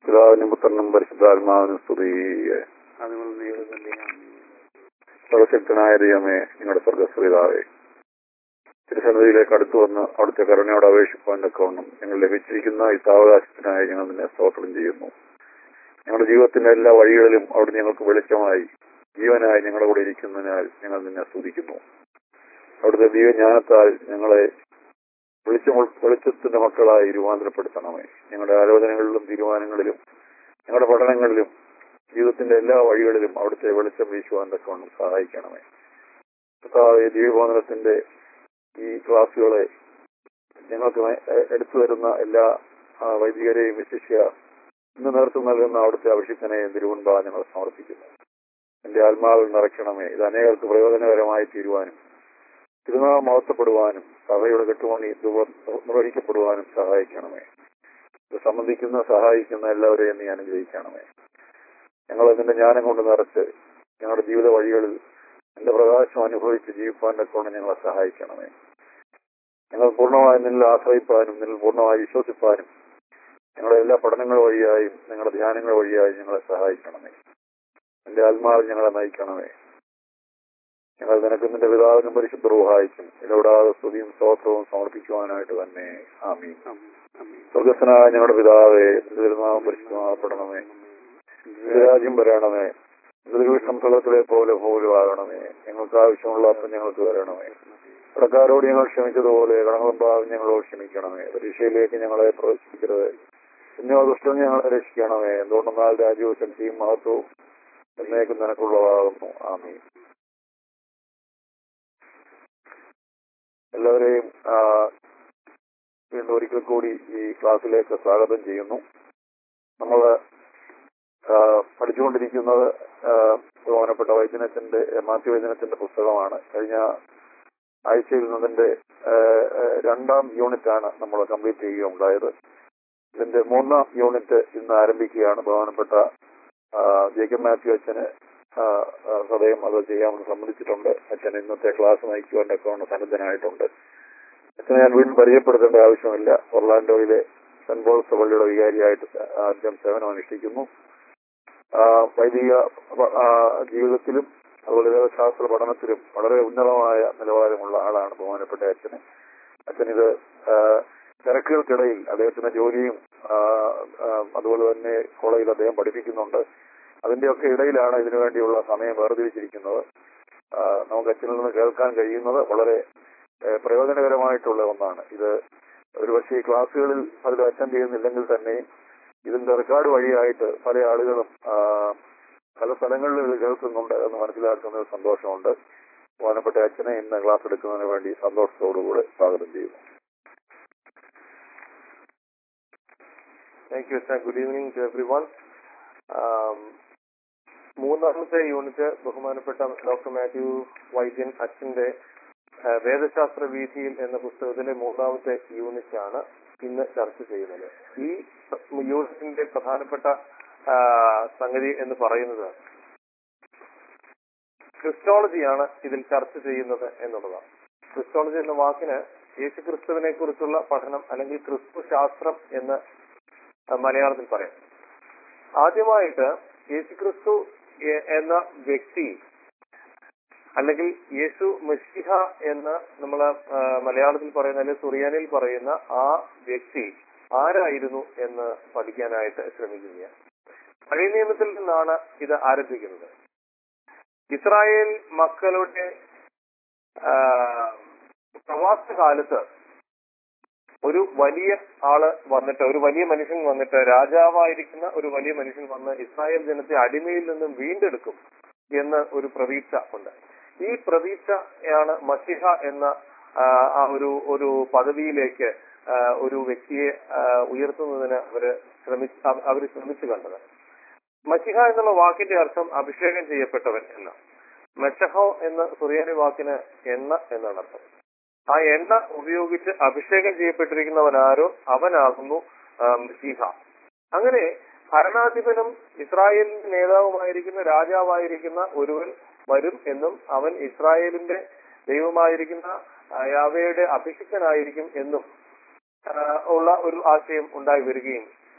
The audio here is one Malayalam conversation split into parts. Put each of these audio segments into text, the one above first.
പിതാവിനും പുത്രനും പരിശുദ്ധാത്മാവിനും സ്തുതി അതുകൊണ്ട് ദൈവത്തിന്റെ സർവശക്തനായ ദൈവമേ നിങ്ങളുടെ സ്വർഗസ്വരിതാവേ തിരുസന്നിധിയിലേക്ക് അടുത്തു വന്ന് അവിടുത്തെ കരുണയോട് അപേക്ഷിപ്പാൻ തക്കവണ്ണം ഞങ്ങൾ ലഭിച്ചിരിക്കുന്ന ഈ സാവകാശത്തിനായി ഞങ്ങൾ നിന്നെ സ്തോത്രം ചെയ്യുന്നു ഞങ്ങളുടെ ജീവിതത്തിന്റെ എല്ലാ വഴികളിലും അവിടെ ഞങ്ങൾക്ക് വെളിച്ചമായി ജീവനായി ഞങ്ങളുടെ കൂടെ ഇരിക്കുന്നതിനാൽ ഞങ്ങൾ നിന്നെ സ്തുതിക്കുന്നു അവിടുത്തെ ദൈവജ്ഞാനത്താൽ ഞങ്ങളെ വെളിച്ചം വെളിച്ചത്തിന്റെ മക്കളായി രൂപാന്തരപ്പെടുത്തണമേ ഞങ്ങളുടെ ആലോചനകളിലും തീരുമാനങ്ങളിലും ഞങ്ങളുടെ പഠനങ്ങളിലും ജീവിതത്തിന്റെ എല്ലാ വഴികളിലും അവിടുത്തെ വെളിച്ചം വീശുവാൻ തക്കവണ്ണം സഹായിക്കണമേ കർത്താവേ ദൈവബോധനത്തിന്റെ ഈ ക്ലാസ്സുകളെ ഞങ്ങൾക്ക് എ- എടുത്തു വരുന്ന എല്ലാ ആ, വൈദികരെയും വിശിഷ്യ ഇന്ന് നേതൃത്വം നൽകുന്ന അവിടുത്തെ അഭിഷിക്തനെയും തിരുവൻപാ ഞങ്ങൾ സമർപ്പിക്കുന്നു എന്റെ ആത്മാവിൽ നിറയ്ക്കണമേ ഇത് അനേകർക്ക് പ്രയോജനകരമായി തീരുവാനും തിരുനാമം മഹത്വപ്പെടുവാനും സഭയുടെ കെട്ടുപണി ദുവ- നിർവഹിക്കപ്പെടുവാനും സഹായിക്കണമേ ഇത് സംബന്ധിക്കുന്ന സഹായിക്കുന്ന എല്ലാവരെയും നീ അനുഗ്രഹിക്കണമേ ഞങ്ങൾ അതിന്റെ ജ്ഞാനം കൊണ്ട് നിറച്ച് ഞങ്ങളുടെ ജീവിത വഴികളിൽ എന്റെ പ്രകാശം അനുഭവിച്ച് ജീവിപ്പാൻ കൊണ്ട് ഞങ്ങളെ സഹായിക്കണമേ ഞങ്ങൾ പൂർണ്ണമായി നിന്നിൽ ആശ്രയിപ്പാനും നിന്നിൽ പൂർണ്ണമായി വിശ്വസിപ്പാനും ഞങ്ങളുടെ എല്ലാ പഠനങ്ങൾ വഴിയായും ഞങ്ങളുടെ ധ്യാനങ്ങൾ വഴിയായും ഞങ്ങളെ സഹായിക്കണമേ എന്റെ ആത്മാവിൽ ഞങ്ങളെ നയിക്കണമേ ഞങ്ങൾ നിനക്ക് നിന്റെ പിതാവിനും പരിശുദ്ധ സഹായിക്കും ഇടപെടാതെ സ്തുതിയും സ്തോത്രവും സമർപ്പിക്കുവാനായിട്ട് തന്നെ ആമീൻ സ്വർഗസ്വനായ ഞങ്ങളുടെ പിതാവേ നിന്റെ തിരുനാമം പരിശുദ്ധമാകപ്പെടണമേ നിന്റെ രാജ്യം വരണമേ ദുർവിഷം സ്വർഗത്തിലെ പോലെ പോലും ആകണമേ ഞങ്ങൾക്ക് ആവശ്യമുള്ള അപ്പം ഞങ്ങൾക്ക് തരണമേ കടക്കാരോട് ഞങ്ങൾ ക്ഷമിച്ചതുപോലെ കടങ്ങളും ഭാവം ഞങ്ങളോട് ക്ഷമിക്കണമേ പരീക്ഷയിലേക്ക് ഞങ്ങളെ പ്രവേശിക്കരുത് പിന്നെയോ ദുഷ്ടം ഞങ്ങളെ രക്ഷിക്കണമേ എന്തുകൊണ്ടെന്നാൽ രാജ്യവും ശക്തിയും മഹത്വവും എന്നേക്കും നിനക്കുള്ളതാകുന്നു ആമീൻ എല്ലാവരെയും ആ, വീണ്ടും ഒരിക്കൽ കൂടി ഈ ക്ലാസ്സിലേക്ക് സ്വാഗതം ചെയ്യുന്നു നമ്മൾ പഠിച്ചുകൊണ്ടിരിക്കുന്നത് ആ, ബഹുമാനപ്പെട്ട വൈദ്യനത്തിന്റെ മാത്യു വൈദ്യനത്തിന്റെ പുസ്തകമാണ് കഴിഞ്ഞ ആഴ്ചയിൽ നിന്നതിന്റെ ആ, ആ, രണ്ടാം യൂണിറ്റ് ആണ് നമ്മൾ കംപ്ലീറ്റ് ചെയ്യുകയുണ്ടായത് ഇതിന്റെ മൂന്നാം യൂണിറ്റ് ഇന്ന് ആരംഭിക്കുകയാണ് ബഹുമാനപ്പെട്ട ആ, ജേക്കബ് മാത്യു അച്ഛന് ആ, ആ, സദയം അത് ചെയ്യാമെന്ന് സമ്മതിച്ചിട്ടുണ്ട് അച്ഛൻ ഇന്നത്തെ ക്ലാസ് നയിക്കുവാനൊക്കെ കൊണ്ട് സന്നദ്ധനായിട്ടുണ്ട് അച്ഛനെ ഞാൻ വീണ്ടും പരിചയപ്പെടുത്തേണ്ട ആവശ്യമില്ല ഒർലാൻഡോയിലെ സെന്റ് പോൾസ് പള്ളിയുടെ വികാരിയായിട്ട് ആദ്യം സേവനം അനുഷ്ഠിക്കുന്നു ആ, വൈദിക ആ, ജീവിതത്തിലും അതുപോലെ വേദശാസ്ത്ര പഠനത്തിലും വളരെ ഉന്നതമായ നിലവാരമുള്ള ആളാണ് ബഹുമാനപ്പെട്ട അച്ഛന് അച്ഛനിത് ആ, തിരക്കുകൾക്കിടയിൽ അദ്ദേഹത്തിന്റെ ജോലിയും ആ, ആ, അതുപോലെ തന്നെ കോളേജിൽ അദ്ദേഹം പഠിപ്പിക്കുന്നുണ്ട് അതിന്റെയൊക്കെ ഇടയിലാണ് ഇതിനു വേണ്ടിയുള്ള സമയം വേർതിരിച്ചിരിക്കുന്നത് ആ, നമുക്ക് അച്ഛനിൽ നിന്ന് കേൾക്കാൻ കഴിയുന്നത് വളരെ ഏ, പ്രയോജനകരമായിട്ടുള്ള ഒന്നാണ് ഇത് ഒരുപക്ഷെ ഈ ക്ലാസ്സുകളിൽ പലരും അറ്റൻഡ് ചെയ്യുന്നില്ലെങ്കിൽ തന്നെ ഇതിന്റെ റെക്കോർഡ് വഴിയായിട്ട് പല ആളുകളും ആ, പല സ്ഥലങ്ങളിൽ ഇത് കേൾക്കുന്നുണ്ട് എന്ന് മനസ്സിലാക്കുന്നതിൽ സന്തോഷമുണ്ട് ബഹുമാനപ്പെട്ട അച്ഛനെ ഇന്ന് ക്ലാസ് എടുക്കുന്നതിന് വേണ്ടി സന്തോഷത്തോടുകൂടെ സ്വാഗതം ചെയ്യുന്നു thank you sir good evening to everyone മൂന്നാമത്തെ യൂണിറ്റ് ബഹുമാനപ്പെട്ട ഡോക്ടർ മാത്യു വൈദ്യൻ അച്ഛന്റെ ആ, വേദശാസ്ത്ര വീതിയിൽ എന്ന പുസ്തകത്തിലെ മൂന്നാമത്തെ യൂണിറ്റ് ആണ് ഇന്ന് ചർച്ച ചെയ്യുന്നത് ഈ യൂണിറ്റിന്റെ പ്രധാനപ്പെട്ട ആ, സംഗതി എന്ന് പറയുന്നത് ക്രിസ്റ്റോളജിയാണ് ഇതിൽ ചർച്ച ചെയ്യുന്നത് എന്നുള്ളതാണ് ക്രിസ്റ്റോളജി എന്ന വാക്കിന് യേശു ക്രിസ്തുവിനെ കുറിച്ചുള്ള പഠനം അല്ലെങ്കിൽ ക്രിസ്തു ശാസ്ത്രം എന്ന് മലയാളത്തിൽ പറയാം ആദ്യമായിട്ട് യേശുക്രിസ്തു എ- എന്ന വ്യക്തി അല്ലെങ്കിൽ യേശു മെസ്സിഹ എന്ന് നമ്മൾ മലയാളത്തിൽ പറയുന്ന അല്ലെങ്കിൽ സുറിയാനിൽ പറയുന്ന ആ വ്യക്തി ആരായിരുന്നു എന്ന് പഠിക്കാനായിട്ട് ശ്രമിക്കുകയാണ് പഴയ നിയമത്തിൽ നിന്നാണ് ഇത് ആരംഭിക്കുന്നത് ഇസ്രായേൽ മക്കളുടെ ആ, പ്രവാസ കാലത്ത് ഒരു വലിയ ആള് വന്നിട്ട് ഒരു വലിയ മനുഷ്യൻ വന്നിട്ട് രാജാവായിരിക്കുന്ന ഒരു വലിയ മനുഷ്യൻ വന്ന് ഇസ്രായേൽ ജനത്തെ അടിമയിൽ നിന്നും വീണ്ടെടുക്കും എന്ന് ഒരു പ്രതീക്ഷ ഉണ്ട് ഈ പ്രതീക്ഷയാണ് മസിഹ എന്ന ആ, ആ ഒരു ഒരു പദവിയിലേക്ക് ആ, ഒരു വ്യക്തിയെ ആ, ഉയർത്തുന്നതിന് അവര് ശ്രമിച്ച് അവ- അവര് ശ്രമിച്ചു കണ്ടത് മസിഹ എന്നുള്ള വാക്കിന്റെ അർത്ഥം അഭിഷേകം ചെയ്യപ്പെട്ടവൻ എന്ന മെഷഹോ എന്ന സുറിയാനി വാക്കിന് എണ്ണ എന്നാണ് അർത്ഥം ആ എണ്ണ ഉപയോഗിച്ച് അഭിഷേകം ചെയ്യപ്പെട്ടിരിക്കുന്നവനാരോ അവനാകുന്നു ആ, മസീഹ അങ്ങനെ ഭരണാധിപനും ഇസ്രായേലിന്റെ നേതാവുമായിരിക്കുന്ന രാജാവായിരിക്കുന്ന ഒരുവൻ വരും എന്നും അവൻ ഇസ്രായേലിന്റെ ദൈവമായിരിക്കുന്ന ആ, യാവയുടെ അഭിഷിക്തനായിരിക്കും എന്നും ആ, ഉള്ള ഒരു ആശയം ഉണ്ടായി വരികയും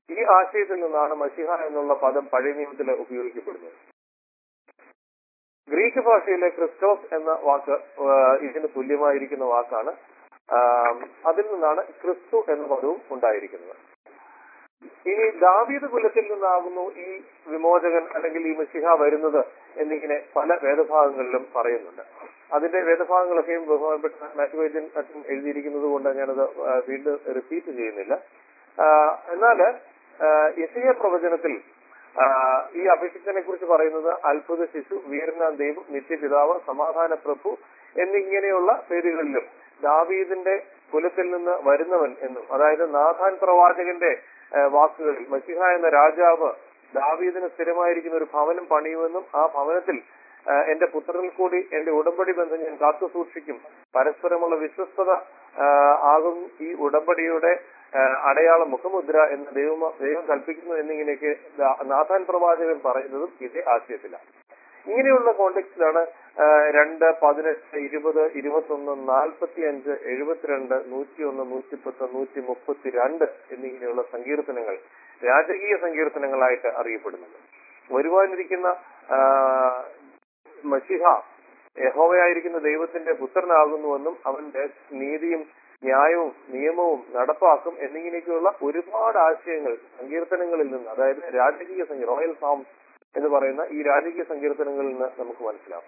ഈ ആശയത്തിൽ നിന്നാണ് മഷിഹ എന്നുള്ള പദം പഴയ നിയമത്തിൽ ഉപയോഗിക്കപ്പെടുന്നത് ഗ്രീക്ക് ഭാഷയിലെ ക്രിസ്റ്റോസ് എന്ന വാക്ക് ആ, ഇതിന് തുല്യമായിരിക്കുന്ന വാക്കാണ് ആ, അതിൽ നിന്നാണ് ക്രിസ്തു എന്ന പദവും ഉണ്ടായിരിക്കുന്നത് ഇനി ദാവീദ് കുലത്തിൽ നിന്നാകുന്നു ഈ വിമോചകൻ അല്ലെങ്കിൽ ഈ മഷിഹ വരുന്നത് എന്നിങ്ങനെ പല വേദഭാഗങ്ങളിലും പറയുന്നുണ്ട് അതിന്റെ വേദഭാഗങ്ങളൊക്കെയും ബഹുമാനപ്പെട്ട മാത്യു വൈദ്യൻ അച്ഛൻ എഴുതിയിരിക്കുന്നത് കൊണ്ട് ഞാനത് ആ, വീണ്ടും റിപ്പീറ്റ് ചെയ്യുന്നില്ല ആ, എന്നാല് യശയ പ്രവചനത്തിൽ ആ, ഈ അഭിഷിക്തനെ കുറിച്ച് പറയുന്നത് അത്ഭുത ശിശു വീരനാം ദൈവം നിത്യപിതാവ് സമാധാന പ്രഭു എന്നിങ്ങനെയുള്ള പേരുകളിലും ദാവീദിന്റെ കുലത്തിൽ നിന്ന് വരുന്നവൻ എന്നും അതായത് നാഥാൻ പ്രവാചകന്റെ ആ, വാക്കുകളിൽ മസിഹ എന്ന രാജാവ് ദാവീദിന് സ്ഥിരമായിരിക്കുന്ന ഒരു ഭവനം പണിയുമെന്നും ആ ഭവനത്തിൽ ആ, എന്റെ പുത്രനിൽ കൂടി എന്റെ ഉടമ്പടി ബന്ധം ഞാൻ കാത്തു സൂക്ഷിക്കും പരസ്പരമുള്ള വിശ്വസ്തത ആ, ആകും ഈ ഉടമ്പടിയുടെ ആ, അടയാളം മുഖമുദ്ര എന്ന് ദൈവം ദൈവം കൽപ്പിക്കുന്നു എന്നിങ്ങനെയൊക്കെ ദാ- നാഥാൻ പ്രവാചകൻ പറയുന്നതും ഇതേ ആശയത്തിലാണ് ഇങ്ങനെയുള്ള കോണ്ടെക്സ്റ്റിലാണ് രണ്ട് പതിനെട്ട് ഇരുപത് ഇരുപത്തൊന്ന് നാൽപ്പത്തി അഞ്ച് എഴുപത്തിരണ്ട് നൂറ്റി ഒന്ന് നൂറ്റിപ്പത്ത് നൂറ്റി മുപ്പത്തിരണ്ട് എന്നിങ്ങനെയുള്ള സങ്കീർത്തനങ്ങൾ രാജകീയ സങ്കീർത്തനങ്ങളായിട്ട് അറിയപ്പെടുന്നത് വരുവാനിരിക്കുന്ന ആ, മഷിഹ യഹോവയായിരിക്കുന്ന ദൈവത്തിന്റെ പുത്രനാകുന്നുവെന്നും അവന്റെ നീതിയും ന്യായവും നിയമവും നടപ്പാക്കും എന്നിങ്ങനെയൊക്കെയുള്ള ഒരുപാട് ആശയങ്ങൾ സങ്കീർത്തനങ്ങളിൽ നിന്ന് അതായത് രാജകീയ സംഗീ റോയൽ സോംസ് എന്ന് പറയുന്ന ഈ രാജകീയ സങ്കീർത്തനങ്ങളിൽ നിന്ന് നമുക്ക് മനസ്സിലാവും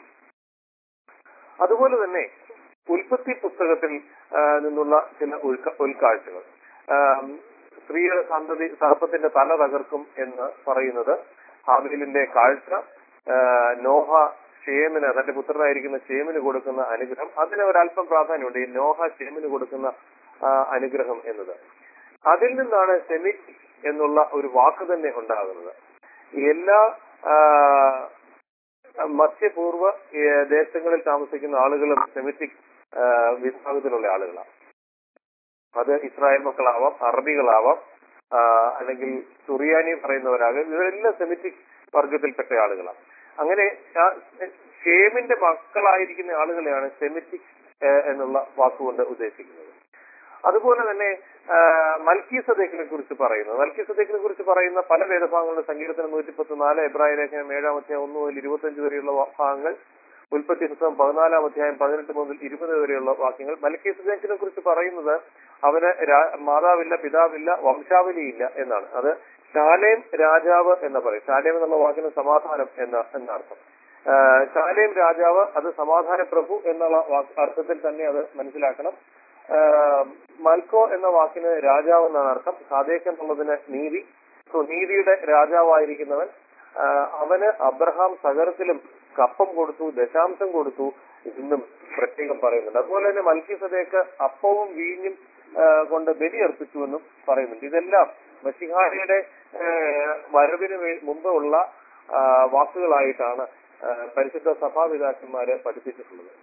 അതുപോലെ തന്നെ ഉൽപ്പത്തി പുസ്തകത്തിൽ ആ, നിന്നുള്ള ചില ഉൾക്ക- ഉൾക്കാഴ്ചകൾ ആം, സ്ത്രീയുടെ സന്തതി സർപ്പത്തിന്റെ തല തകർക്കും എന്ന് പറയുന്നത് ഹാബിലിന്റെ കാഴ്ച ആ, നോഹ ഷേമിന് തന്റെ പുത്രനായിരിക്കുന്ന ഷേമിന് കൊടുക്കുന്ന അനുഗ്രഹം അതിന് ഒരല്പം പ്രാധാന്യമുണ്ട് ഈ നോഹ ഷേമിന് കൊടുക്കുന്ന ആ, അനുഗ്രഹം എന്നത് അതിൽ നിന്നാണ് സെമിറ്റ് എന്നുള്ള ഒരു വാക്ക് തന്നെ ഉണ്ടാകുന്നത് എല്ലാ ആ, മധ്യപൂർവ്വ ഏ, ദേശങ്ങളിൽ താമസിക്കുന്ന ആളുകളും സെമിറ്റിക് ആ, വിഭാഗത്തിലുള്ള ആളുകളാണ് അത് ഇസ്രായേൽ മക്കളാവാം അറബികളാവാം ആ, അല്ലെങ്കിൽ സുറിയാനി പറയുന്നവരാകാം ഇവരെല്ലാം സെമിറ്റിക് വർഗത്തിൽപ്പെട്ട ആളുകളാണ് അങ്ങനെ ആ ഷേമിന്റെ മക്കളായിരിക്കുന്ന ആളുകളെയാണ് സെമിറ്റിക് ഏ, എന്നുള്ള വാക്കുകൊണ്ട് ഉദ്ദേശിക്കുന്നത് അതുപോലെ തന്നെ മൽക്കി സദേക്കിനെ കുറിച്ച് പറയുന്നത് മൽക്കി സദേക്കിനെ കുറിച്ച് പറയുന്ന പല വേദഭാഗങ്ങളുടെ സങ്കീർത്തനം നൂറ്റി പത്തിനാല് എബ്രാഹിം ലേഖനം ഏഴാം അധ്യായം ഒന്ന് മുതൽ ഇരുപത്തഞ്ച് വരെയുള്ള വാ- ഭാഗങ്ങൾ ഉൽപ്പത്തി പുസ്തകം പതിനാലാം അധ്യായം പതിനെട്ട് മുതൽ ഇരുപത് വരെയുള്ള വാക്യങ്ങൾ മൽക്കി സദേക്കിനെ കുറിച്ച് പറയുന്നത് അവന് രാ- മാതാവില്ല പിതാവില്ല വംശാവലിയില്ല എന്നാണ് അത് ശാലേം രാജാവ് എന്ന് പറയും ശാലേം എന്നുള്ള വാക്കിന് സമാധാനം എന്ന എന്നർത്ഥം ആ, ശാലേം രാജാവ് അത് സമാധാന പ്രഭു എന്നുള്ള വാക്ക് അർത്ഥത്തിൽ തന്നെ അത് മനസ്സിലാക്കണം ആ, മൽക്കോ എന്ന വാക്കിന് രാജാവ് എന്നാണ് അർത്ഥം സാദേക്ക് എന്നുള്ളതിന് നീതി സോ നീതിയുടെ രാജാവായിരിക്കുന്നവൻ ആ, അവന് അബ്രഹാം സകരത്തിലും കപ്പം കൊടുത്തു ദശാംശം കൊടുത്തു എന്നും പ്രത്യേകം പറയുന്നുണ്ട് അതുപോലെ തന്നെ മൽക്കി സദേക്ക് അപ്പവും വീഞ്ഞും ആ, കൊണ്ട് ബലി അർപ്പിച്ചുവെന്നും പറയുന്നുണ്ട് ഇതെല്ലാം മഷിഹാരിയുടെ വരവിന് വേ- മുമ്പ് ഉള്ള ആ, വാക്കുകളായിട്ടാണ് ആ, പരിശുദ്ധ സഭാപിതാക്കന്മാര് പഠിപ്പിച്ചിട്ടുള്ളത്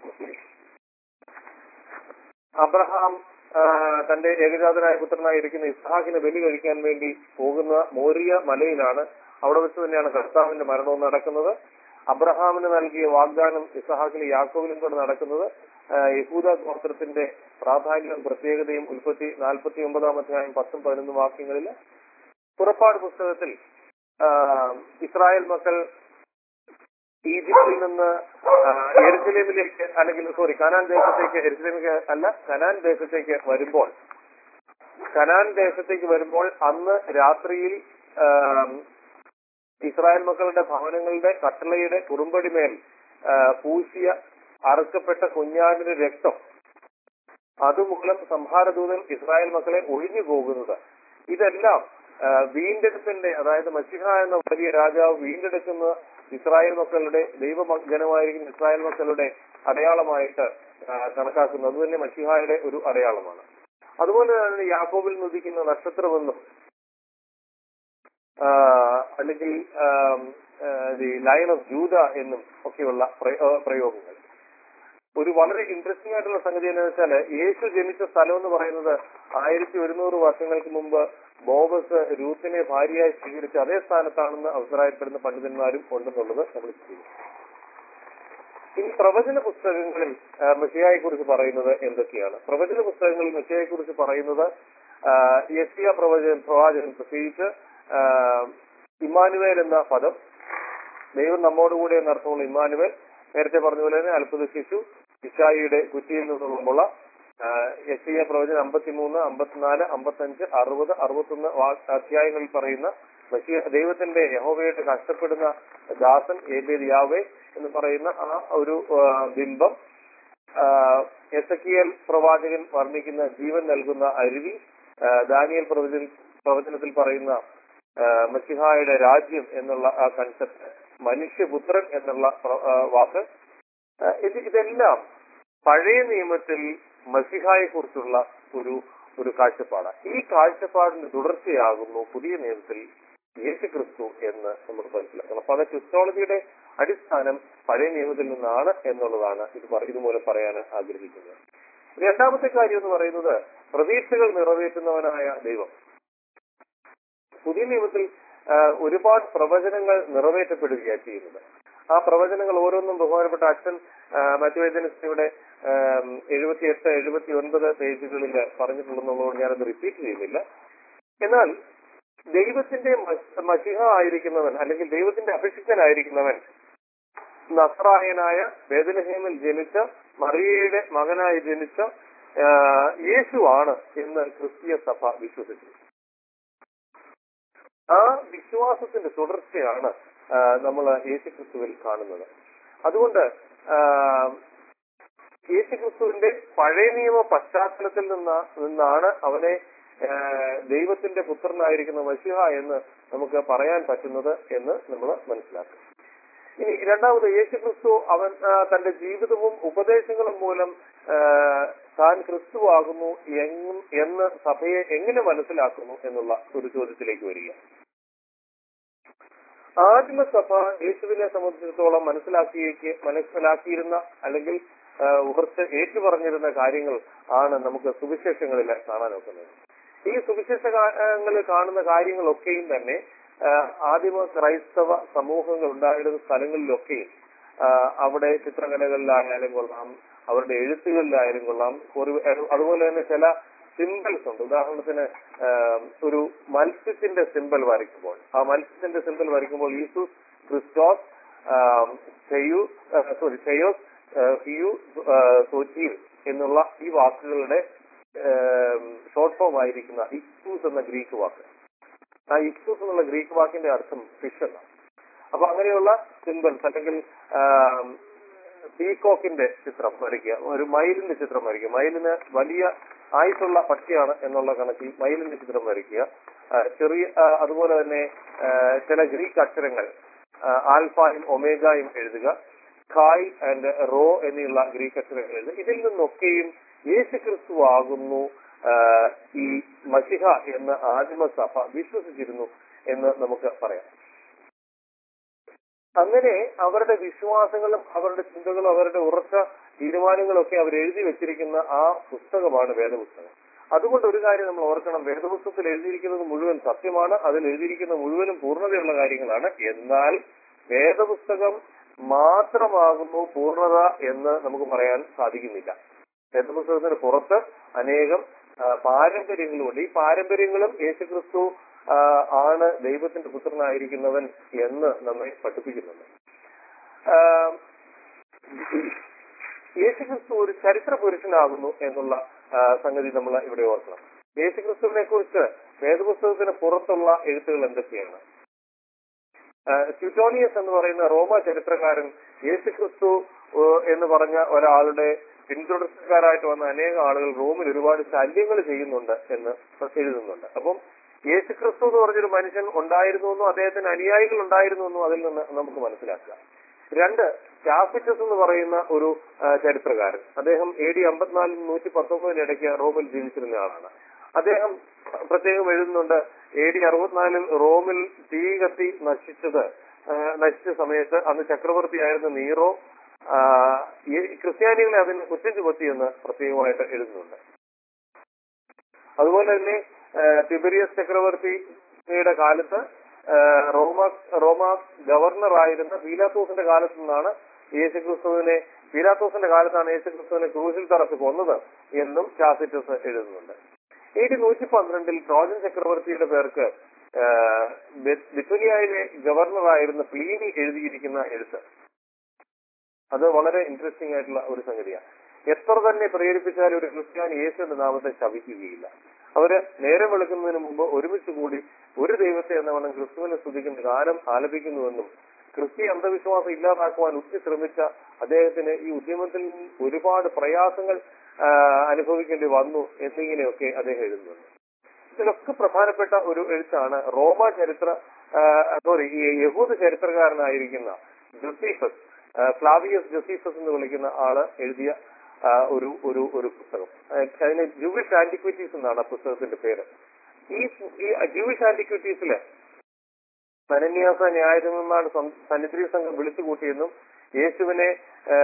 അബ്രഹാം ആ, തന്റെ ഏകജാതനായ പുത്രനായിരിക്കുന്ന ഇസ്ഹാക്കിന് ബലി കഴിക്കാൻ വേണ്ടി പോകുന്ന മോറിയ മലയിലാണ് അവിടെ വെച്ച് തന്നെയാണ് കർത്താവിന്റെ മരണവും നടക്കുന്നത് അബ്രഹാമിന് നൽകിയ വാഗ്ദാനം ഇസ്ഹാക്കിന് യാക്കോവിനും കൂടെ നടക്കുന്നത് ആ, യഹൂദ ഗോത്രത്തിന്റെ പ്രാധാന്യവും പ്രത്യേകതയും ഉൽപ്പത്തി നാൽപ്പത്തി ഒമ്പതാം അധ്യായം പത്തും പതിനൊന്നും വാക്യങ്ങളിൽ പുറപ്പാട് പുസ്തകത്തിൽ ആ, ഇസ്രായേൽ മക്കൾ ഈജിപ്തിൽ നിന്ന് ആ, യെരുസലേമിലേക്ക് അല്ലെങ്കിൽ സോറി കനാൻ ദേശത്തേക്ക് യെരുസലേമിലേക്ക് അല്ല കനാൻ ദേശത്തേക്ക് വരുമ്പോൾ കനാൻ ദേശത്തേക്ക് വരുമ്പോൾ അന്ന് രാത്രിയിൽ ആ, ഇസ്രായേൽ മക്കളുടെ ഭവനങ്ങളുടെ കട്ടളയുടെ കുറുമ്പടി മേൽ ആ, പൂശിയ അറുക്കപ്പെട്ട കുഞ്ഞാടിന്റെ രക്തം അതുമൂലം സംഹാരദൂതൻ ഇസ്രായേൽ മക്കളെ ഒഴിഞ്ഞു പോകുന്നത് ഇതെല്ലാം ആ, വീണ്ടെടുപ്പിന്റെ അതായത് മസിഹ എന്ന വലിയ രാജാവ് വീണ്ടെടുക്കുന്ന ഇസ്രായേൽ മക്കളുടെ ദൈവജനമായിരിക്കുന്ന ഇസ്രായേൽ മക്കളുടെ അടയാളമായിട്ട് ആ, കണക്കാക്കുന്നു അതുതന്നെ മസിഹായുടെ ഒരു അടയാളമാണ് അതുപോലെ തന്നെ യാക്കോബിൽ നിധിക്കുന്ന നക്ഷത്രമെന്നും ആ, അല്ലെങ്കിൽ ദി ലയൺ ഓഫ് ജൂത എന്നും ഒക്കെയുള്ള പ്രയ- ആ, പ്രയോഗങ്ങൾ ഒരു വളരെ ഇൻട്രസ്റ്റിംഗ് ആയിട്ടുള്ള സംഗതി എന്താണെന്ന് വെച്ചാല് യേശു ജനിച്ച സ്ഥലം എന്ന് പറയുന്നത് ആയിരത്തി ഒരുന്നൂറ് വർഷങ്ങൾക്ക് മുമ്പ് ബോബസ് രൂത്തിനെ ഭാര്യയായി സ്വീകരിച്ച അതേ സ്ഥാനത്താണെന്ന് അഭിപ്രായപ്പെടുന്ന പണ്ഡിതന്മാരും ഉണ്ടെന്നുള്ളത് നമ്മൾ ചെയ്യും ഇനി പ്രവചന പുസ്തകങ്ങളിൽ മെസ്സിയായെ കുറിച്ച് പറയുന്നത് എന്തൊക്കെയാണ് പ്രവചന പുസ്തകങ്ങളിൽ മെസ്സിയായെ കുറിച്ച് പറയുന്നത് യസിയ പ്രവചൻ പ്രവാചകൻ പ്രത്യേകിച്ച് ആ, ഇമ്മാനുവേൽ എന്ന പദം ദൈവം നമ്മോടുകൂടി എന്നർത്ഥമുള്ള ഇമ്മാനുവേൽ നേരത്തെ പറഞ്ഞ പോലെ തന്നെ അത്ഭുത ശിശു ഇഷായിയുടെ കുറ്റിയിൽ നിന്നുമുള്ള യസിയ പ്രവചനം അമ്പത്തിമൂന്ന് അമ്പത്തിനാല് അമ്പത്തഞ്ച് അറുപത് അറുപത്തൊന്ന് വാ- അധ്യായങ്ങളിൽ പറയുന്ന മഷീ ദൈവത്തിന്റെ യഹോവയുടെ കഷ്ടപ്പെടുന്ന ദാസൻ ഏബേദ് യാവേ എന്ന് പറയുന്ന ആ ഒരു ആ, ബിംബം എസക്കിയൽ പ്രവാചകൻ വർണ്ണിക്കുന്ന ജീവൻ നൽകുന്ന അരുവി ആ, ദാനിയൽ പ്രവചന പ്രവചനത്തിൽ പറയുന്ന ആ, മസിഹായുടെ രാജ്യം എന്നുള്ള ആ കൺസെപ്റ്റ് മനുഷ്യപുത്രൻ എന്നുള്ള പ്ര- ആ, വാക്ക് ആ, ഇത് ഇതെല്ലാം പഴയ നിയമത്തിൽ മസിഹായെ കുറിച്ചുള്ള ഒരു ഒരു കാഴ്ചപ്പാടാണ് ഈ കാഴ്ചപ്പാടിന്റെ തുടർച്ചയാകുന്നു പുതിയ നിയമത്തിൽ യേശു ക്രിസ്തു എന്ന് നമുക്ക് മനസ്സിലാക്കണം അപ്പൊ അത് ക്രിസ്തോളജിയുടെ അടിസ്ഥാനം പഴയ നിയമത്തിൽ നിന്നാണ് എന്നുള്ളതാണ് ഇത് പറ- ഇതുമൂലം പറയാൻ ആഗ്രഹിക്കുന്നത് രണ്ടാമത്തെ കാര്യം എന്ന് പറയുന്നത് പ്രതീക്ഷകൾ നിറവേറ്റുന്നവനായ ദൈവം പുതിയ നിയമത്തിൽ ആ, ഒരുപാട് പ്രവചനങ്ങൾ നിറവേറ്റപ്പെടുകയാണ് ചെയ്യുന്നത് ആ പ്രവചനങ്ങൾ ഓരോന്നും ബഹുമാനപ്പെട്ട അച്ഛൻ മറ്റുവേദനയുടെ എഴുപത്തി എട്ട് എഴുപത്തി ഒൻപത് പേജുകളിൽ പറഞ്ഞിട്ടുണ്ടെന്നുള്ളതുകൊണ്ട് ഞാനത് റിപ്പീറ്റ് ചെയ്യുന്നില്ല എന്നാൽ ദൈവത്തിന്റെ മ- മഷിഹ ആയിരിക്കുന്നവൻ അല്ലെങ്കിൽ ദൈവത്തിന്റെ അഭിഷിക്തനായിരിക്കുന്നവൻ നസറായനായ വേദനഹേമിൽ ജനിച്ച മറിയയുടെ മകനായി ജനിച്ച ആ, യേശുവാണ് എന്ന് ക്രിസ്തീയ സഭ വിശ്വസിച്ചു ആ വിശ്വാസത്തിന്റെ തുടർച്ചയാണ് നമ്മൾ യേശു ക്രിസ്തുവിൽ കാണുന്നത് അതുകൊണ്ട് ആ, യേശു ക്രിസ്തുവിന്റെ പഴയ നിയമ പശ്ചാത്തലത്തിൽ നിന്ന നിന്നാണ് അവനെ ആ, ദൈവത്തിന്റെ പുത്രനായിരിക്കുന്ന മഷിഹ എന്ന് നമുക്ക് പറയാൻ പറ്റുന്നത് എന്ന് നമ്മൾ മനസ്സിലാക്കും ഇനി രണ്ടാമത് യേശു ക്രിസ്തു അവൻ ആ, തന്റെ ജീവിതവും ഉപദേശങ്ങളും മൂലം ആ, താൻ ക്രിസ്തുവാകുന്നു എങ്- എന്ന് സഭയെ എങ്ങനെ മനസ്സിലാക്കുന്നു എന്നുള്ള ഒരു ചോദ്യത്തിലേക്ക് വരിക ആദിമസഭ യേശുവിനെ സംബന്ധിച്ചിടത്തോളം മനസ്സിലാക്കിയേക്ക് മനസ്സിലാക്കിയിരുന്ന അല്ലെങ്കിൽ ആ, ഉറച്ച് ഏറ്റുപറഞ്ഞിരുന്ന കാര്യങ്ങൾ ആണ് നമുക്ക് സുവിശേഷങ്ങളിൽ കാണാൻ ഒക്കുന്നത് ഈ സുവിശേഷങ്ങളിൽ കാണുന്ന കാര്യങ്ങളൊക്കെയും തന്നെ ആ, ആദിമ ക്രൈസ്തവ സമൂഹങ്ങൾ ഉണ്ടായിരുന്ന സ്ഥലങ്ങളിലൊക്കെയും ആ, അവിടെ ചിത്രകലകളിലായാലും കൊള്ളാം അവരുടെ എഴുത്തുകളിലായാലും കൊള്ളാം ഒരു- അതുപോലെ തന്നെ ചില സിമ്പിൾസ് ഉണ്ട് ഉദാഹരണത്തിന് ആ, ഒരു മത്സ്യത്തിന്റെ സിമ്പിൾ വരയ്ക്കുമ്പോൾ ആ മത്സ്യത്തിന്റെ സിമ്പിൾ വരയ്ക്കുമ്പോൾ ഈസൂസ് ക്രിസ്റ്റോസ് ചെയ്യു സോറി ചെയ്യോസ് ഹിയു സോച്ചിയു എന്നുള്ള ഈ വാക്കുകളുടെ ഷോർട്ട് ഫോം ആയിരിക്കുന്ന ഇക്സൂസ് എന്ന ഗ്രീക്ക് വാക്ക് ആ ഇക്സൂസ് എന്നുള്ള ഗ്രീക്ക് വാക്കിന്റെ അർത്ഥം ഫിഷ് എന്നാണ് അപ്പൊ അങ്ങനെയുള്ള സിമ്പിൾസ് അല്ലെങ്കിൽ പീകോക്കിന്റെ ചിത്രം വരയ്ക്കുക ഒരു മയിലിന്റെ ചിത്രം വരയ്ക്കുക മയിലിന് വലിയ ആയിട്ടുള്ള പക്ഷിയാണ് എന്നുള്ള കണക്കിൽ മയിലിന്റെ ചിത്രം വരയ്ക്കുക ആ, ചെറിയ ആ, അതുപോലെ തന്നെ ആ, ചില ഗ്രീക്ക് അക്ഷരങ്ങൾ ആ, ആൽഫയും ഒമേഗയും എഴുതുക ഖായ് ആൻഡ് റോ എന്നുള്ള ഗ്രീക്ക് അക്ഷരങ്ങൾ എഴുതുക ഇതിൽ നിന്നൊക്കെയും യേശു ക്രിസ്തു ആകുന്നു ആ, ഈ മഷിഹ എന്ന ആദിമസഭ വിശ്വസിച്ചിരുന്നു എന്ന് നമുക്ക് പറയാം അങ്ങനെ അവരുടെ വിശ്വാസങ്ങളും അവരുടെ ചിന്തകളും അവരുടെ ഉറച്ച തീരുമാനങ്ങളും ഒക്കെ അവർ എഴുതി വെച്ചിരിക്കുന്ന ആ പുസ്തകമാണ് വേദപുസ്തകം അതുകൊണ്ട് ഒരു കാര്യം നമ്മൾ ഓർക്കണം വേദപുസ്തകത്തിൽ എഴുതിയിരിക്കുന്നത് മുഴുവൻ സത്യമാണ് അതിൽ എഴുതിയിരിക്കുന്ന മുഴുവനും പൂർണ്ണതയുള്ള കാര്യങ്ങളാണ് എന്നാൽ വേദപുസ്തകം മാത്രമാകുന്നു പൂർണ്ണത എന്ന് നമുക്ക് പറയാൻ സാധിക്കുന്നില്ല വേദപുസ്തകത്തിന് പുറത്ത് അനേകം ആ, പാരമ്പര്യങ്ങളുമുണ്ട് ഈ പാരമ്പര്യങ്ങളും യേശുക്രിസ്തു ആ, ആണ് ദൈവത്തിന്റെ പുത്രനായിരിക്കുന്നവൻ എന്ന് നമ്മെ പഠിപ്പിക്കുന്നുണ്ട് ആ, യേശുക്രിസ്തു ഒരു ചരിത്ര പുരുഷനാകുന്നു എന്നുള്ള ആ, സംഗതി നമ്മൾ ഇവിടെ ഓർക്കണം യേശുക്രിസ്തുവിനെ കുറിച്ച് വേദപുസ്തകത്തിന് പുറത്തുള്ള എഴുത്തുകൾ എന്തൊക്കെയാണ് ട്യൂട്ടോണിയസ് എന്ന് പറയുന്ന റോമ ചരിത്രകാരൻ യേശുക്രിസ്തു ഏഹ്, എന്ന് പറഞ്ഞ ഒരാളുടെ പിന്തുടർച്ചക്കാരായിട്ട് വന്ന അനേകം ആളുകൾ റോമിൽ ഒരുപാട് ശല്യങ്ങൾ ചെയ്യുന്നുണ്ട് എന്ന് എഴുതുന്നുണ്ട് അപ്പം യേശുക്രിസ്തു എന്ന് പറഞ്ഞൊരു മനുഷ്യൻ ഉണ്ടായിരുന്നു എന്നും അദ്ദേഹത്തിന് അനുയായികൾ ഉണ്ടായിരുന്നു എന്നും അതിൽ നിന്ന് നമുക്ക് മനസ്സിലാക്കാം രണ്ട് ടാസിറ്റസ് എന്ന് പറയുന്ന ഒരു ആ, ചരിത്രകാരൻ അദ്ദേഹം എ ഡി അമ്പത്തിനാലിനും നൂറ്റി പത്തൊമ്പതിനിടയ്ക്ക് റോമിൽ ജീവിച്ചിരുന്ന ആളാണ് അദ്ദേഹം പ്രത്യേകം എഴുതുന്നുണ്ട് എ ഡി അറുപത്തിനാലിൽ റോമിൽ തീ കത്തി നശിച്ചത് ആ, നശിച്ച സമയത്ത് അന്ന് ചക്രവർത്തിയായിരുന്ന നീറോ ആ, ഈ ക്രിസ്ത്യാനികളെ അതിന് കുറ്റം ചുമത്തിയെന്ന് പ്രത്യേകമായിട്ട് എഴുതുന്നുണ്ട് അതുപോലെ തന്നെ ആ, ടിബരിയസ് ചക്രവർത്തിയുടെ കാലത്ത് ആ, റോമ റോമ ഗവർണർ ആയിരുന്ന പീലാത്തോസിന്റെ കാലത്ത് നിന്നാണ് യേശുക്രിസ്തുവിനെ പീലാത്തോസിന്റെ കാലത്താണ് യേശുക്രിസ്തുവിനെ ക്രൂശിൽ തറച്ച് കൊന്നത് എന്നും ചാസിറ്റസ് എഴുതുന്നുണ്ട് എ ഡി നൂറ്റി പന്ത്രണ്ടിൽ ട്രോജൻ ചക്രവർത്തിയുടെ പേർക്ക് ആഹ്, ബെ- ബിത്തുനിയയിലെ ഗവർണറായിരുന്ന പ്ലീനി എഴുതിയിരിക്കുന്ന എഴുത്ത് അത് വളരെ ഇൻട്രസ്റ്റിംഗ് ആയിട്ടുള്ള ഒരു സംഗതിയാണ് എത്ര തന്നെ പ്രേരിപ്പിച്ചാലും ഒരു ക്രിസ്ത്യാനി യേശുവിന്റെ നാമത്തെ ശപിക്കുകയില്ല അവര് നേരം വെളുക്കുന്നതിന് മുമ്പ് ഒരുമിച്ച് കൂടി ഒരു ദൈവത്തെ എന്നവണ്ണം ക്രിസ്തുവിനെ സ്തുതിക്കുന്ന ഗാനം ആലപിക്കുന്നുവെന്നും ക്രിസ്തീയ അന്ധവിശ്വാസം ഇല്ലാതാക്കുവാൻ ഉച്ചി ശ്രമിച്ച അദ്ദേഹത്തിന് ഈ ഉദ്യമത്തിൽ നിന്ന് ഒരുപാട് പ്രയാസങ്ങൾ ആ, അനുഭവിക്കേണ്ടി വന്നു എന്നിങ്ങനെയൊക്കെ അദ്ദേഹം എഴുതുന്നുണ്ട് ഇതിലൊക്കെ പ്രധാനപ്പെട്ട ഒരു എഴുത്താണ് റോമ ചരിത്ര സോറി ഈ യഹൂദ ചരിത്രകാരനായിരിക്കുന്ന ജൊസീഫസ് ആ, ഫ്ലാവിയസ് ജൊസീഫസ് എന്ന് വിളിക്കുന്ന ആള് എഴുതിയ ആ, ഒരു ഒരു ഒരു പുസ്തകം ആ, അതിന് ജൂവിഷ് ആന്റിക്വിറ്റീസ് എന്നാണ് ആ പുസ്തകത്തിന്റെ പേര് ഈ ഈ ജൂവിഷ് ആന്റിക്വിറ്റീസില് അനന്യാസ ന്യായാധിപന്മാർ സന്നിധി സംഘം വിളിച്ചു കൂട്ടിയെന്നും യേശുവിനെ ആ,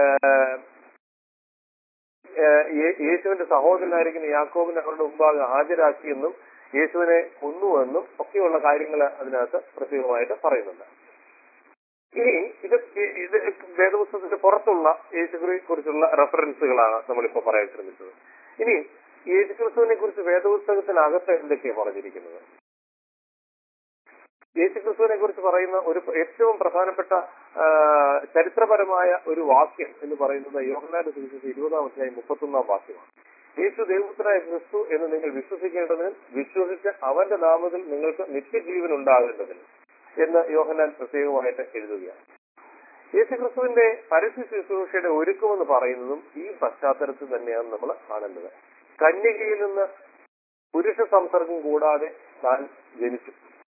ഏഹ് യേ- യേശുവിന്റെ സഹോദരനായിരിക്കുന്ന യാക്കോബിനെ അവരുടെ മുമ്പാകെ ഹാജരാക്കിയെന്നും യേശുവിനെ കൊന്നുവെന്നും ഒക്കെയുള്ള കാര്യങ്ങൾ അതിനകത്ത് പ്രത്യേകമായിട്ട് പറയുന്നുണ്ട് ഇനി ഇത് ഇത് വേദപുസ്തകത്തിന്റെ പുറത്തുള്ള യേശുക്രിയെ കുറിച്ചുള്ള റെഫറൻസുകളാണ് നമ്മളിപ്പോ പറയാൻ ശ്രമിച്ചത് ഇനി യേശുക്രിസ്തുവിനെ കുറിച്ച് വേദപുസ്തകത്തിനകത്ത് എന്തൊക്കെയാണ് പറഞ്ഞിരിക്കുന്നത് യേശുക്രിസ്തുവിനെ കുറിച്ച് പറയുന്ന ഒരു ഏറ്റവും പ്രധാനപ്പെട്ട ആ, ചരിത്രപരമായ ഒരു വാക്യം എന്ന് പറയുന്നത് യോഹന്നാന്റെ സുവിശേഷം ഇരുപതാം അധ്യായം മുപ്പത്തൊന്നാം വാക്യമാണ് യേശു ദൈവത്തിനായ ക്രിസ്തു എന്ന് നിങ്ങൾ വിശ്വസിക്കേണ്ടതിന് വിശ്വസിച്ച് അവന്റെ നാമത്തിൽ നിങ്ങൾക്ക് നിത്യജീവൻ ഉണ്ടാകേണ്ടതിന് എന്ന് യോഹന്നാൻ പ്രത്യേകമായിട്ട് എഴുതുകയാണ് യേശുക്രിസ്തുവിന്റെ പരസ്യ ശുശ്രൂഷയുടെ ഒരുക്കമെന്ന് പറയുന്നതും ഈ പശ്ചാത്തലത്തിൽ തന്നെയാണ് നമ്മൾ കാണേണ്ടത് കന്യകയിൽ നിന്ന് പുരുഷ സംസർഗം കൂടാതെ താൻ ജനിച്ചു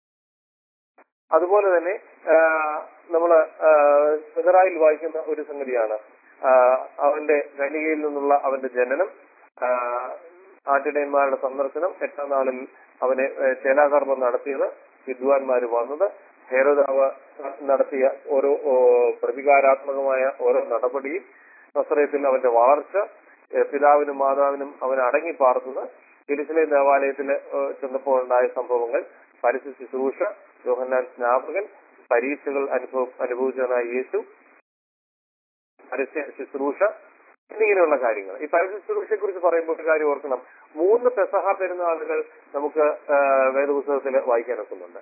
അതുപോലെ തന്നെ നമ്മൾ സിതറായിൽ വായിക്കുന്ന ഒരു സംഗതിയാണ് ആ, അവന്റെ കന്യകയിൽ നിന്നുള്ള അവന്റെ ജനനം ആ, ആട്ടിടയന്മാരുടെ സന്ദർശനം എട്ടാം നാളിൽ അവനെ ഏ, ചേലാകർമ്മം നടത്തിയത് വിദ്വാൻമാര് വന്നത് ഹേരോദാവ് നടത്തിയ ഓരോ ഓ, പ്രതികാരാത്മകമായ ഓരോ നടപടിയും നസ്രയത്തിൽ അവന്റെ വളർച്ച ഏ, പിതാവിനും മാതാവിനും അവൻ അടങ്ങി പാർത്തത് തിരുച്ചിലെ ദേവാലയത്തില് ഏ, ചെന്നപ്പോൾ ഉണ്ടായ സംഭവങ്ങൾ പരസ്യ ശുശ്രൂഷ യോഹന്നാൻ സ്നാപകൻ പരീക്ഷകൾ അനുഭവ അനുഭവിച്ചതായ യേശു പരസ്യ ശുശ്രൂഷ എന്നിങ്ങനെയുള്ള കാര്യങ്ങൾ ഈ പരസ്യ ശുശ്രൂഷയെ കുറിച്ച് പറയുമ്പോൾ ഒരു കാര്യം ഓർക്കണം മൂന്ന് പെസഹ പെരുന്നാളുകൾ നമുക്ക് ആ, വേദപുസ്തകത്തിൽ വായിക്കാനൊക്കുന്നുണ്ട്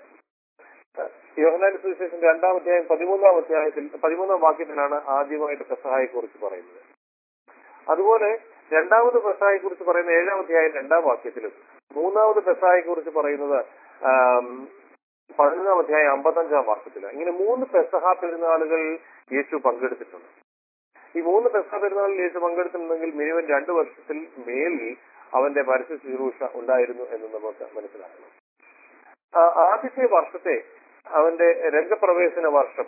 യോഹനാൻ സുവിശേഷം രണ്ടാം അധ്യായം പതിമൂന്നാം അധ്യായത്തിൽ പതിമൂന്നാം വാക്യത്തിലാണ് ആദ്യമായിട്ട് പെസഹായെ കുറിച്ച് പറയുന്നത് അതുപോലെ രണ്ടാമത് പെസഹായെ കുറിച്ച് പറയുന്ന ഏഴാം അധ്യായം രണ്ടാം വാക്യത്തിലും മൂന്നാമത് പെസഹായെ കുറിച്ച് പറയുന്നത് ആം, പതിനൊന്നാം അധ്യായം അമ്പത്തഞ്ചാം വാക്യത്തിൽ ഇങ്ങനെ മൂന്ന് പെസഹ പെരുന്നാളുകൾ യേശു പങ്കെടുത്തിട്ടുണ്ട് ഈ മൂന്ന് പെസഹ പെരുന്നാളിൽ യേശു പങ്കെടുത്തിട്ടുണ്ടെങ്കിൽ മിനിമം രണ്ടു വർഷത്തിൽ മേലിൽ അവന്റെ പരസ്യ ശുശ്രൂഷ ഉണ്ടായിരുന്നു എന്ന് നമുക്ക് മനസ്സിലാക്കണം ആ, ആദ്യത്തെ വർഷത്തെ അവന്റെ രംഗപ്രവേശന വർഷം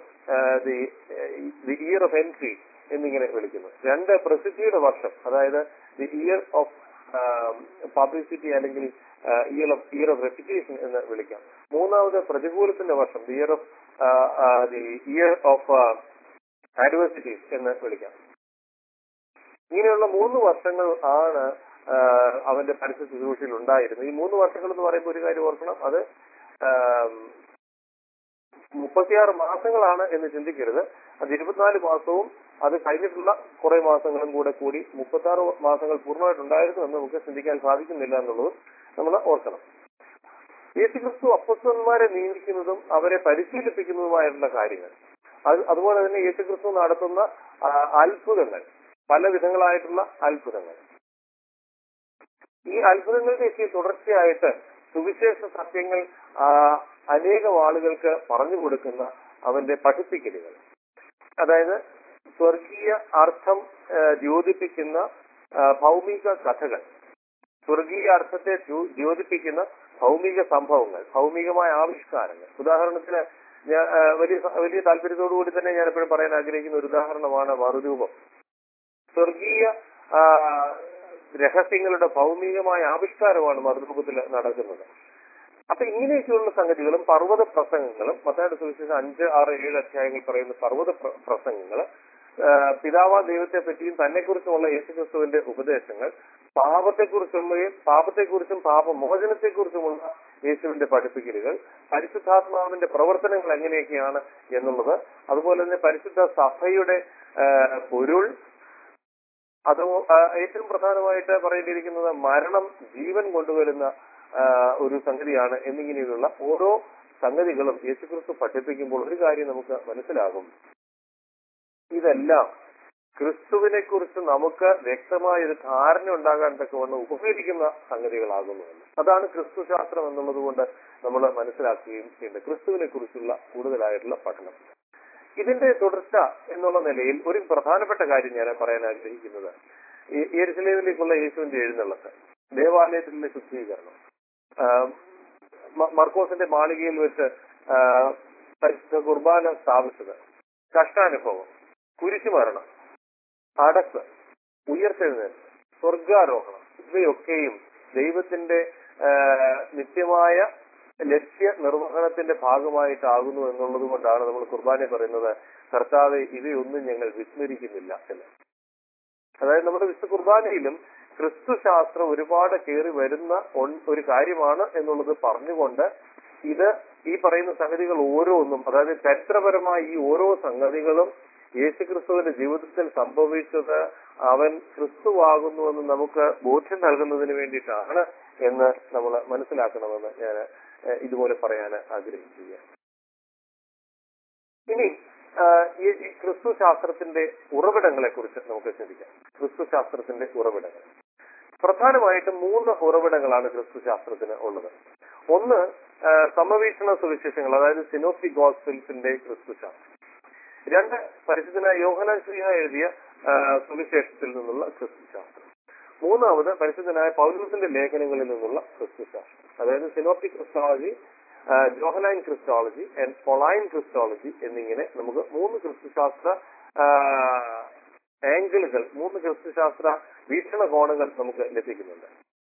ദി ഇയർ ഓഫ് എൻട്രി എന്നിങ്ങനെ വിളിക്കുന്നു രണ്ട് പ്രസിദ്ധിയുടെ വർഷം അതായത് ദി ഇയർ ഓഫ് പബ്ലിസിറ്റി അല്ലെങ്കിൽ year of year of reputation എന്ന് വിളിക്കാം മൂന്നാമത് പ്രതികൂലത്തിന്റെ വർഷം the year of the year of adversities എന്ന് വിളിക്കാം ഇങ്ങനെയുള്ള മൂന്ന് വർഷങ്ങൾ ആണ് ആ, അവന്റെ പരസ്യ ശുശ്രൂഷയിൽ ഉണ്ടായിരുന്നത് ഈ മൂന്ന് വർഷങ്ങൾ എന്ന് പറയുമ്പോൾ ഒരു കാര്യം ഓർക്കണം അത് ആം, മുപ്പത്തിയാറ് മാസങ്ങളാണ് എന്ന് ചിന്തിക്കരുത് അത് ഇരുപത്തിനാല് മാസവും അത് കഴിഞ്ഞിട്ടുള്ള കുറെ മാസങ്ങളും കൂടെ കൂടി മുപ്പത്തി ആറ് മാസങ്ങൾ പൂർണ്ണമായിട്ടുണ്ടായിരുന്നു എന്ന് നമുക്ക് ചിന്തിക്കാൻ സാധിക്കുന്നില്ല എന്നുള്ളത് നമ്മൾ ഓർക്കണം യേശുക്രിസ്തു അപ്പസ്തന്മാരെ നിയമിക്കുന്നതും അവരെ പരിശീലിപ്പിക്കുന്നതുമായിട്ടുള്ള കാര്യങ്ങൾ അത് അതുപോലെ തന്നെ യേശുക്രിസ്തു നടത്തുന്ന ആ, അത്ഭുതങ്ങൾ പല വിധങ്ങളായിട്ടുള്ള അത്ഭുതങ്ങൾ ഈ അത്ഭുതങ്ങളുടെയൊക്കെ തുടർച്ചയായിട്ട് സുവിശേഷ സത്യങ്ങൾ ആ, അനേകം ആളുകൾക്ക് പറഞ്ഞു കൊടുക്കുന്ന അവന്റെ പഠിപ്പിക്കലുകൾ അതായത് സ്വർഗീയ അർത്ഥം ആ, ദ്യോതിപ്പിക്കുന്ന ആ, ഭൗമിക കഥകൾ സ്വർഗീയ അർത്ഥത്തെ ദ്യോ- ദ്യോതിപ്പിക്കുന്ന ഭൗമിക സംഭവങ്ങൾ ഭൗമികമായ ആവിഷ്കാരങ്ങൾ ഉദാഹരണത്തിന് ഞാൻ ആ, വലിയ സ- വലിയ താല്പര്യത്തോടു കൂടി തന്നെ ഞാൻ എപ്പോഴും പറയാൻ ആഗ്രഹിക്കുന്ന ഒരു ഉദാഹരണമാണ് മറുരൂപം സ്വർഗീയ ആ, രഹസ്യങ്ങളുടെ ഭൗമികമായ ആവിഷ്കാരമാണ് മറുരൂപത്തിൽ നടക്കുന്നത് അപ്പൊ ഇങ്ങനെയൊക്കെയുള്ള സംഗതികളും പർവ്വത പ്രസംഗങ്ങളും മത്തായുടെ സുവിശേഷം അഞ്ച് ആറ് ഏഴ് അധ്യായങ്ങൾ പറയുന്ന പർവ്വത പ്ര- പ്രസംഗങ്ങള് ആ, പിതാവാ ദൈവത്തെ പറ്റിയും തന്നെക്കുറിച്ചുമുള്ള യേശുക്രിസ്തുവിന്റെ ഉപദേശങ്ങൾ പാപത്തെക്കുറിച്ചുള്ളയും പാപത്തെക്കുറിച്ചും പാപമോചനത്തെക്കുറിച്ചുമുള്ള യേശുവിന്റെ പഠിപ്പിക്കലുകൾ പരിശുദ്ധാത്മാവിന്റെ പ്രവർത്തനങ്ങൾ എങ്ങനെയൊക്കെയാണ് എന്നുള്ളത് അതുപോലെ തന്നെ പരിശുദ്ധ സഭയുടെ ആ, പൊരുൾ അത് ഏറ്റവും പ്രധാനമായിട്ട് പറയേണ്ടിയിരിക്കുന്നത് മരണം ജീവൻ കൊണ്ടുവരുന്ന ആ, ഒരു സംഗതിയാണ് എന്നിങ്ങനെയുള്ള ഓരോ സംഗതികളും യേശുക്രിസ്തു പഠിപ്പിക്കുമ്പോൾ ഒരു കാര്യം നമുക്ക് മനസ്സിലാകും ഇതെല്ലാം ക്രിസ്തുവിനെ കുറിച്ച് നമുക്ക് വ്യക്തമായ ഒരു ധാരണ ഉണ്ടാകാൻ തക്കവണ്ണം ഉപകരിക്കുന്ന സംഗതികളാകുന്നുവെന്ന് അതാണ് ക്രിസ്തു ശാസ്ത്രം എന്നുള്ളത് കൊണ്ട് നമ്മൾ മനസ്സിലാക്കുകയും ചെയ്യേണ്ടത് ക്രിസ്തുവിനെ കുറിച്ചുള്ള കൂടുതലായിട്ടുള്ള പഠനം ഇതിന്റെ തുടർച്ച എന്നുള്ള നിലയിൽ ഒരു പ്രധാനപ്പെട്ട കാര്യം ഞാൻ പറയാൻ ആഗ്രഹിക്കുന്നത് ഈ യെരുസലേമിലേക്കുള്ള യേശുവിന്റെ എഴുന്നള്ളത്ത് ദേവാലയത്തിലെ ശുദ്ധീകരണം ആ, മ- മർക്കോസിന്റെ മാളികയിൽ വെച്ച് ആ, പരിശുദ്ധ കുർബാന സ്ഥാപിച്ചത് കഷ്ടാനുഭവം കുരിശുമരണം അടക്ക് ഉയർത്തെഴുന്നേൽപ്പ് സ്വർഗാരോഹണം ഇവയൊക്കെയും ദൈവത്തിന്റെ ആ, നിത്യമായ ലക്ഷ്യ നിർവഹണത്തിന്റെ ഭാഗമായിട്ടാകുന്നു എന്നുള്ളത് കൊണ്ടാണ് നമ്മൾ കുർബാന പറയുന്നത് കർത്താവെ ഇവയൊന്നും ഞങ്ങൾ വിസ്മരിക്കുന്നില്ല എന്ന് അതായത് നമ്മുടെ വിശുദ്ധ കുർബാനയിലും ക്രിസ്തു ശാസ്ത്രം ഒരുപാട് കയറി വരുന്ന ഒൺ- ഒരു കാര്യമാണ് എന്നുള്ളത് പറഞ്ഞുകൊണ്ട് ഇത് ഈ പറയുന്ന സംഗതികൾ ഓരോന്നും അതായത് ചരിത്രപരമായ ഈ ഓരോ സംഗതികളും യേശുക്രിസ്തുവിന്റെ ജീവിതത്തിൽ സംഭവിച്ചത് അവൻ ക്രിസ്തുവാകുന്നുവെന്ന് നമുക്ക് ബോധ്യം നൽകുന്നതിന് വേണ്ടിയിട്ടാണ് എന്ന് നമ്മൾ മനസ്സിലാക്കണമെന്ന് ഞാൻ ഏഹ്, ഇതുപോലെ പറയാൻ ആഗ്രഹിക്കുകയാണ് ഇനി ആഹ്, ഈ ഈ ക്രിസ്തു ശാസ്ത്രത്തിന്റെ ഉറവിടങ്ങളെ കുറിച്ച് നമുക്ക് ചിന്തിക്കാം ക്രിസ്തു ശാസ്ത്രത്തിന്റെ ഉറവിടങ്ങൾ പ്രധാനമായിട്ടും മൂന്ന് ഉറവിടങ്ങളാണ് ക്രിസ്തു ശാസ്ത്രത്തിന് ഉള്ളത് ഒന്ന് ആഹ്, സമവീക്ഷണ സുവിശേഷങ്ങൾ അതായത് സിനോപ്പി ഗോസ്പിൽസിന്റെ ക്രിസ്തു ശാസ്ത്രം രണ്ട് പരിശുദ്ധനായ യോഹനാൻ ശ്രീഹ എഴുതിയ ആഹ്, സുവിശേഷത്തിൽ നിന്നുള്ള ക്രിസ്തു ശാസ്ത്രം മൂന്നാമത് പരിശുദ്ധനായ പൗരൂസിന്റെ ലേഖനങ്ങളിൽ നിന്നുള്ള ക്രിസ്തു ശാസ്ത്രം അതായത് synoptic christology Johannine christology and Pauline christology എന്നിങ്ങനെ നമുക്ക് മൂന്ന് ക്രിസ്തുശാസ്ത്ര ആംഗിളുകൾ മൂന്ന് ക്രിസ്തുശാസ്ത്ര വീക്ഷണകോണുകൾ നമുക്ക് ലഭിക്കുന്നുണ്ട്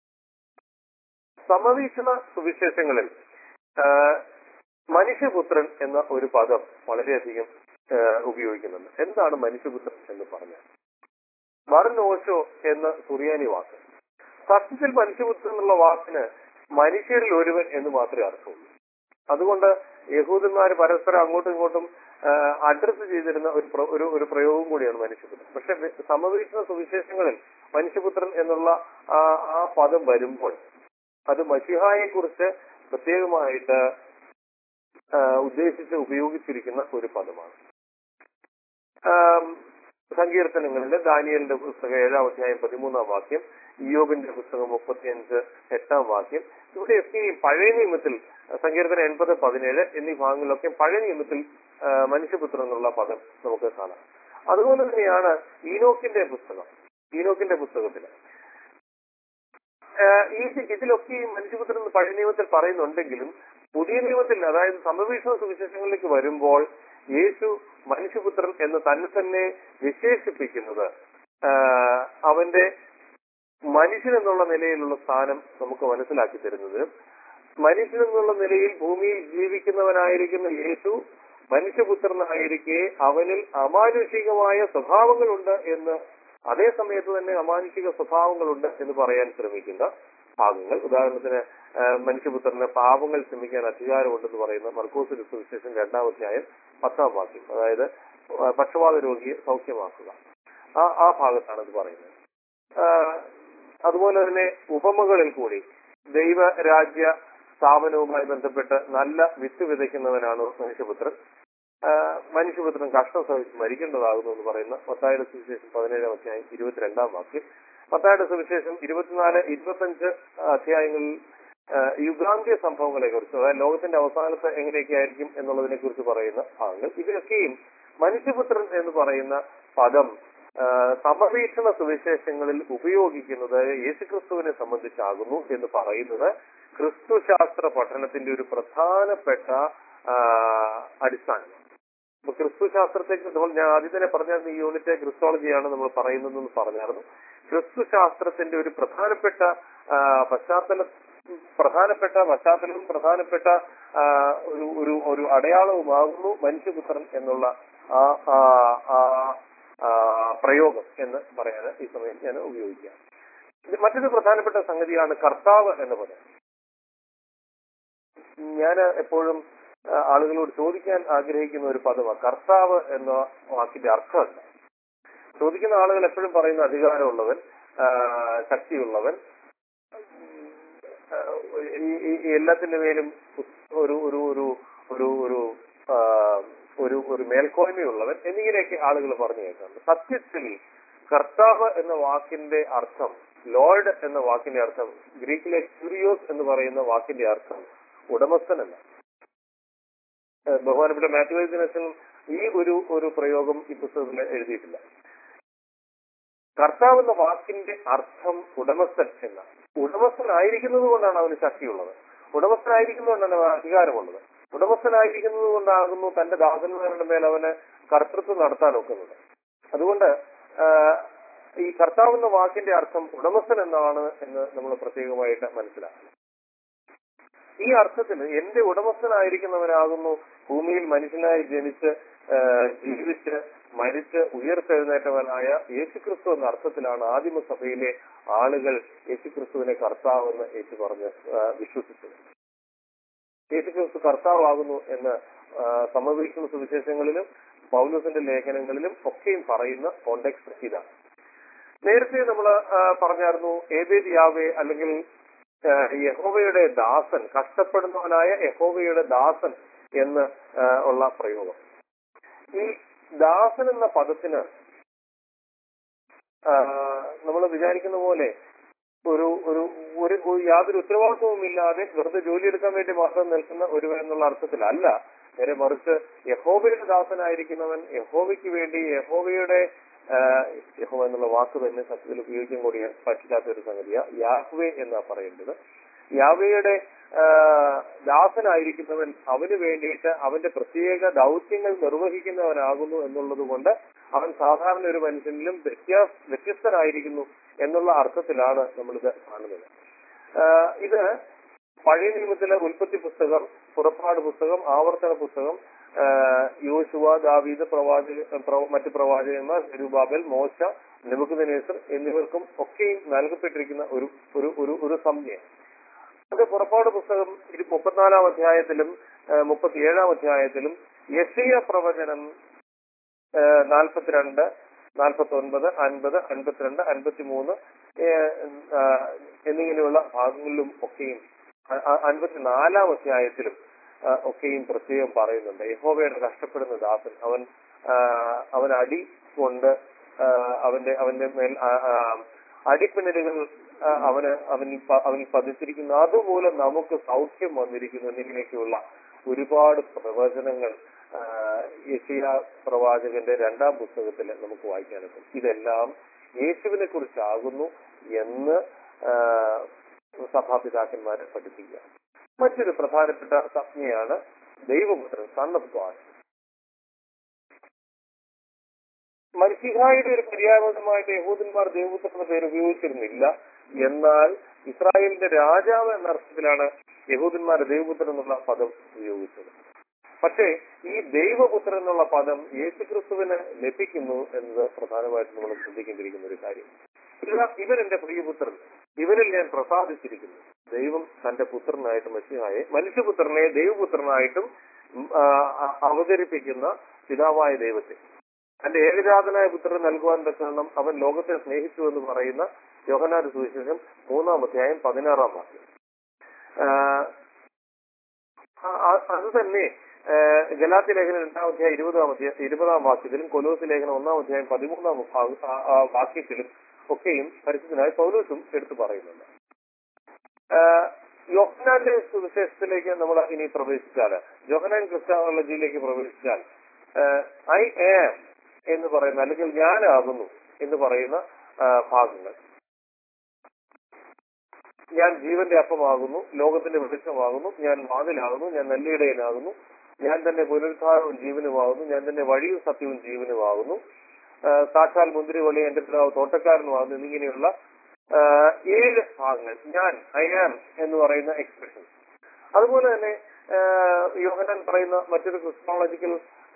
സമവീക്ഷണ സുവിശേഷങ്ങളിൽ ആ, മനുഷ്യപുത്രൻ എന്ന ഒരു പദം വളരെയധികം ആ, ഉപയോഗിക്കുന്നുണ്ട് എന്താണ് മനുഷ്യപുത്രൻ എന്ന് പറഞ്ഞാൽ മറനോശോ എന്ന സുറിയാനി വാക്ക് സത്യത്തിൽ മനുഷ്യപുത്രൻ എന്നുള്ള വാക്കിന് മനുഷ്യരിൽ ഒരുവൻ എന്ന് മാത്രമേ അർത്ഥമുള്ളൂ അതുകൊണ്ട് യഹൂദന്മാർ പരസ്പരം അങ്ങോട്ടും ഇങ്ങോട്ടും അഡ്രസ് ചെയ്തിരുന്ന ഒരു പ്ര- ഒരു ഒരു പ്രയോഗം കൂടിയാണ് മനുഷ്യപുത്രൻ പക്ഷെ വെ- സമവീക്ഷണ സുവിശേഷങ്ങളിൽ മനുഷ്യപുത്രൻ എന്നുള്ള ആ ആ പദം വരുമ്പോൾ അത് മഷിഹായെ കുറിച്ച് പ്രത്യേകമായിട്ട് ആ, ഉദ്ദേശിച്ച് ഉപയോഗിച്ചിരിക്കുന്ന ഒരു പദമാണ് ആം, സങ്കീർത്തനങ്ങളിലെ ദാനിയലിന്റെ പുസ്തകം ഏഴാം അധ്യായം പതിമൂന്നാം വാക്യം ഇയോബിന്റെ പുസ്തകം മുപ്പത്തിയഞ്ച് എട്ടാം വാക്യം ഇവിടെയൊക്കെ ഈ പഴയ നിയമത്തിൽ സങ്കീർത്തനം എൺപത് പതിനേഴ് എന്നീ ഭാഗങ്ങളിലൊക്കെ പഴയ നിയമത്തിൽ ആ, മനുഷ്യപുത്രൻ എന്നുള്ള പദം നമുക്ക് കാണാം അതുപോലെ തന്നെയാണ് ഈനോക്കിന്റെ പുസ്തകം ഈനോക്കിന്റെ പുസ്തകത്തിൽ ആഹ് ഈ ഇതിലൊക്കെ ഈ മനുഷ്യപുത്രൻ എന്ന് പഴയ നിയമത്തിൽ പറയുന്നുണ്ടെങ്കിലും പുതിയ നിയമത്തിൽ അതായത് സമവീക്ഷണ സുവിശേഷങ്ങളിലേക്ക് വരുമ്പോൾ യേശു മനുഷ്യപുത്രൻ എന്ന് തന്നെ തന്നെ വിശേഷിപ്പിക്കുന്നത് ആഹ് അവന്റെ മനുഷ്യൻ എന്നുള്ള നിലയിലുള്ള സ്ഥാനം നമുക്ക് മനസ്സിലാക്കി തരുന്നത് മനുഷ്യൻ എന്നുള്ള നിലയിൽ ഭൂമിയിൽ ജീവിക്കുന്നവനായിരിക്കുന്ന യേശു മനുഷ്യപുത്രനായിരിക്കെ അവനിൽ അമാനുഷികമായ സ്വഭാവങ്ങളുണ്ട് എന്ന് അതേ സമയത്ത് തന്നെ അമാനുഷിക സ്വഭാവങ്ങളുണ്ട് എന്ന് പറയാൻ ശ്രമിക്കുന്ന ഭാഗങ്ങൾ ഉദാഹരണത്തിന് ആ, മനുഷ്യപുത്രന് പാപങ്ങൾ ക്ഷമിക്കാൻ അധികാരമുണ്ടെന്ന് പറയുന്ന മർക്കോസ് വിശേഷം രണ്ടാം അധ്യായം പത്താം വാക്യം അതായത് ആ, പക്ഷപാത രോഗിയെ സൗഖ്യമാക്കുക ആ ആ ഭാഗത്താണ് ഇത് പറയുന്നത് ആ, അതുപോലെ തന്നെ ഉപമകളിൽ കൂടി ദൈവരാജ്യ സ്ഥാപനവുമായി ബന്ധപ്പെട്ട് നല്ല വിത്ത് വിതയ്ക്കുന്നവനാണ് മനുഷ്യപുത്രൻ ആ, മനുഷ്യപുത്രൻ കഷ്ടം സഹിച്ച് മരിക്കേണ്ടതാകുന്നു എന്ന് പറയുന്ന പത്തായുടെ സുവിശേഷം പതിനേഴാം അധ്യായം ഇരുപത്തിരണ്ടാം വാക്യം പത്തായുടെ സുവിശേഷം ഇരുപത്തിനാല് ഇരുപത്തഞ്ച് അധ്യായങ്ങളിൽ ആ, യുഗാന്ത്യ സംഭവങ്ങളെ കുറിച്ച് അതായത് ലോകത്തിന്റെ അവസാനത്ത് എങ്ങനെയൊക്കെ ആയിരിക്കും എന്നുള്ളതിനെ കുറിച്ച് പറയുന്ന ഭാഗങ്ങൾ ഇവരൊക്കെയും മനുഷ്യപുത്രൻ എന്ന് പറയുന്ന പദം ആ, സമവീക്ഷണ സുവിശേഷങ്ങളിൽ ഉപയോഗിക്കുന്നത് യേശുക്രിസ്തുവിനെ സംബന്ധിച്ചാകുന്നു എന്ന് പറയുന്നത് ക്രിസ്തുശാസ്ത്ര പഠനത്തിന്റെ ഒരു പ്രധാനപ്പെട്ട ആ, അടിസ്ഥാനമാണ് അപ്പൊ ക്രിസ്തുശാസ്ത്രത്തെ നമ്മൾ ഞാൻ ആദ്യം തന്നെ പറഞ്ഞായിരുന്നു ഈ യൂണിറ്റ് ക്രിസ്റ്റോളജിയാണ് നമ്മൾ പറയുന്നതെന്ന് പറഞ്ഞായിരുന്നു ക്രിസ്തുശാസ്ത്രത്തിന്റെ ഒരു പ്രധാനപ്പെട്ട ആ, പശ്ചാത്തല പ്രധാനപ്പെട്ട പശ്ചാത്തലവും പ്രധാനപ്പെട്ട ആ, ഒരു ഒരു ഒരു അടയാളവുമാകുന്നു മനുഷ്യപുത്രൻ എന്നുള്ള ആ ആ, ആ, ആ, പ്രയോഗം എന്ന് പറയാൻ ഈ സമയം ഞാൻ ഉപയോഗിക്കാം ഇത് മറ്റൊരു പ്രധാനപ്പെട്ട സംഗതിയാണ് കർത്താവ് എന്ന് പറയുന്നത് ഞാൻ എപ്പോഴും ആ, ആളുകളോട് ചോദിക്കാൻ ആഗ്രഹിക്കുന്ന ഒരു പദമാണ് കർത്താവ് എന്ന വാക്കിന്റെ അർത്ഥം എന്താ ചോദിക്കുന്ന ആളുകൾ എപ്പോഴും പറയുന്ന അധികാരമുള്ളവൻ ആ, ശക്തിയുള്ളവൻ ആ, ഈ- ഈ- ഈ എല്ലാത്തിന്റെ മേലും ഒരു ഒരു ഒരു ഒരു ഒരു ആ, ഒരു ഒരു മേൽക്കോയ്മയുള്ളവൻ എന്നിങ്ങനെയൊക്കെ ആളുകൾ പറഞ്ഞു കേൾക്കുന്നുണ്ട് സത്യത്തിൽ കർത്താവ് എന്ന വാക്കിന്റെ അർത്ഥം ലോർഡ് എന്ന വാക്കിന്റെ അർത്ഥം ഗ്രീക്കിലെ ക്യൂരിയോസ് എന്ന് പറയുന്ന വാക്കിന്റെ അർത്ഥം ഉടമസ്ഥനല്ല ഏഹ് ബഹുമാനപ്പെട്ട മാത്യു വൈദ്യനച്ചൻ ഈ ഒരു ഒരു പ്രയോഗം ഈ പുസ്തകത്തിൽ എഴുതിയിട്ടില്ല കർത്താവ് എന്ന വാക്കിന്റെ അർത്ഥം ഉടമസ്ഥൻ എന്ന ഉടമസ്ഥനായിരിക്കുന്നത് കൊണ്ടാണ് അവന് ശക്തിയുള്ളത് ഉടമസ്ഥനായിരിക്കുന്നതുകൊണ്ടാണ് അവന് അധികാരമുള്ളത് ഉടമസ്ഥനായിരിക്കുന്നത് കൊണ്ടാകുന്നു തന്റെ ദാസന്മാരുടെ മേൽ അവന് കർത്തൃത്വം നടത്താൻ ഒക്കുന്നത് അതുകൊണ്ട് ആഹ്, ഈ കർത്താവ് എന്ന വാക്കിന്റെ അർത്ഥം ഉടമസ്ഥൻ എന്നാണ് എന്ന് നമ്മൾ പ്രത്യേകമായിട്ട് മനസ്സിലാക്കണം ഈ അർത്ഥത്തിൽ എന്റെ ഉടമസ്ഥനായിരിക്കുന്നവനാകുന്നു ഭൂമിയിൽ മനുഷ്യനായി ജനിച്ച് ആഹ്, ജീവിച്ച് മരിച്ച് ഉയർത്തെഴുന്നേറ്റവനായ യേശുക്രിസ്തു എന്ന അർത്ഥത്തിലാണ് ആദിമസഭയിലെ ആളുകൾ യേശുക്രിസ്തുവിനെ കർത്താവെന്ന് യേശു പറഞ്ഞ് ആഹ്, വിശ്വസിച്ചത് യേശുക്രിസ്തു കർത്താവാകുന്നു എന്ന് ആഹ്, സമവീക്ഷണ സുവിശേഷങ്ങളിലും പൗലോസിന്റെ ലേഖനങ്ങളിലും ഒക്കെയും പറയുന്ന കോണ്ടെക്സ്റ്റ് ഇതാണ് നേരത്തെ നമ്മൾ പറഞ്ഞായിരുന്നു ഏതേത് യാവേ അല്ലെങ്കിൽ ആ, യഹോവയുടെ ദാസൻ കഷ്ടപ്പെടുന്നവനായ യഹോവയുടെ ദാസൻ എന്ന് ആ, ഉള്ള പ്രയോഗം ഈ ദാസൻ എന്ന പദത്തിന് നമ്മൾ വിചാരിക്കുന്ന പോലെ ഒരു ഒരു ഒരു ഒരു യാതൊരു ഉത്തരവാദിത്വവും ഇല്ലാതെ വെറുതെ ജോലിയെടുക്കാൻ വേണ്ടി മാത്രം നിൽക്കുന്ന ഒരുവൻ എന്നുള്ള അർത്ഥത്തിലല്ല നേരെ മറിച്ച് യഹോവയുടെ ദാസനായിരിക്കുന്നവൻ യഹോവയ്ക്ക് വേണ്ടി യഹോവയുടെ ആ, യഹോവ എന്നുള്ള വാക്ക് തന്നെ സത്യത്തിൽ ഉപയോഗിക്കാൻ കൂടി പറ്റില്ലാത്ത ഒരു സംഗതിയാ യാഹ്വേ എന്നാ പറയേണ്ടത് യാവയുടെ ദാസനായിരിക്കുന്നവൻ അവന് വേണ്ടിയിട്ട് അവന്റെ പ്രത്യേക ദൗത്യങ്ങൾ നിർവഹിക്കുന്നവനാകുന്നു എന്നുള്ളത് കൊണ്ട് അവൻ സാധാരണ ഒരു മനുഷ്യനിലും വ്യത്യാസ വ്യത്യസ്തനായിരിക്കുന്നു എന്നുള്ള അർത്ഥത്തിലാണ് നമ്മളിത് കാണുന്നത് ആഹ് ഇത് പഴയ നിയമത്തിലെ ഉൽപ്പത്തി പുസ്തകം പുറപ്പാട് പുസ്തകം ആവർത്തന പുസ്തകം ആഹ് യോശുവ ദാവീദ് പ്രവാചക പ്രവ- മറ്റ് പ്രവാചകന്മാർ തിരുബാബൽ മോശ നെബുക്കുദനേസർ എന്നിവർക്കും ഒക്കെയും നൽകപ്പെട്ടിരിക്കുന്ന ഒരു ഒരു ഒരു ഒരു സംജ്ഞയാണ് അത് പുറപ്പാട് പുസ്തകം ഇരു മുപ്പത്തിനാലാം അധ്യായത്തിലും ആഹ് മുപ്പത്തിയേഴാം അധ്യായത്തിലും യസിയ പ്രവചനം ആഹ് നാൽപ്പത്തിരണ്ട് നാൽപ്പത്തി ഒൻപത് അൻപത് അൻപത്തിരണ്ട് അൻപത്തിമൂന്ന് ആഹ് എന്നിങ്ങനെയുള്ള ഭാഗങ്ങളിലും ഒക്കെയും അ- അ- അൻപത്തിനാലാം അധ്യായത്തിലും ആഹ് ഒക്കെയും പ്രത്യേകം പറയുന്നുണ്ട് യഹോവയുടെ കഷ്ടപ്പെടുന്ന ദാസൻ അവൻ ആഹ് അവൻ അടി കൊണ്ട് ആഹ് അവന്റെ അവന്റെ മേൽ ആ- ആ, അടിപ്പിണരുകൾ ആഹ് അവന് അവനിൽ പ- അവനിൽ പതിച്ചിരിക്കുന്നു അതുമൂലം നമുക്ക് സൗഖ്യം വന്നിരിക്കുന്നു എന്നിങ്ങനെയൊക്കെയുള്ള ഒരുപാട് പ്രവചനങ്ങൾ യശിയ പ്രവാചകന്റെ രണ്ടാം പുസ്തകത്തിൽ നമുക്ക് വായിക്കാനൊക്കും ഇതെല്ലാം യേശുവിനെ കുറിച്ചാകുന്നു എന്ന് ആഹ് സഭാപിതാക്കന്മാരെ പഠിപ്പിക്കുക മറ്റൊരു പ്രധാനപ്പെട്ട സംജ്ഞയാണ് ദൈവപുത്രൻ സൺ ഓഫ് ഗോഡ് മരിഹായുടെ ഒരു പര്യായപദമായിട്ട് യഹൂദന്മാർ ദൈവപുത്രൻ എന്ന പേര് ഉപയോഗിച്ചിരുന്നില്ല എന്നാൽ ഇസ്രായേലിന്റെ രാജാവ് എന്ന അർത്ഥത്തിലാണ് യഹൂദന്മാർ ദൈവപുത്രൻ എന്നുള്ള പദം ഉപയോഗിച്ചത് പക്ഷേ ഈ ദൈവപുത്രൻ എന്നുള്ള പദം യേശുക്രിസ്തുവിന് ലഭിക്കുന്നു എന്നത് പ്രധാനമായിട്ട് നമ്മൾ ശ്രദ്ധിക്കേണ്ടിയിരിക്കുന്ന ഒരു കാര്യം ഇതാ ഇവൻ എന്റെ പ്രിയപുത്രൻ ഇവനിൽ ഞാൻ പ്രസാദിച്ചിരിക്കുന്നു ദൈവം തന്റെ പുത്രനായിട്ട് മഷിഹായെ മനുഷ്യപുത്രനെ ദൈവപുത്രനായിട്ടും ഉം, ആ, ആ, അവതരിപ്പിക്കുന്ന പിതാവായ ദൈവത്തെ തന്റെ ഏകജാതനായ പുത്രൻ നൽകുവാൻ തക്കണം അവൻ ലോകത്തെ സ്നേഹിച്ചു എന്ന് പറയുന്ന യോഹനാട് സുവിശേഷം മൂന്നാം അധ്യായം പതിനാറാം വാക്യം ആ, ആ- അത് തന്നെ ഗലാത്തി ലേഖനം രണ്ടാം അധ്യായം ഇരുപതാം അധ്യായം ഇരുപതാം വാക്യത്തിലും കൊലോസ് ലേഖനം ഒന്നാം അധ്യായം പതിമൂന്നാം ഭാഗ- ആ- ആ വാക്യത്തിലും ഒക്കെയും പരിശുദ്ധനായ പൗലോസും എടുത്തു പറയുന്നുണ്ട് ആഹ് യോഹനാന്റെ സുവിശേഷത്തിലേക്ക് നമ്മൾ ഇനി പ്രവേശിച്ചാൽ യോഹനാൻ ക്രിസ്ത്യാനോളജിയിലേക്ക് പ്രവേശിച്ചാൽ ഐ ആം എന്ന് പറയുന്ന അല്ലെങ്കിൽ ഞാനാകുന്നു എന്ന് പറയുന്ന ആഹ് ഭാഗങ്ങൾ ഞാൻ ജീവന്റെ അപ്പമാകുന്നു ലോകത്തിന്റെ വെളിച്ചമാകുന്നു ഞാൻ വാതിലാകുന്നു ഞാൻ നെല്ലിടയനാകുന്നു ഞാൻ തന്നെ പുനരുദ്ധാരവും ജീവനുമാകുന്നു ഞാൻ തന്നെ വഴിയും സത്യവും ജീവനുമാകുന്നു ആഹ് സാക്ഷാൽ മുന്തിരി വള്ളി എന്റെ പിതാവ് തോട്ടക്കാരനുമാകുന്നു എന്നിങ്ങനെയുള്ള ആഹ് ഏഴ് ഭാഗങ്ങൾ ഞാൻ ഐ ആം എന്ന് പറയുന്ന എക്സ്പ്രഷൻ അതുപോലെ തന്നെ ആഹ് യോഹനാൻ പറയുന്ന മറ്റൊരു ക്രിസ്തോളജിക്കൽ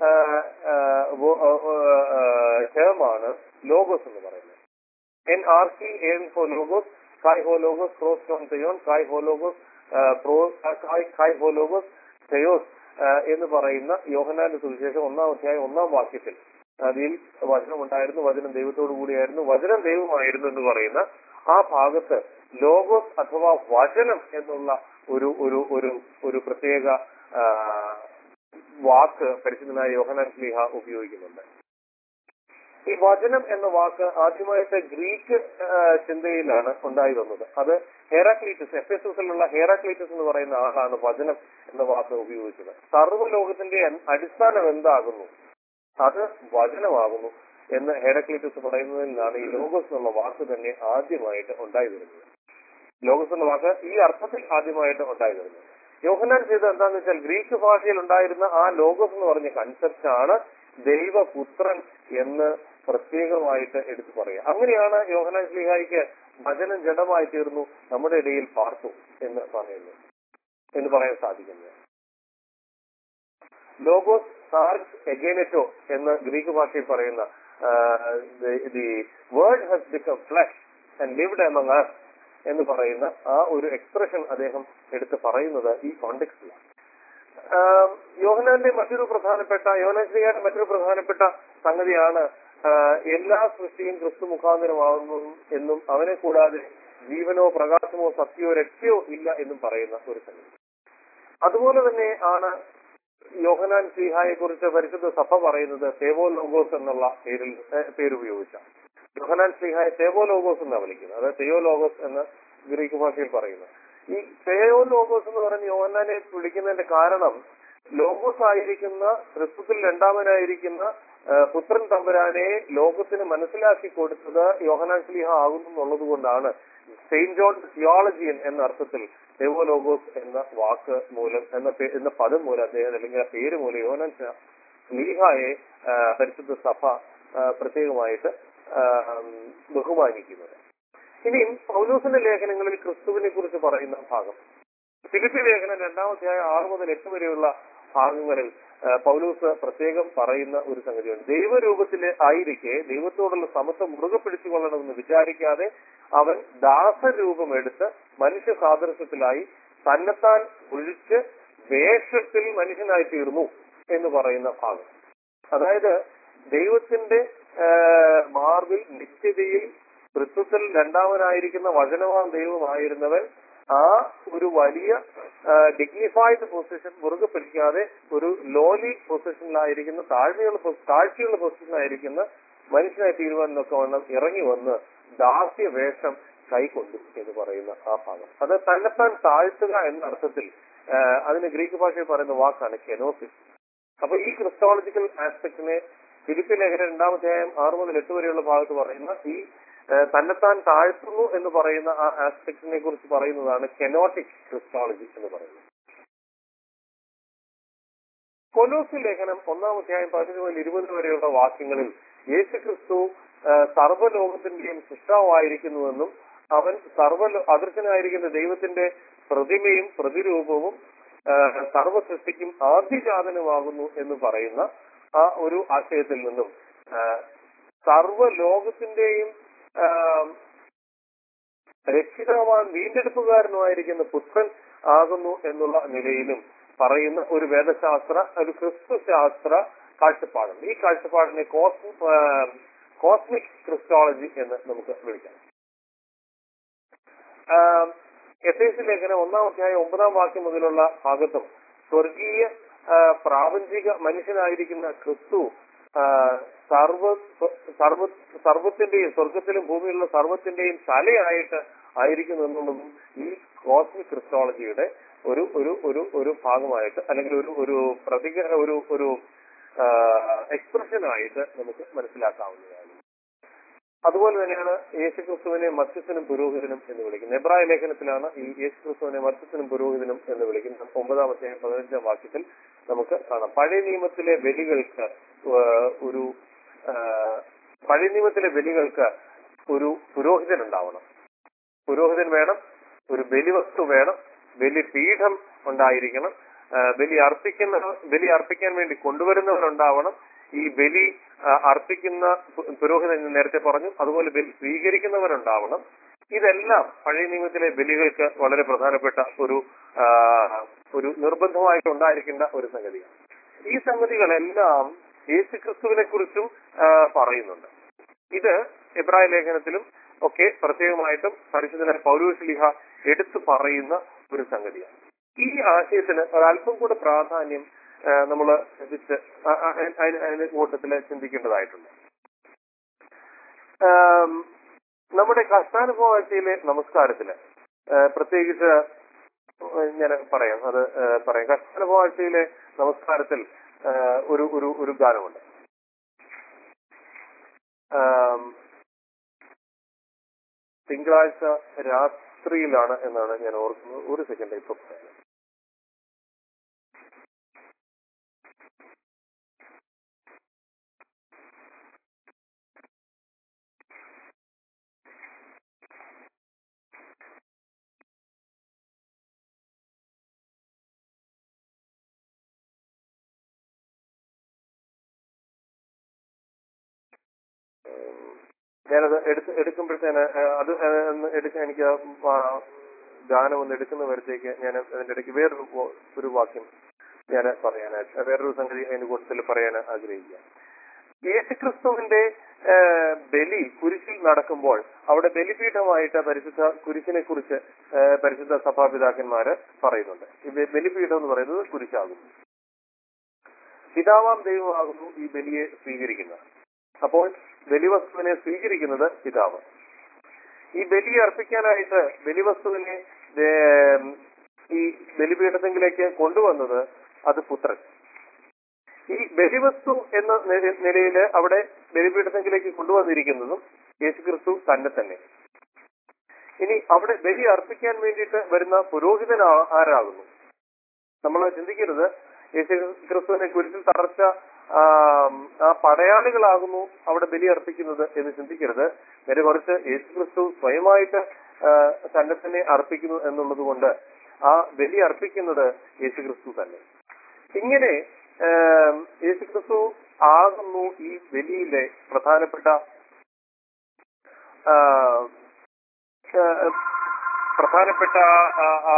ടേമാണ് ലോഗോസ് എന്ന് പറയുന്നത് എൻ ആർ സി എൻ ഫോർ ലോഗോസ് കായ് ഹോ ലോഗോസ് ക്രോസ് ടോൺ തെയോൺ കായ് ഹോ ലോഗോസ് പ്രോ കായ് ഹോ ലോഗോസ് തെയോസ് എന്ന് പറയുന്ന യോഹനാന്റെ സുവിശേഷം ഒന്നാം അധ്യായം ഒന്നാം വാക്യത്തിൽ അതിൽ വചനം ഉണ്ടായിരുന്നു വചനം ദൈവത്തോടു കൂടിയായിരുന്നു വചനം ദൈവമായിരുന്നു എന്ന് പറയുന്ന ആ ഭാഗത്ത് ലോഗോസ് അഥവാ വചനം എന്നുള്ള ഒരു ഒരു ഒരു ഒരു പ്രത്യേക ആ, വാക്ക് പരിശുദ്ധനായ യോഹനാൻ സ്ലീഹ ഉപയോഗിക്കുന്നുണ്ട് ഈ വചനം എന്ന വാക്ക് ആദ്യമായിട്ട് ഗ്രീക്ക് ആ, ചിന്തയിലാണ് ഉണ്ടായി വന്നത് അത് ഹെറാക്ലീറ്റസ് എഫ് എസ് എസിലുള്ള ഹെറാക്ലീറ്റസ് എന്ന് പറയുന്ന ആളാണ് വചനം എന്ന വാക്ക് ഉപയോഗിച്ചത് സർവ്വലോകത്തിന്റെ അൻ- അടിസ്ഥാനം എന്താകുന്നു അത് വചനമാകുന്നു എന്ന് ഹെറക്ലീറ്റസ് പറയുന്നതിൽ നിന്നാണ് ഈ ലോഗോസ് എന്നുള്ള വാക്ക് തന്നെ ആദ്യമായിട്ട് ഉണ്ടായി വരുന്നത് ലോഗോസ് എന്ന വാക്ക് ഈ അർത്ഥത്തിൽ ആദ്യമായിട്ട് ഉണ്ടായി വരുന്നത് യോഹനാൻ ചെയ്തത് എന്താണെന്ന് വെച്ചാൽ ഗ്രീക്ക് ഭാഷയിൽ ഉണ്ടായിരുന്ന ആ ലോഗോസ് എന്ന് പറഞ്ഞ കൺസെപ്റ്റ് ആണ് ദൈവപുത്രൻ എന്ന് പ്രത്യേകമായിട്ട് എടുത്തു പറയുക അങ്ങനെയാണ് യോഹനാൻ ശ്ലീഹായിക്ക് വചനം ജഡമായി തീർന്നു നമ്മുടെ ഇടയിൽ പാർത്തു എന്ന് പറയുന്നു എന്ന് പറയാൻ സാധിക്കുന്നത് ലോഗോസ് സാർജ് എഗേനറ്റോ എന്ന് ഗ്രീക്ക് ഭാഷയിൽ പറയുന്ന the word has become flesh and lived among us എന്ന് പറയുന്ന ആ ഒരു എക്സ്പ്രഷൻ അദ്ദേഹം എടുത്ത് പറയുന്നത് ഈ കോണ്ടെക്സ്റ്റിലാണ് യോഹനാന്റെ മറ്റൊരു പ്രധാനപ്പെട്ട യോഹനാശ്രീയുടെ മറ്റൊരു പ്രധാനപ്പെട്ട സംഗതിയാണ് ആ, എല്ലാ സൃഷ്ടിയും ക്രിസ്തു മുഖാന്തരമാകുന്നു എന്നും അവനെ കൂടാതെ ജീവനോ പ്രകാശമോ സത്യമോ രക്ഷയോ ഇല്ല എന്നും പറയുന്ന ഒരു സംഗതി അതുപോലെ തന്നെ ആണ് യോഹനാൻ സിഹായെ കുറിച്ച് പരിശുദ്ധ സഭ പറയുന്നത് സേവോ ലോഗോസ് എന്നുള്ള പേരിൽ ഏഹ്, പേരുപയോഗിച്ച യോഹനാൻ സിഹായെ സേവോ ലോഗോസ് എന്നാണ് വിളിക്കുന്നത് അത് തെയോ ലോഗോസ് എന്ന് ഗ്രീക്ക് ഭാഷയിൽ പറയുന്നത് ഈ തെയോ ലോഗോസ് എന്ന് പറഞ്ഞ് യോഹനാനെ വിളിക്കുന്നതിന്റെ കാരണം ലോഗോസ് ആയിരിക്കുന്ന ക്രിസ്തുത്തിൽ രണ്ടാമനായിരിക്കുന്ന ആ, പുത്രൻ തമ്പുരാനെ ലോകത്തിന് മനസ്സിലാക്കി കൊടുത്തത് യോഹനാൻ സ്ലീഹ ആകുന്നു എന്നുള്ളത് കൊണ്ടാണ് സെയിന്റ് ജോൺ തിയോളജിയൻ എന്ന അർത്ഥത്തിൽ തെവോലോഗോസ് എന്ന വാക്ക് മൂലം എന്ന പേ- എന്ന പദം മൂലം അദ്ദേഹം അല്ലെങ്കിൽ ആ പേര് മൂലം യോഹനാൻ സ്ലീഹായെ ആ, പരിശുദ്ധ സഭ ആ, പ്രത്യേകമായിട്ട് ആ, ബഹുമാനിക്കുന്നത് ഇനിയും പൗലോസിന്റെ ലേഖനങ്ങളിൽ ക്രിസ്തുവിനെ കുറിച്ച് പറയുന്ന ഭാഗം ഫിലിപ്പി ലേഖനം രണ്ടാമധ്യായ ആറ് മുതൽ എട്ട് വരെയുള്ള ഭാഗങ്ങളിൽ ആ, പൗലൂസ് പ്രത്യേകം പറയുന്ന ഒരു സംഗതിയുണ്ട് ദൈവരൂപത്തില് ആയിരിക്കെ ദൈവത്തോടുള്ള സമത്വം മുറുകെ പിടിച്ചുകൊള്ളണമെന്ന് വിചാരിക്കാതെ അവൻ ദാസരൂപം എടുത്ത് മനുഷ്യ സാദൃശ്യത്തിലായി തന്നെത്താൻ ഒഴിച്ച് വേഷത്തിൽ മനുഷ്യനായി തീർന്നു എന്ന് പറയുന്ന ഭാഗം അതായത് ദൈവത്തിന്റെ ആ, മാർവിൽ നിത്യതയിൽ തൃത്വത്തിൽ രണ്ടാമനായിരിക്കുന്ന വചനവാൻ ദൈവമായിരുന്നവൻ ആ ഒരു വലിയ ഡിഗ്നിഫൈഡ് പൊസിഷൻ മുറുകെ പിടിക്കാതെ ഒരു ലോലി പൊസിഷനിലായിരിക്കുന്ന താഴ്മയുള്ള പൊ- താഴ്ചയുള്ള പൊസിഷനിലായിരിക്കുന്ന മനുഷ്യനായി തീരുവാൻ എന്നൊക്കെ വണ്ണം ഇറങ്ങി വന്ന് ദാസ്യ വേഷം കൈക്കൊണ്ടു എന്ന് പറയുന്ന ആ ഭാഗം അത് തന്നെത്താൻ താഴ്ത്തുക എന്ന അർത്ഥത്തിൽ ആ, അതിന് ഗ്രീക്ക് ഭാഷയിൽ പറയുന്ന വാക്കാണ് കെനോസിസ് അപ്പൊ ഈ ക്രിസ്റ്റോളജിക്കൽ ആസ്പെക്ടിനെ ഫിലിപ്പി ലേഖന രണ്ടാമധ്യായം ആറ് മുതൽ എട്ട് വരെയുള്ള ഭാഗത്ത് പറയുന്ന ഈ ആ, തന്നെത്താൻ താഴ്ത്തുന്നു എന്ന് പറയുന്ന ആ ആസ്പെക്ടിനെ കുറിച്ച് പറയുന്നതാണ് കെനോട്ടിക് ക്രിസ്റ്റോളജി എന്ന് പറയുന്നത് കൊലോസി ലേഖനം ഒന്നാം അധ്യായം പതിനഞ്ച് മുതൽ ഇരുപത് വരെയുള്ള വാക്യങ്ങളിൽ യേശു ക്രിസ്തു ആ, സർവ്വലോകത്തിന്റെയും സൃഷ്ടാവായിരിക്കുന്നുവെന്നും അവൻ സർവ്വ അദൃശ്യനായിരിക്കുന്ന ദൈവത്തിന്റെ പ്രതിമയും പ്രതിരൂപവും ആ, സർവ്വ സൃഷ്ടിക്കും ആദ്യജാതനുമാകുന്നു എന്ന് പറയുന്ന ആ ഒരു ആശയത്തിൽ നിന്നും ആ, സർവ്വ ലോകത്തിന്റെയും ആ, രക്ഷിതാവാൻ വീണ്ടെടുപ്പുകാരനുമായിരിക്കുന്ന പുത്രൻ ആകുന്നു എന്നുള്ള നിലയിലും പറയുന്ന ഒരു വേദശാസ്ത്ര ഒരു ക്രിസ്തു ശാസ്ത്ര കാഴ്ചപ്പാടുണ്ട് ഈ കാഴ്ചപ്പാടിനെ കോസ്മിക് ക്രിസ്റ്റോളജി എന്ന് നമുക്ക് വിളിക്കാം എസ് എസ് ലേഖനം ഒന്നാം അധ്യായം ഒമ്പതാം വാക്യം മുതലുള്ള ഭാഗത്തും സ്വർഗീയ ആ, പ്രാപഞ്ചിക മനുഷ്യനായിരിക്കുന്ന ക്രിസ്തു ആ, സർവ സർവ സർവത്തിന്റെയും സ്വർഗത്തിലും ഭൂമിയിലുള്ള സർവത്തിന്റെയും തലയായിട്ട് ആയിരിക്കുന്നു എന്നുള്ളതും ഈ കോസ്മിക് ക്രിസ്റ്റോളജിയുടെ ഒരു ഒരു ഒരു ഒരു ഭാഗമായിട്ട് അല്ലെങ്കിൽ ഒരു ഒരു പ്രതിക ഒരു ഒരു എക്സ്പ്രഷൻ ആയിട്ട് നമുക്ക് മനസ്സിലാക്കാവുന്നതാണ് അതുപോലെ തന്നെയാണ് യേശുക്രിസ്തുവിനെ മധ്യസ്ഥനും പുരോഹിതനും എന്ന് വിളിക്കുന്നത് എബ്രായ ലേഖനത്തിലാണ് ഈ യേശുക്രിസ്തുവിനെ മധ്യസ്ഥനും പുരോഹിതനും എന്ന് വിളിക്കുന്നത് ഒമ്പതാം അധ്യായം പതിനഞ്ചാം വാക്യത്തിൽ നമുക്ക് കാണാം പഴയ നിയമത്തിലെ ബലികൾക്ക് ഏഹ്, ഒരു ഏഹ്, പഴയ നിയമത്തിലെ ബലികൾക്ക് ഒരു പുരോഹിതൻ ഉണ്ടാവണം പുരോഹിതൻ വേണം ഒരു ബലിവസ്തു വേണം ബലിപീഠം ഉണ്ടായിരിക്കണം ആ, ബലി അർപ്പിക്കുന്ന ബലി അർപ്പിക്കാൻ വേണ്ടി കൊണ്ടുവരുന്നവരുണ്ടാവണം ഈ ബലി ആ, അർപ്പിക്കുന്ന പു- പുരോഹിതൻ എന്ന് നേരത്തെ പറഞ്ഞു അതുപോലെ ബലി സ്വീകരിക്കുന്നവരുണ്ടാവണം ഇതെല്ലാം പഴയ നിയമത്തിലെ ബലികൾക്ക് വളരെ പ്രധാനപ്പെട്ട ഒരു ആ, ഒരു നിർബന്ധമായിട്ട് ഉണ്ടായിരിക്കേണ്ട ഒരു സംഗതിയാണ് ഈ സംഗതികളെല്ലാം യേശുക്രിസ്തുവിനെ കുറിച്ചും ആ, പറയുന്നുണ്ട് ഇത് എബ്രായ ലേഖനത്തിലും ഒക്കെ പ്രത്യേകമായിട്ടും പരിശുദ്ധനായ പൗരൂഷലിഹ എടുത്തു പറയുന്ന ഒരു സംഗതിയാണ് ഈ ആശയത്തിന് ഒരല്പം കൂടെ പ്രാധാന്യം നമ്മൾ ശ്രദ്ധിച്ച് ആ- ആ- അതിന് അതിന് കൂട്ടത്തിൽ ചിന്തിക്കേണ്ടതായിട്ടുണ്ട് ആം, നമ്മുടെ കഷ്ടാനുഭവാഴ്ചയിലെ നമസ്കാരത്തില് ആ, പ്രത്യേകിച്ച് ഞാൻ പറയാം അത് ആ, പറയാം കഷ്ടാനുഭവാഴ്ചയിലെ നമസ്കാരത്തിൽ ആ, ഒരു ഒരു ഒരു ഗാനമുണ്ട് ആം, തിങ്കളാഴ്ച രാത്രിയിലാണ് എന്നാണ് ഞാൻ ഓർക്കുന്നത് ഒരു സെക്കൻഡ് ഇപ്പൊ പറയാം ഉം, ഞാനത് എടുത്ത് എടുക്കുമ്പോഴത്തേന് ഏഹ്, അത് ഏഹ്, ഒന്ന് എടുക്കാൻ എനിക്ക് ആ, ആ, ഗാനം ഒന്ന് എടുക്കുന്ന വരത്തേക്ക് ഞാൻ അതിന്റെ ഇടയ്ക്ക് വേറൊരു വ- ഒരു വാക്യം ഞാൻ പറയാനായിട്ട് വേറൊരു സംഗതി അതിന്റെ കൂട്ടത്തിൽ പറയാൻ ആഗ്രഹിക്കുക യേശുക്രിസ്തുവിന്റെ ഏഹ്, ബലി കുരിശിൽ നടക്കുമ്പോൾ അവിടെ ബലിപീഠമായിട്ട് പരിശുദ്ധ കുരിശിനെ കുറിച്ച് ഏഹ്, പരിശുദ്ധ സഭാപിതാക്കന്മാര് പറയുന്നുണ്ട് ഈ ബ- ബലിപീഠം എന്ന് പറയുന്നത് കുരിശാകുന്നു പിതാവാം ദൈവമാകുന്നു ഈ ബലിയെ സ്വീകരിക്കുന്നത് അപ്പോൾ ബലിവസ്തുവിനെ സ്വീകരിക്കുന്നത് പിതാവ് ഈ ബലി അർപ്പിക്കാനായിട്ട് ബലിവസ്തുവിനെ ഏം, ഈ ബലിപീഠത്തെങ്കിലേക്ക് കൊണ്ടുവന്നത് അത് പുത്രൻ ഈ ബലിവസ്തു എന്ന നി- നിലയില് അവിടെ ബലിപീഠത്തെങ്കിലേക്ക് കൊണ്ടുവന്നിരിക്കുന്നതും യേശുക്രിസ്തു തന്നെ തന്നെ ഇനി അവിടെ ബലി അർപ്പിക്കാൻ വേണ്ടിയിട്ട് വരുന്ന പുരോഹിതൻ ആ- ആരാകുന്നു നമ്മൾ ചിന്തിക്കരുത് യേശു ക്രിസ്തുവിനെ കുരിശിൽ തറച്ച ആ, ആ പടയാളികളാകുന്നു അവിടെ ബലി അർപ്പിക്കുന്നത് എന്ന് ചിന്തിക്കരുത് നേരെ കുറച്ച് യേശു ക്രിസ്തു സ്വയമായിട്ട് ആ, തന്നെ തന്നെ അർപ്പിക്കുന്നു എന്നുള്ളത് കൊണ്ട് ആ ബലി അർപ്പിക്കുന്നത് യേശു ക്രിസ്തു തന്നെ ഇങ്ങനെ ഏം, യേശു ക്രിസ്തു ആകുന്നു ഈ ബലിയിലെ പ്രധാനപ്പെട്ട ആ, ആ, പ്രധാനപ്പെട്ട ആ, ആ,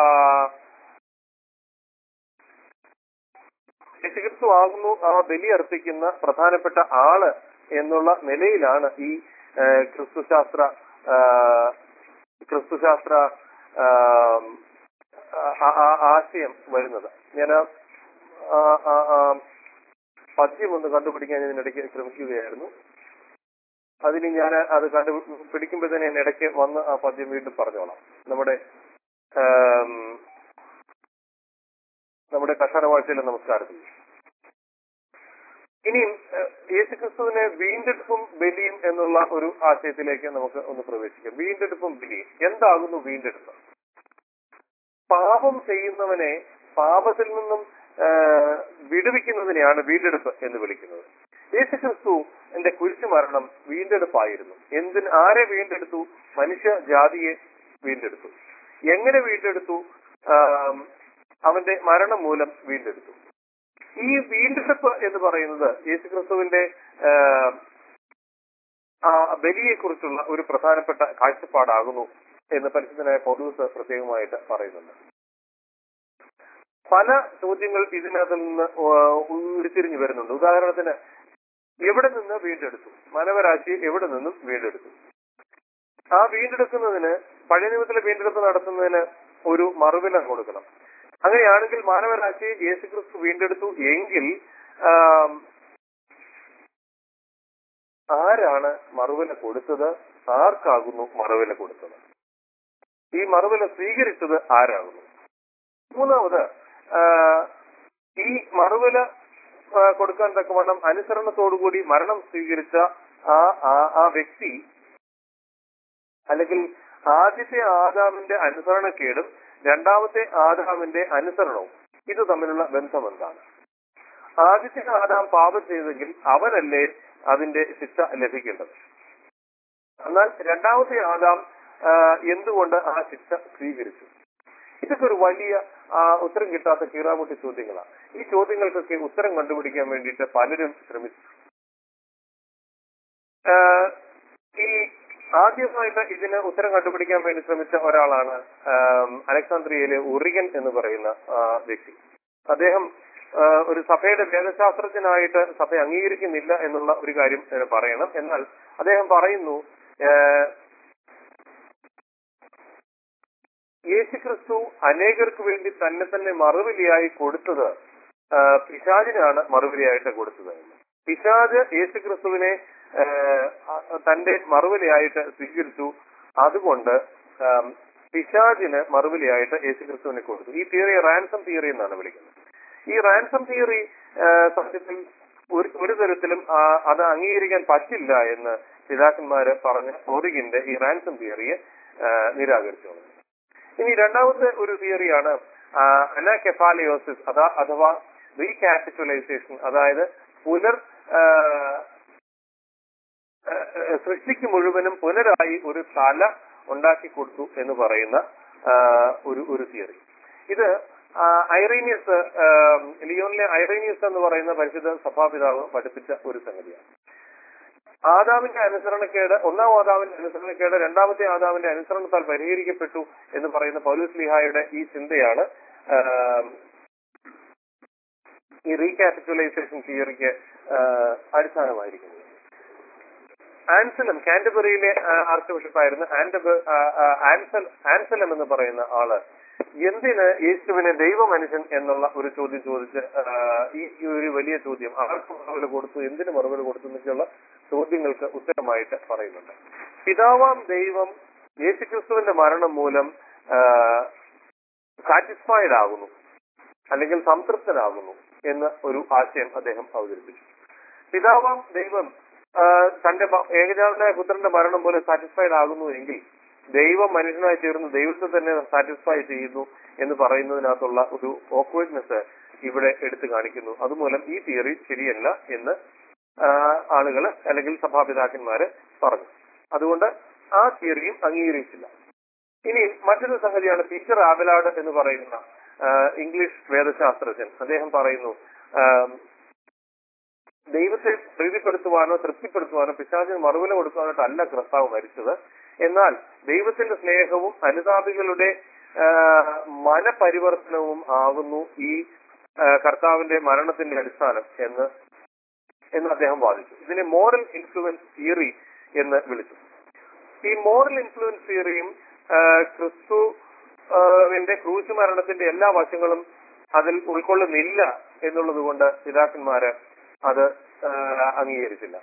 യേശുക്രിസ്തു ആകുന്നു ആ ബലി അർപ്പിക്കുന്ന പ്രധാനപ്പെട്ട ആള് എന്നുള്ള നിലയിലാണ് ഈ ആ, ക്രിസ്തുശാസ്ത്ര ആ, ക്രിസ്തുശാസ്ത്ര ആ, ആ- ആ- ആശയം വരുന്നത് ഞാൻ പദ്യം ഒന്ന് കണ്ടുപിടിക്കാൻ ഇതിനിടയ്ക്ക് ശ്രമിക്കുകയായിരുന്നു അതിന് ഞാൻ അത് കണ്ടു പിടിക്കുമ്പോൾ തന്നെ ഞാൻ ഇടയ്ക്ക് വന്ന് ആ പദ്യം വീണ്ടും പറഞ്ഞോളാം നമ്മുടെ ആം, നമ്മുടെ കഷാണവാഴ്ചയിലെ നമസ്കാരത്തിൽ ഇനിയും ഏഹ്, യേശുക്രിസ്തുവിനെ വീണ്ടെടുപ്പും ബലിയും എന്നുള്ള ഒരു ആശയത്തിലേക്ക് നമുക്ക് ഒന്ന് പ്രവേശിക്കാം വീണ്ടെടുപ്പും ബലിയും എന്താകുന്നു വീണ്ടെടുപ്പ് പാപം ചെയ്യുന്നവനെ പാപത്തിൽ നിന്നും ഏഹ്, വിടുവിക്കുന്നതിനെയാണ് വീണ്ടെടുപ്പ് എന്ന് വിളിക്കുന്നത് യേശുക്രിസ്തു എന്റെ കുരിശു മരണം വീണ്ടെടുപ്പായിരുന്നു എന്തിന് ആരെ വീണ്ടെടുത്തു മനുഷ്യ ജാതിയെ വീണ്ടെടുത്തു എങ്ങനെ വീണ്ടെടുത്തു ആം, അവന്റെ മരണം മൂലം വീണ്ടെടുത്തു ഈ വീണ്ടെടുപ്പ് എന്ന് പറയുന്നത് യേശുക്രിസ്തുവിന്റെ ആം, ആ ബലിയെ കുറിച്ചുള്ള ഒരു പ്രധാനപ്പെട്ട കാഴ്ചപ്പാടാകുന്നു എന്ന് പരിശുദ്ധനായ പൗലൂസ് പ്രത്യേകമായിട്ട് പറയുന്നുണ്ട് പല ചോദ്യങ്ങൾ ഇതിനകത്ത് നിന്ന് ഉ- ഉരുത്തിരിഞ്ഞു വരുന്നുണ്ട് ഉദാഹരണത്തിന് എവിടെ നിന്ന് വീണ്ടെടുത്തു മാനവരാശി എവിടെ നിന്നും വീണ്ടെടുത്തു ആ വീണ്ടെടുക്കുന്നതിന് പഴയ നിയമത്തിലെ വീണ്ടെടുപ്പ് നടത്തുന്നതിന് ഒരു മറുവില കൊടുക്കണം അങ്ങനെയാണെങ്കിൽ മാനവരാശിയെ യേശുക്രിസ്തു വീണ്ടെടുത്തു എങ്കിൽ ആം, ആരാണ് മറുവില കൊടുത്തത് ആർക്കാകുന്നു മറുവില കൊടുത്തത് ഈ മറുവില സ്വീകരിച്ചത് ആരാകുന്നു മൂന്നാമത് ആ, ഈ മറുവില ആ, കൊടുക്കാൻ തക്കവണ്ണം അനുസരണത്തോടുകൂടി മരണം സ്വീകരിച്ച ആ ആ- ആ വ്യക്തി അല്ലെങ്കിൽ ആദ്യത്തെ ആദാമിന്റെ അനുസരണക്കേടും രണ്ടാമത്തെ ആദാമിന്റെ അനുസരണവും ഇത് തമ്മിലുള്ള ബന്ധം എന്താണ് ആദ്യത്തെ ആദാം പാപം ചെയ്തെങ്കിൽ അവനല്ലേ അതിന്റെ ശിക്ഷ ലഭിക്കേണ്ടത് എന്നാൽ രണ്ടാമത്തെ ആദാം ആ, എന്തുകൊണ്ട് ആ ശിക്ഷ സ്വീകരിച്ചു ഇതൊക്കെ ഒരു വലിയ ആ, ഉത്തരം കിട്ടാത്ത കീറാമുട്ടി ചോദ്യങ്ങളാണ് ഈ ചോദ്യങ്ങൾക്കൊക്കെ ഉത്തരം കണ്ടുപിടിക്കാൻ വേണ്ടിയിട്ട് പലരും ശ്രമിച്ചു ആ, ഈ ആദ്യമായിട്ട് ഇതിന് ഉത്തരം കണ്ടുപിടിക്കാൻ വേണ്ടി ശ്രമിച്ച ഒരാളാണ് ആം, അലക്സാന്ദ്രിയയിലെ ഉറിയൻ എന്ന് പറയുന്ന ആ, വ്യക്തി അദ്ദേഹം ആ, ഒരു സഭയുടെ വേദശാസ്ത്രജ്ഞനായിട്ട് സഭ അംഗീകരിക്കുന്നില്ല എന്നുള്ള ഒരു കാര്യം ഇതിന് പറയണം എന്നാൽ അദ്ദേഹം പറയുന്നു ആ, യേശുക്രിസ്തു അനേകർക്ക് വേണ്ടി തന്നെ തന്നെ മറുവിലിയായി കൊടുത്തത് ആ, പിശാചിനാണ് മറുവിലിയായിട്ട് കൊടുത്തത് എന്ന്. പിശാജ് യേശുക്രിസ്തുവിനെ ആ, ആ, തന്റെ മറുവിലിയായിട്ട് സ്വീകരിച്ചു അതുകൊണ്ട് ആം, പിശാചിന് മറുവിലിയായിട്ട് യേശുക്രിസ്തുവിനെ കൊടുത്തു ഈ തിയറി റാൻസം തിയറി എന്നാണ് വിളിക്കുന്നത് ഈ റാൻസം തിയറി സത്യത്തിൽ ഒരു ഒരു തരത്തിലും ആ, അത് അംഗീകരിക്കാൻ പറ്റില്ല എന്ന് പിതാക്കന്മാര് പറഞ്ഞ ഒറിഗിന്റെ ഈ റാൻസം തിയറിയെ നിരാകരിച്ചു കളഞ്ഞു. ഇനി രണ്ടാമത്തെ ഒരു തിയറിയാണ് അനാകെഫാലിയോസിസ് അതാ അഥവാ റീകാപിറ്റുലൈസേഷൻ അതായത് പുനർ ആ, ആ, സൃഷ്ടിക്ക് മുഴുവനും പുനരായി ഒരു തല ഉണ്ടാക്കി കൊടുത്തു എന്ന് പറയുന്ന ആ, ഒരു ഒരു തിയറി ഇത് ആ, ഐറീനിയസ് ആ, ലിയോണിലെ ഐറീനിയസ് എന്ന് പറയുന്ന പരിശുദ്ധ സഭാപിതാവ് പഠിപ്പിച്ച ഒരു സംഗതിയാണ് ആദാമിന്റെ അനുസരണക്കേട് ഒന്നാം ആദാമിന്റെ അനുസരണക്കേട് രണ്ടാമത്തെ ആദാമിന്റെ അനുസരണത്താൽ പരിഹരിക്കപ്പെട്ടു എന്ന് പറയുന്ന പൗലൂസ് ലിഹായുടെ ഈ ചിന്തയാണ് ആ, ഈ റീകാപിറ്റുലൈസേഷൻ തിയറിക്ക് അടിസ്ഥാനമായിരിക്കുന്നത് ആൻസലം കാൻഡബറിയിലെ ആർച്ച് ബിഷപ്പായിരുന്ന ആൻഡബ ആ, ആ, ആൻസൽ ആൻസലം എന്ന് പറയുന്ന ആള് എന്തിന് യേശുവിനെ ദൈവമനുഷ്യൻ എന്നുള്ള ഒരു ചോദ്യം ചോദിച്ച് ആ, ഈ ഈ ഒരു വലിയ ചോദ്യം ആർക്ക് മറുപടി കൊടുത്തു എന്തിന് മറുപടി കൊടുത്തു എന്നൊക്കെയുള്ള ചോദ്യങ്ങൾക്ക് ഉത്തരമായിട്ട് പറയുന്നുണ്ട് പിതാവാം ദൈവം യേശുക്രിസ്തുവിന്റെ മരണം മൂലം സാറ്റിസ്ഫൈഡ് ആകുന്നു അല്ലെങ്കിൽ സംതൃപ്തനാകുന്നു എന്ന ഒരു ആശയം അദ്ദേഹം അവതരിപ്പിച്ചു പിതാവാം ദൈവം ആ, തന്റെ മ- ഏകജാതനായ പുത്രന്റെ മരണം പോലെ സാറ്റിസ്ഫൈഡ് ആകുന്നു എങ്കിൽ ദൈവം മനുഷ്യനായി ചേർന്ന് ദൈവത്തെ തന്നെ സാറ്റിസ്ഫൈ ചെയ്യുന്നു എന്ന് പറയുന്നതിനകത്തുള്ള ഒരു ഓക്വേർഡ്നെസ് ഇവിടെ എടുത്തു കാണിക്കുന്നു അതുമൂലം ഈ തിയറി ശരിയല്ല എന്ന് ആളുകൾ അല്ലെങ്കിൽ സഭാപിതാക്കന്മാര് പറഞ്ഞു അതുകൊണ്ട് ആ തിയറിയും അംഗീകരിച്ചില്ല ഇനി മറ്റൊരു സംഗതിയാണ് പീറ്റർ ആബലാഡ് എന്ന് പറയുന്ന ആ, ഇംഗ്ലീഷ് വേദശാസ്ത്രജ്ഞൻ അദ്ദേഹം പറയുന്നു ആ, ദൈവത്തെ പ്രീതിപ്പെടുത്തുവാനോ തൃപ്തിപ്പെടുത്തുവാനോ പിശാചിന് മറുപടി കൊടുക്കാനായിട്ടല്ല ക്രിസ്താവ് മരിച്ചത് എന്നാൽ ദൈവത്തിന്റെ സ്നേഹവും അനുതാപികളുടെ ആ, മനപരിവർത്തനവും ആകുന്നു ഈ ആ, കർത്താവിന്റെ മരണത്തിന്റെ അടിസ്ഥാനം എന്ന് എന്ന് അദ്ദേഹം വാദിച്ചു ഇതിനെ മോറൽ ഇൻഫ്ലുവൻസ് തിയറി എന്ന് വിളിച്ചു ഈ മോറൽ ഇൻഫ്ലുവൻസ് തിയറിയും ക്രിസ്തുവിന്റെ ക്രൂശ് മരണത്തിന്റെ എല്ലാ വശങ്ങളും അതിൽ ഉൾക്കൊള്ളുന്നില്ല എന്നുള്ളത് കൊണ്ട് പിതാക്കന്മാര് അത് ആ, അംഗീകരിച്ചില്ല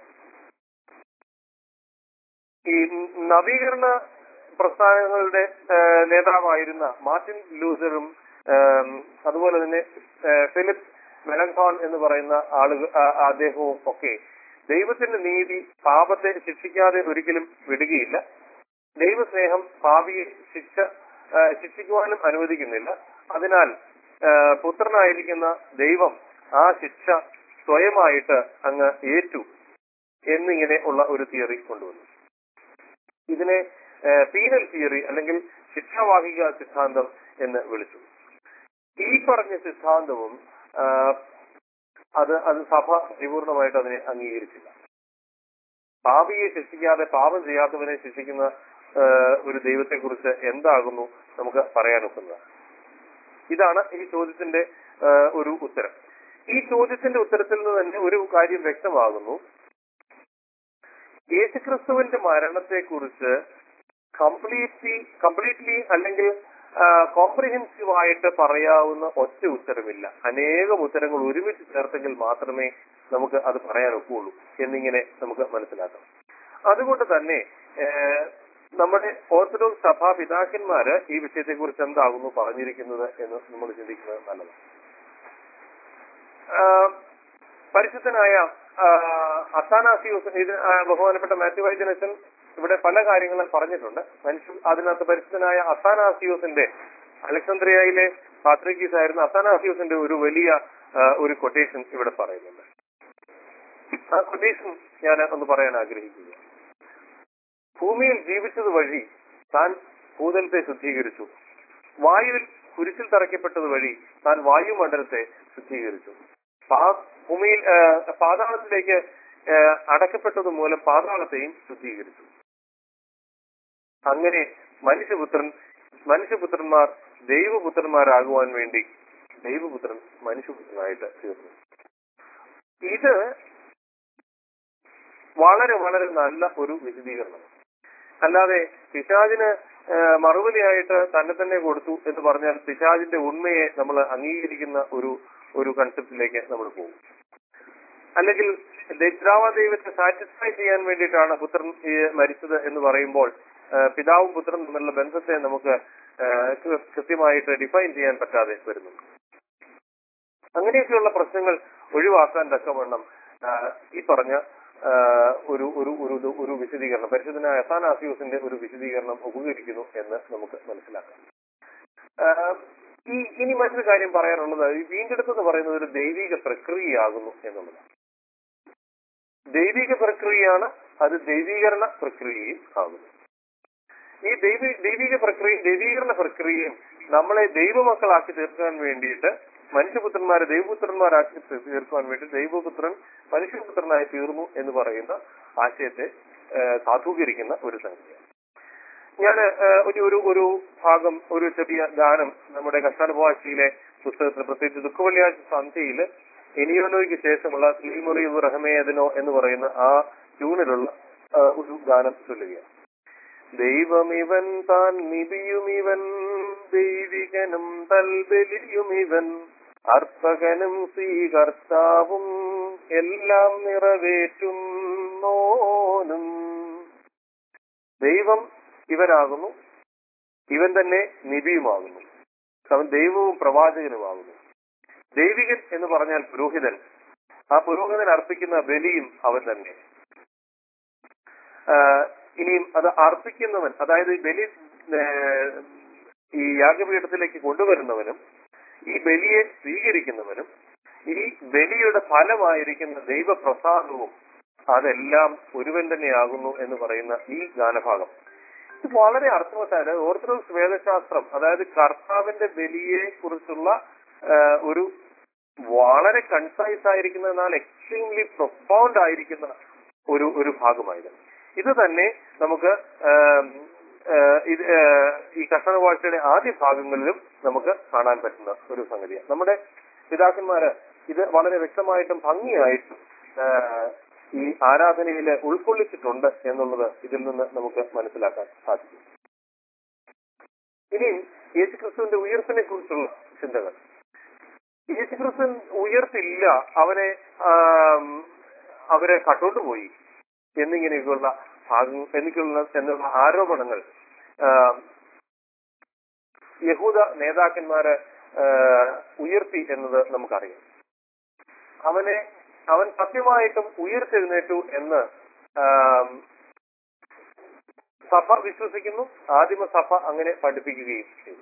ഈ നവീകരണ പ്രസ്ഥാനങ്ങളുടെ ആ, നേതാവായിരുന്ന മാർട്ടിൻ ലൂസറും ആം, അതുപോലെ തന്നെ ആ, ഫിലിപ്പ് മെലങ്കോൺ എന്ന് പറയുന്ന ആളുകൾ ആ, അദ്ദേഹവും ഒക്കെ ദൈവത്തിന്റെ നീതി പാപത്തെ ശിക്ഷിക്കാതെ ഒരിക്കലും വിടുകയില്ല ദൈവസ്നേഹം പാപിയെ ശിക്ഷ ആ, ശിക്ഷിക്കുവാനും അനുവദിക്കുന്നില്ല അതിനാൽ ആ, പുത്രനായിരിക്കുന്ന ദൈവം ആ ശിക്ഷ സ്വയമായിട്ട് അങ്ങ് ഏറ്റു എന്നിങ്ങനെ ഉള്ള ഒരു തിയറി കൊണ്ടുവന്നു ഇതിനെ പീനൽ തിയറി അല്ലെങ്കിൽ ശിക്ഷാവാഹിക സിദ്ധാന്തം എന്ന് വിളിച്ചു ഈ പറഞ്ഞ സിദ്ധാന്തവും ആ, അത് അത് സഭ പരിപൂർണമായിട്ട് അതിനെ അംഗീകരിച്ചില്ല പാപിയെ ശിക്ഷിക്കാതെ പാപം ചെയ്യാത്തവനെ ശിക്ഷിക്കുന്ന ആ, ഒരു ദൈവത്തെക്കുറിച്ച് എന്താകുന്നു നമുക്ക് പറയാനൊക്കുന്നത് ഇതാണ് ഈ ചോദ്യത്തിന്റെ ആ, ഒരു ഉത്തരം ഈ ചോദ്യത്തിന്റെ ഉത്തരത്തിൽ നിന്ന് തന്നെ ഒരു കാര്യം വ്യക്തമാകുന്നു യേശുക്രിസ്തുവിന്റെ മരണത്തെക്കുറിച്ച് കംപ്ലീറ്റ്ലി കംപ്ലീറ്റ്ലി അല്ലെങ്കിൽ കോംപ്രിഹെൻസീവ് ആയിട്ട് പറയാവുന്ന ഒറ്റ ഉത്തരമില്ല അനേകം ഉത്തരങ്ങൾ ഒരുമിച്ച് ചേർത്തെങ്കിൽ മാത്രമേ നമുക്ക് അത് പറയാൻ ഒക്കുള്ളൂ എന്നിങ്ങനെ നമുക്ക് മനസ്സിലാക്കാം അതുകൊണ്ട് തന്നെ ഏഹ്, നമ്മുടെ ഓർത്തഡോക്സ് സഭാ പിതാക്കന്മാര് ഈ വിഷയത്തെക്കുറിച്ച് എന്താകുന്നു പറഞ്ഞിരിക്കുന്നത് എന്ന് നമ്മൾ ചിന്തിക്കുന്നത് നല്ലതാണ് ആഹ്, പരിശുദ്ധനായ ആഹ്, അത്താനാസിയൂസ് ഇത് ആഹ്, ബഹുമാനപ്പെട്ട മാത്യു വൈദ്യനച്ചൻ ഇവിടെ പല കാര്യങ്ങളും പറഞ്ഞിട്ടുണ്ട് മനുഷ്യ അതിനകത്ത് പരിശുദ്ധനായ അത്താനാസിയൂസിന്റെ അലക്സാന്ദ്രിയയിലെ പാത്രികീസ് ആയിരുന്ന അത്താനാസിയൂസിന്റെ ഒരു വലിയ ആഹ്, ഒരു കൊട്ടേഷൻ ഇവിടെ പറയുന്നുണ്ട് ആ കൊട്ടേഷൻ ഞാൻ ഒന്ന് പറയാൻ ആഗ്രഹിക്കുന്നു ഭൂമിയിൽ ജീവിച്ചത് വഴി താൻ ഭൂതലത്തെ ശുദ്ധീകരിച്ചു വായുവിൽ കുരിശിൽ തറയ്ക്കപ്പെട്ടത് വഴി താൻ വായുമണ്ഡലത്തെ ശുദ്ധീകരിച്ചു പാ- ഭൂമിയിൽ ആ, പാതാളത്തിലേക്ക് ആ, അടക്കപ്പെട്ടത് മൂലം പാതാളത്തെയും ശുദ്ധീകരിച്ചു അങ്ങനെ മനുഷ്യപുത്രൻ മനുഷ്യപുത്രന്മാർ ദൈവപുത്രന്മാരാകുവാൻ വേണ്ടി ദൈവപുത്രൻ മനുഷ്യപുത്രനായിട്ട് തീർന്നു ഇത് വളരെ വളരെ നല്ല ഒരു വിശദീകരണം അല്ലാതെ പിശാചിന് ഏഹ്, മറുപടിയായിട്ട് തന്നെ തന്നെ കൊടുത്തു എന്ന് പറഞ്ഞാൽ പിശാചിന്റെ ഉണ്മയെ നമ്മൾ അംഗീകരിക്കുന്ന ഒരു ഒരു കൺസെപ്റ്റിലേക്ക് നമ്മൾ പോകും അല്ലെങ്കിൽ ദൈത്രാവ ദൈവത്തെ സാറ്റിസ്ഫൈ ചെയ്യാൻ വേണ്ടിയിട്ടാണ് പുത്രൻ ഈ മരിച്ചത് എന്ന് പറയുമ്പോൾ ഏഹ്, പിതാവും പുത്രനും തമ്മിലുള്ള ബന്ധത്തെ നമുക്ക് ഏഹ്, കൃ- കൃത്യമായിട്ട് ഡിഫൈൻ ചെയ്യാൻ പറ്റാതെ വരുന്നു അങ്ങനെയൊക്കെയുള്ള പ്രശ്നങ്ങൾ ഒഴിവാക്കാൻ തക്കവണ്ണം ആഹ്, ഈ പറഞ്ഞ ആഹ്, ഒരു ഒരു ഒരു ഒരു- ഒരു വിശദീകരണം പരിശുദ്ധനായ അസാനാസിയോസിന്റെ ഒരു വിശദീകരണം ഉപകരിക്കുന്നു എന്ന് നമുക്ക് മനസ്സിലാക്കാം ആഹ്, ഈ ഇനി മറ്റൊരു കാര്യം പറയാനുള്ളത് ഈ വീണ്ടെടുപ്പ് എന്ന് പറയുന്നത് ഒരു ദൈവിക പ്രക്രിയയാകുന്നു എന്നുള്ളതാണ് ദൈവിക പ്രക്രിയയാണ് അത് ദൈവീകരണ പ്രക്രിയയും ആകുന്നു ഈ ദൈവി ദൈവിക പ്രക്രിയ ദൈവീകരണ പ്രക്രിയയും നമ്മളെ ദൈവമക്കളാക്കി തീർക്കാൻ വേണ്ടിയിട്ട് മനുഷ്യപുത്രന്മാരെ ദൈവപുത്രന്മാരാക്കി തീ- തീർക്കാൻ വേണ്ടി ദൈവപുത്രൻ മനുഷ്യപുത്രനായി തീർന്നു എന്ന് പറയുന്ന ആശയത്തെ ഏഹ്, സാധൂകരിക്കുന്ന ഒരു സംഗതിയാണ് ഞാൻ ഒരു ഒരു ഒരു ഭാഗം ഒരു ചെറിയ ഗാനം നമ്മുടെ കഷ്ടാനുഭവാശിയിലെ പുസ്തകത്തിൽ പ്രത്യേകിച്ച് ദുഃഖവെള്ളിയാഴ്ച സന്ധ്യയിൽ എനിയോനോയ്ക്ക് ശേഷമുള്ള സ്ലീമുറി റഹമേദനോ എന്ന് പറയുന്ന ആ ട്യൂണിലുള്ള ആ, ഒരു ഗാനം ചൊല്ലുകയാണ് ദൈവമിവൻ താൻ നിധിയുമിവൻ ദൈവികനും തൽബലിയുമിവൻ അർപ്പകനും സ്വീകർത്താവും എല്ലാം നിറവേറ്റുന്നോനും ദൈവം ഇവനാകുന്നു ഇവൻ തന്നെ നിബിയുമാകുന്നു അവൻ ദൈവവും പ്രവാചകനുമാകുന്നു ദൈവികൻ എന്ന് പറഞ്ഞാൽ പുരോഹിതൻ ആ പുരോഹിതൻ അർപ്പിക്കുന്ന ബലിയും അവൻ തന്നെ ആഹ് ഇനിയും അത് അർപ്പിക്കുന്നവൻ അതായത് ഈ ബലി ഏഹ്, ഈ യാഗപീഠത്തിലേക്ക് കൊണ്ടുവരുന്നവനും ഈ ബലിയെ സ്വീകരിക്കുന്നവനും ഈ ബലിയുടെ ഫലമായിരിക്കുന്ന ദൈവപ്രസാദവും അതെല്ലാം ഒരുവൻ തന്നെയാകുന്നു എന്ന് പറയുന്ന ഈ ഗാനഭാഗം ഇത് വളരെ അർത്ഥവത്തായ ഓർത്തഡോക്സ് വേദശാസ്ത്രം അതായത് കർത്താവിന്റെ ബലിയെ കുറിച്ചുള്ള ആഹ്, ഒരു വളരെ കൺസൈസ് ആയിരിക്കുന്ന എന്നാൽ എക്സ്ട്രീംലി പ്രൊഫൗണ്ട് ആയിരിക്കുന്ന ഒരു ഒരു ഭാഗമായത് ഇത് തന്നെ നമുക്ക് ആം, ആഹ്, ഇത് ആഹ്, ഈ കർഷണവാഴ്ചയുടെ ആദ്യ ഭാഗങ്ങളിലും നമുക്ക് കാണാൻ പറ്റുന്ന ഒരു സംഗതിയാണ് നമ്മുടെ പിതാക്കന്മാര് ഇത് വളരെ വ്യക്തമായിട്ടും ഭംഗിയായിട്ടും ആഹ്, ഈ ആരാധനയിൽ ഉൾക്കൊള്ളിച്ചിട്ടുണ്ട് എന്നുള്ളത് ഇതിൽ നിന്ന് നമുക്ക് മനസ്സിലാക്കാൻ സാധിക്കും ഇനി യേശുക്രിസ്തുവിന്റെ ഉയർപ്പിനെ കുറിച്ചുള്ള ചിന്തകൾ യേശുക്രിസ്തുൻ ഉയർത്തില്ല അവനെ ആം, അവരെ കട്ടോണ്ടുപോയി എന്നിങ്ങനെയൊക്കെയുള്ള ഭാഗം എന്നിങ്ങനെയുള്ള എന്നുള്ള ആരോപണങ്ങൾ ആം, യഹൂദ നേതാക്കന്മാര് ആ, ഉയർത്തി എന്നത് നമുക്കറിയാം അവനെ അവൻ സത്യമായിട്ടും ഉയർത്തെഴുന്നേറ്റു എന്ന് ആം, സഭ വിശ്വസിക്കുന്നു ആദിമ സഭ അങ്ങനെ പഠിപ്പിക്കുകയും ചെയ്തു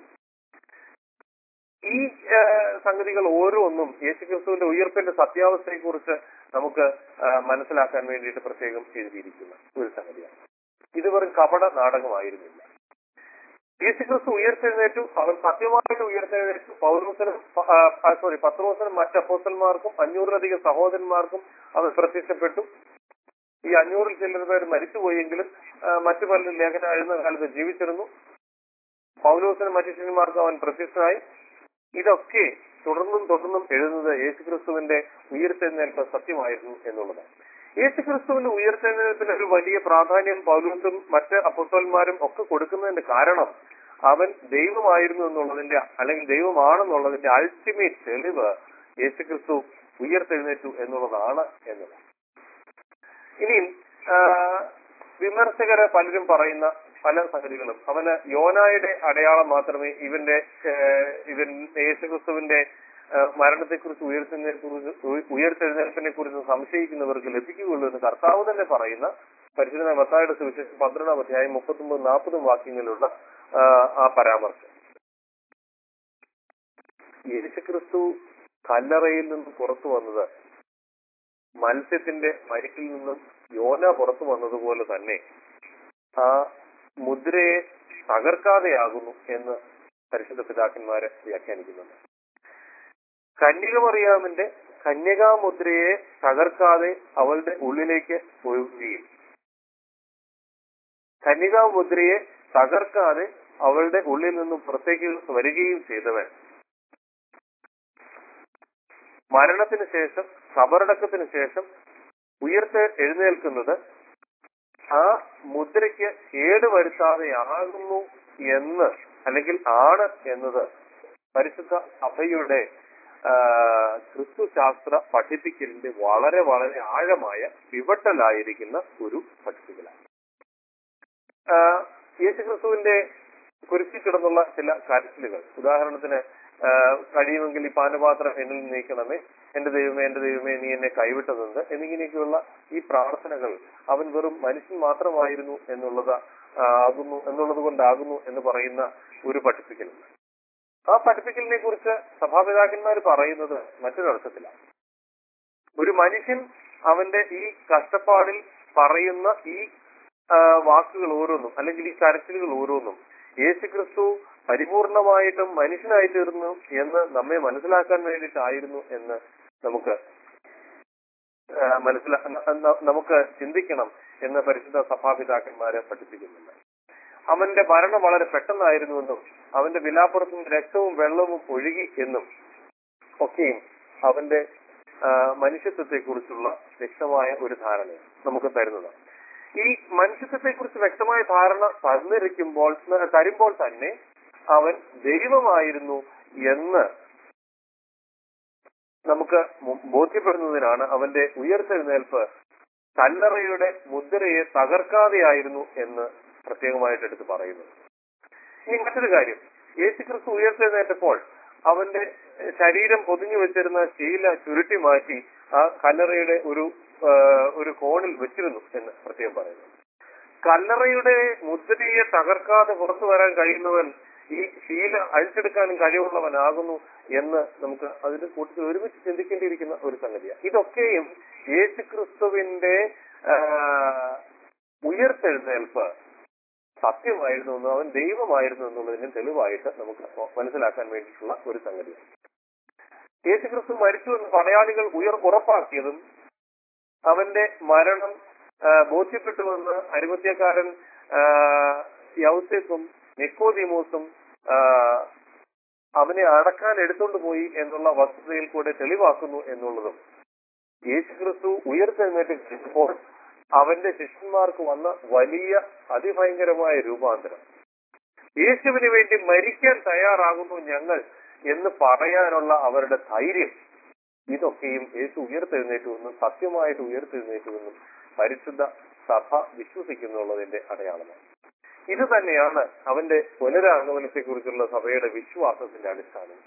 ഈ ആ, സംഗതികൾ ഓരോന്നും യേശുക്രിസ്തുവിന്റെ ഉയർപ്പിന്റെ സത്യാവസ്ഥയെക്കുറിച്ച് നമുക്ക് ആ, മനസ്സിലാക്കാൻ വേണ്ടിയിട്ട് പ്രത്യേകം എഴുതിയിരിക്കുന്ന ഒരു സംഗതിയാണ് ഇത് വെറും കപട നാടകമായിരുന്നില്ല യേശുക്രിസ്തു ഉയർത്തെഴുന്നേറ്റു അവൻ സത്യമായിട്ട് ഉയർത്തെഴുന്നേറ്റു പൗരോസനും സോറി പത്രോസനും മറ്റ് അപ്പോസ്റ്റന്മാർക്കും അഞ്ഞൂറിലധികം സഹോദരന്മാർക്കും അവൻ പ്രത്യക്ഷപ്പെട്ടു ഈ അഞ്ഞൂറിൽ ചില്ലറ പേര് മരിച്ചുപോയെങ്കിലും ആ, മറ്റു പലരും ലേഖനം എഴുതുന്ന കാലത്ത് ജീവിച്ചിരുന്നു പൗലോസിനും മറ്റു ശിഷ്യന്മാർക്കും അവൻ പ്രത്യക്ഷനായി ഇതൊക്കെ തുടർന്നും തുടർന്നും എഴുതുന്നത് യേശുക്രിസ്തുവിന്റെ ഉയർത്തെഴുന്നേൽപ്പ് സത്യമായിരുന്നു എന്നുള്ളതാണ് യേശുക്രിസ്തുവിന്റെ ഉയർത്തെഴുന്നേൽപ്പിന് ഒരു വലിയ പ്രാധാന്യം പൗലോസും മറ്റ് അപ്പോസ്തലന്മാരും ഒക്കെ കൊടുക്കുന്നതിന്റെ കാരണം അവൻ ദൈവമായിരുന്നു എന്നുള്ളതിന്റെ അല്ലെങ്കിൽ ദൈവമാണെന്നുള്ളതിന്റെ അൾട്ടിമേറ്റ് തെളിവ് യേശുക്രിസ്തു ഉയർത്തെഴുന്നേറ്റു എന്നുള്ളതാണ് എന്നുള്ളത് ഇനിയും ആ, വിമർശകര് പലരും പറയുന്ന പല സംഗതികളും അവന് യോനായുടെ അടയാളം മാത്രമേ ഇവന്റെ ഏഹ്, ഇവൻ യേശുക്രിസ്തുവിന്റെ ഏഹ്, മരണത്തെക്കുറിച്ച് ഉയർത്തെഴുന്നേൽപ്പിനെ ഉയർത്തെഴുന്നേൽപ്പിനെ കുറിച്ച് സംശയിക്കുന്നവർക്ക് ലഭിക്കുകയുള്ളൂ എന്ന് കർത്താവ് തന്നെ പറയുന്ന പരിശുദ്ധ മത്തായുടെ സുവിശേഷം പന്ത്രണ്ടാം അധ്യായം മുപ്പത്തൊമ്പത് നാൽപ്പതും വാക്യങ്ങളിലുള്ള ആ, ആ പരാമർശം യേശുക്രിസ്തു കല്ലറയിൽ നിന്ന് പുറത്തു വന്നത് മത്സ്യത്തിന്റെ മരിക്കിൽ നിന്നും യോന പുറത്തു വന്നതുപോലെ തന്നെ ആ മുദ്രയെ തകർക്കാതെയാകുന്നു എന്ന് പരിശുദ്ധ പിതാക്കന്മാരെ വ്യാഖ്യാനിക്കുന്നുണ്ട് കന്യകമറിയാമിന്റെ കന്യകാമുദ്രയെ തകർക്കാതെ അവളുടെ ഉള്ളിലേക്ക് ഒഴുകുകയും കന്യകാമുദ്രയെ തകർക്കാതെ അവളുടെ ഉള്ളിൽ നിന്നും പുറത്തേക്ക് വരികയും ചെയ്തവൻ മരണത്തിന് ശേഷം ഖബറടക്കത്തിന് ശേഷം ഉയർത്ത് എഴുന്നേൽക്കുന്നത് ആ മുദ്രയ്ക്ക് കേടുവരുത്താതെയാകുന്നു എന്ന് അല്ലെങ്കിൽ ആണ് എന്നത് പരിശുദ്ധ സഭയുടെ ആ, ക്രിസ്തുശാസ്ത്ര പഠിപ്പിക്കലിന്റെ വളരെ വളരെ ആഴമായ പിവട്ടലായിരിക്കുന്ന ഒരു പഠിപ്പിക്കലാണ് ആ, യേശുക്രിസ്തുവിന്റെ കുരിശിൽ കിടന്നുള്ള ചില കരച്ചിലുകൾ ഉദാഹരണത്തിന് ആ, കഴിയുമെങ്കിൽ ഈ പാനപാത്രം എന്നിൽ നിന്ന് നീക്കണമേ എന്റെ ദൈവമേ എന്റെ ദൈവമേ നീ എന്നെ കൈവിട്ടതെന്ന് എന്നിങ്ങനെയൊക്കെയുള്ള ഈ പ്രാർത്ഥനകൾ അവൻ വെറും മനുഷ്യൻ മാത്രമായിരുന്നു എന്നുള്ളത് ആ, ആകുന്നു എന്നുള്ളത് കൊണ്ടാകുന്നു എന്ന് പറയുന്ന ഒരു പഠിപ്പിക്കലുണ്ട് ആ പഠിപ്പിക്കലിനെ കുറിച്ച് സഭാപിതാക്കന്മാർ പറയുന്നത് മറ്റൊരർത്ഥത്തിലാണ് ഒരു മനുഷ്യൻ അവന്റെ ഈ കഷ്ടപ്പാടിൽ പറയുന്ന ഈ ആ, വാക്കുകൾ ഓരോന്നും അല്ലെങ്കിൽ ഈ കരച്ചിലുകൾ ഓരോന്നും യേശുക്രിസ്തു പരിപൂർണമായിട്ടും മനുഷ്യനായി തീർന്നു എന്ന് നമ്മെ മനസ്സിലാക്കാൻ വേണ്ടിയിട്ടായിരുന്നു എന്ന് നമുക്ക് ആ, മനസ്സിലാ ന- ന- നമുക്ക് ചിന്തിക്കണം എന്ന് പരിശുദ്ധ സഭാപിതാക്കന്മാരെ പഠിപ്പിക്കുന്നുണ്ട് അവന്റെ മരണം വളരെ പെട്ടെന്നായിരുന്നുവെന്നും അവന്റെ വിലാപ്പുറത്തു നിന്ന് രക്തവും വെള്ളവും ഒഴുകി എന്നും ഒക്കെയും അവന്റെ മനുഷ്യത്വത്തെ കുറിച്ചുള്ള വ്യക്തമായ ഒരു ധാരണ നമുക്ക് തരുന്നതാണ് ഈ മനുഷ്യത്വത്തെ കുറിച്ച് വ്യക്തമായ ധാരണ തന്നിരിക്കുമ്പോൾ തരുമ്പോൾ തന്നെ അവൻ ദൈവമായിരുന്നു എന്ന് നമുക്ക് മു- ബോധ്യപ്പെടുന്നതിനാണ് അവന്റെ ഉയർത്തെഴുന്നേൽപ്പ് കല്ലറയുടെ മുദ്രയെ തകർക്കാതെയായിരുന്നു എന്ന് പ്രത്യേകമായിട്ട് എടുത്ത് പറയുന്നത് ഇനി മറ്റൊരു കാര്യം യേശുക്രിസ്തു ഉയർത്തെഴുന്നേറ്റപ്പോൾ അവന്റെ ശരീരം പൊതിഞ്ഞു വെച്ചിരുന്ന ശീല ചുരുട്ടി മാറ്റി ആ കല്ലറയുടെ ഒരു ആ, ഒരു കോണിൽ വെച്ചിരുന്നു എന്ന് പ്രത്യേകം പറയുന്നു കല്ലറയുടെ മുദ്രയെ തകർക്കാതെ പുറത്തു വരാൻ കഴിയുന്നവൻ ഈ ശീല അഴിച്ചെടുക്കാനും കഴിവുള്ളവനാകുന്നു എന്ന് നമുക്ക് അതിന്റെ കൂട്ടത്തിൽ ഒരുമിച്ച് ചിന്തിക്കേണ്ടിയിരിക്കുന്ന ഒരു സംഗതിയാണ് ഇതൊക്കെയും യേശുക്രിസ്തുവിന്റെ ആ, ഉയർത്തെഴുന്നേൽപ്പ് സത്യമായിരുന്നു എന്നും അവൻ ദൈവമായിരുന്നു എന്നുള്ളതിന് തെളിവായിട്ട് നമുക്ക് മനസ്സിലാക്കാൻ വേണ്ടിയിട്ടുള്ള ഒരു സംഗതിയാണ് യേശുക്രിസ്തു മരിച്ചു എന്ന് പടയാളികൾ ഉയർ ഉറപ്പാക്കിയതും അവന്റെ മരണം ആ, ബോധ്യപ്പെട്ടുവെന്ന് അരിമത്യക്കാരൻ യൗസേഫും നിക്കോദിമോസും ആ, അവനെ അടക്കാൻ എടുത്തുകൊണ്ട് പോയി എന്നുള്ള വസ്തുതയിൽ കൂടെ തെളിവാക്കുന്നു എന്നുള്ളതും യേശുക്രിസ്തു ഉയർത്തെഴുന്നേറ്റ് കഴിഞ്ഞപ്പോൾ അവന്റെ ശിഷ്യന്മാർക്ക് വന്ന വലിയ അതിഭയങ്കരമായ രൂപാന്തരം യേശുവിന് വേണ്ടി മരിക്കാൻ തയ്യാറാകുന്നു ഞങ്ങൾ എന്ന് പറയാനുള്ള അവരുടെ ധൈര്യം ഇതൊക്കെയും യേശു ഉയർത്തെഴുന്നേറ്റുവെന്നും സത്യമായിട്ട് ഉയർത്തെഴുന്നേറ്റുവെന്നും പരിശുദ്ധ സഭ വിശ്വസിക്കുന്നുള്ളതിന്റെ അടയാളമാണ് ഇത് തന്നെയാണ് അവന്റെ പുനരാഗമനത്തെ കുറിച്ചുള്ള സഭയുടെ വിശ്വാസത്തിന്റെ അടിസ്ഥാനം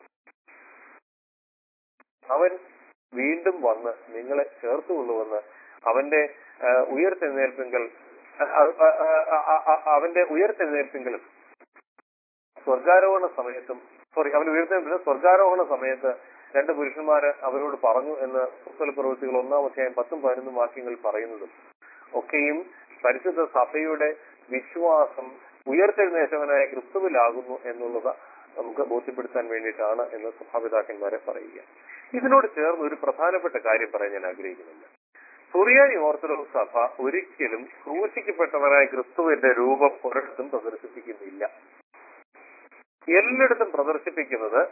അവൻ വീണ്ടും വന്ന് നിങ്ങളെ ചേർത്തുകൊള്ളുവെന്ന് അവന്റെ ആ, ഉയർത്തെഴുന്നേൽപ്പെങ്കിൽ ആ, ആ, ആ, ആ, ആ, അവന്റെ ഉയർത്തെഴുന്നേൽപ്പെങ്കിലും സ്വർഗാരോഹണ സമയത്തും സോറി അവൻ ഉയർത്തെഴുന്നേൽപ്പിന് സ്വർഗാരോഹണ സമയത്ത് രണ്ട് പുരുഷന്മാര് അവരോട് പറഞ്ഞു എന്ന് പുസ്തക പ്രവൃത്തികൾ ഒന്നാം അധ്യായം പത്തും പതിനൊന്നും വാക്യങ്ങൾ പറയുന്നതും ഒക്കെയും പരിശുദ്ധ സഭയുടെ വിശ്വാസം ഉയർത്തെഴുന്നേറ്റവനായ ക്രിസ്തുവിലാകുന്നു എന്നുള്ളത് നമുക്ക് ബോധ്യപ്പെടുത്താൻ വേണ്ടിയിട്ടാണ് എന്ന് സഭാപിതാക്കന്മാരെ പറയുക ഇതിനോട് ചേർന്ന് ഒരു പ്രധാനപ്പെട്ട കാര്യം പറയാൻ ഞാൻ ആഗ്രഹിക്കുന്നുണ്ട് സുറിയാനി ഓർത്തഡോക്സ് സഭ ഒരിക്കലും ക്രൂശിക്കപ്പെട്ടവനായ ക്രിസ്തുവിന്റെ രൂപം ഒരിടത്തും പ്രദർശിപ്പിക്കുന്നില്ല എല്ലായിടത്തും പ്രദർശിപ്പിക്കുന്നത്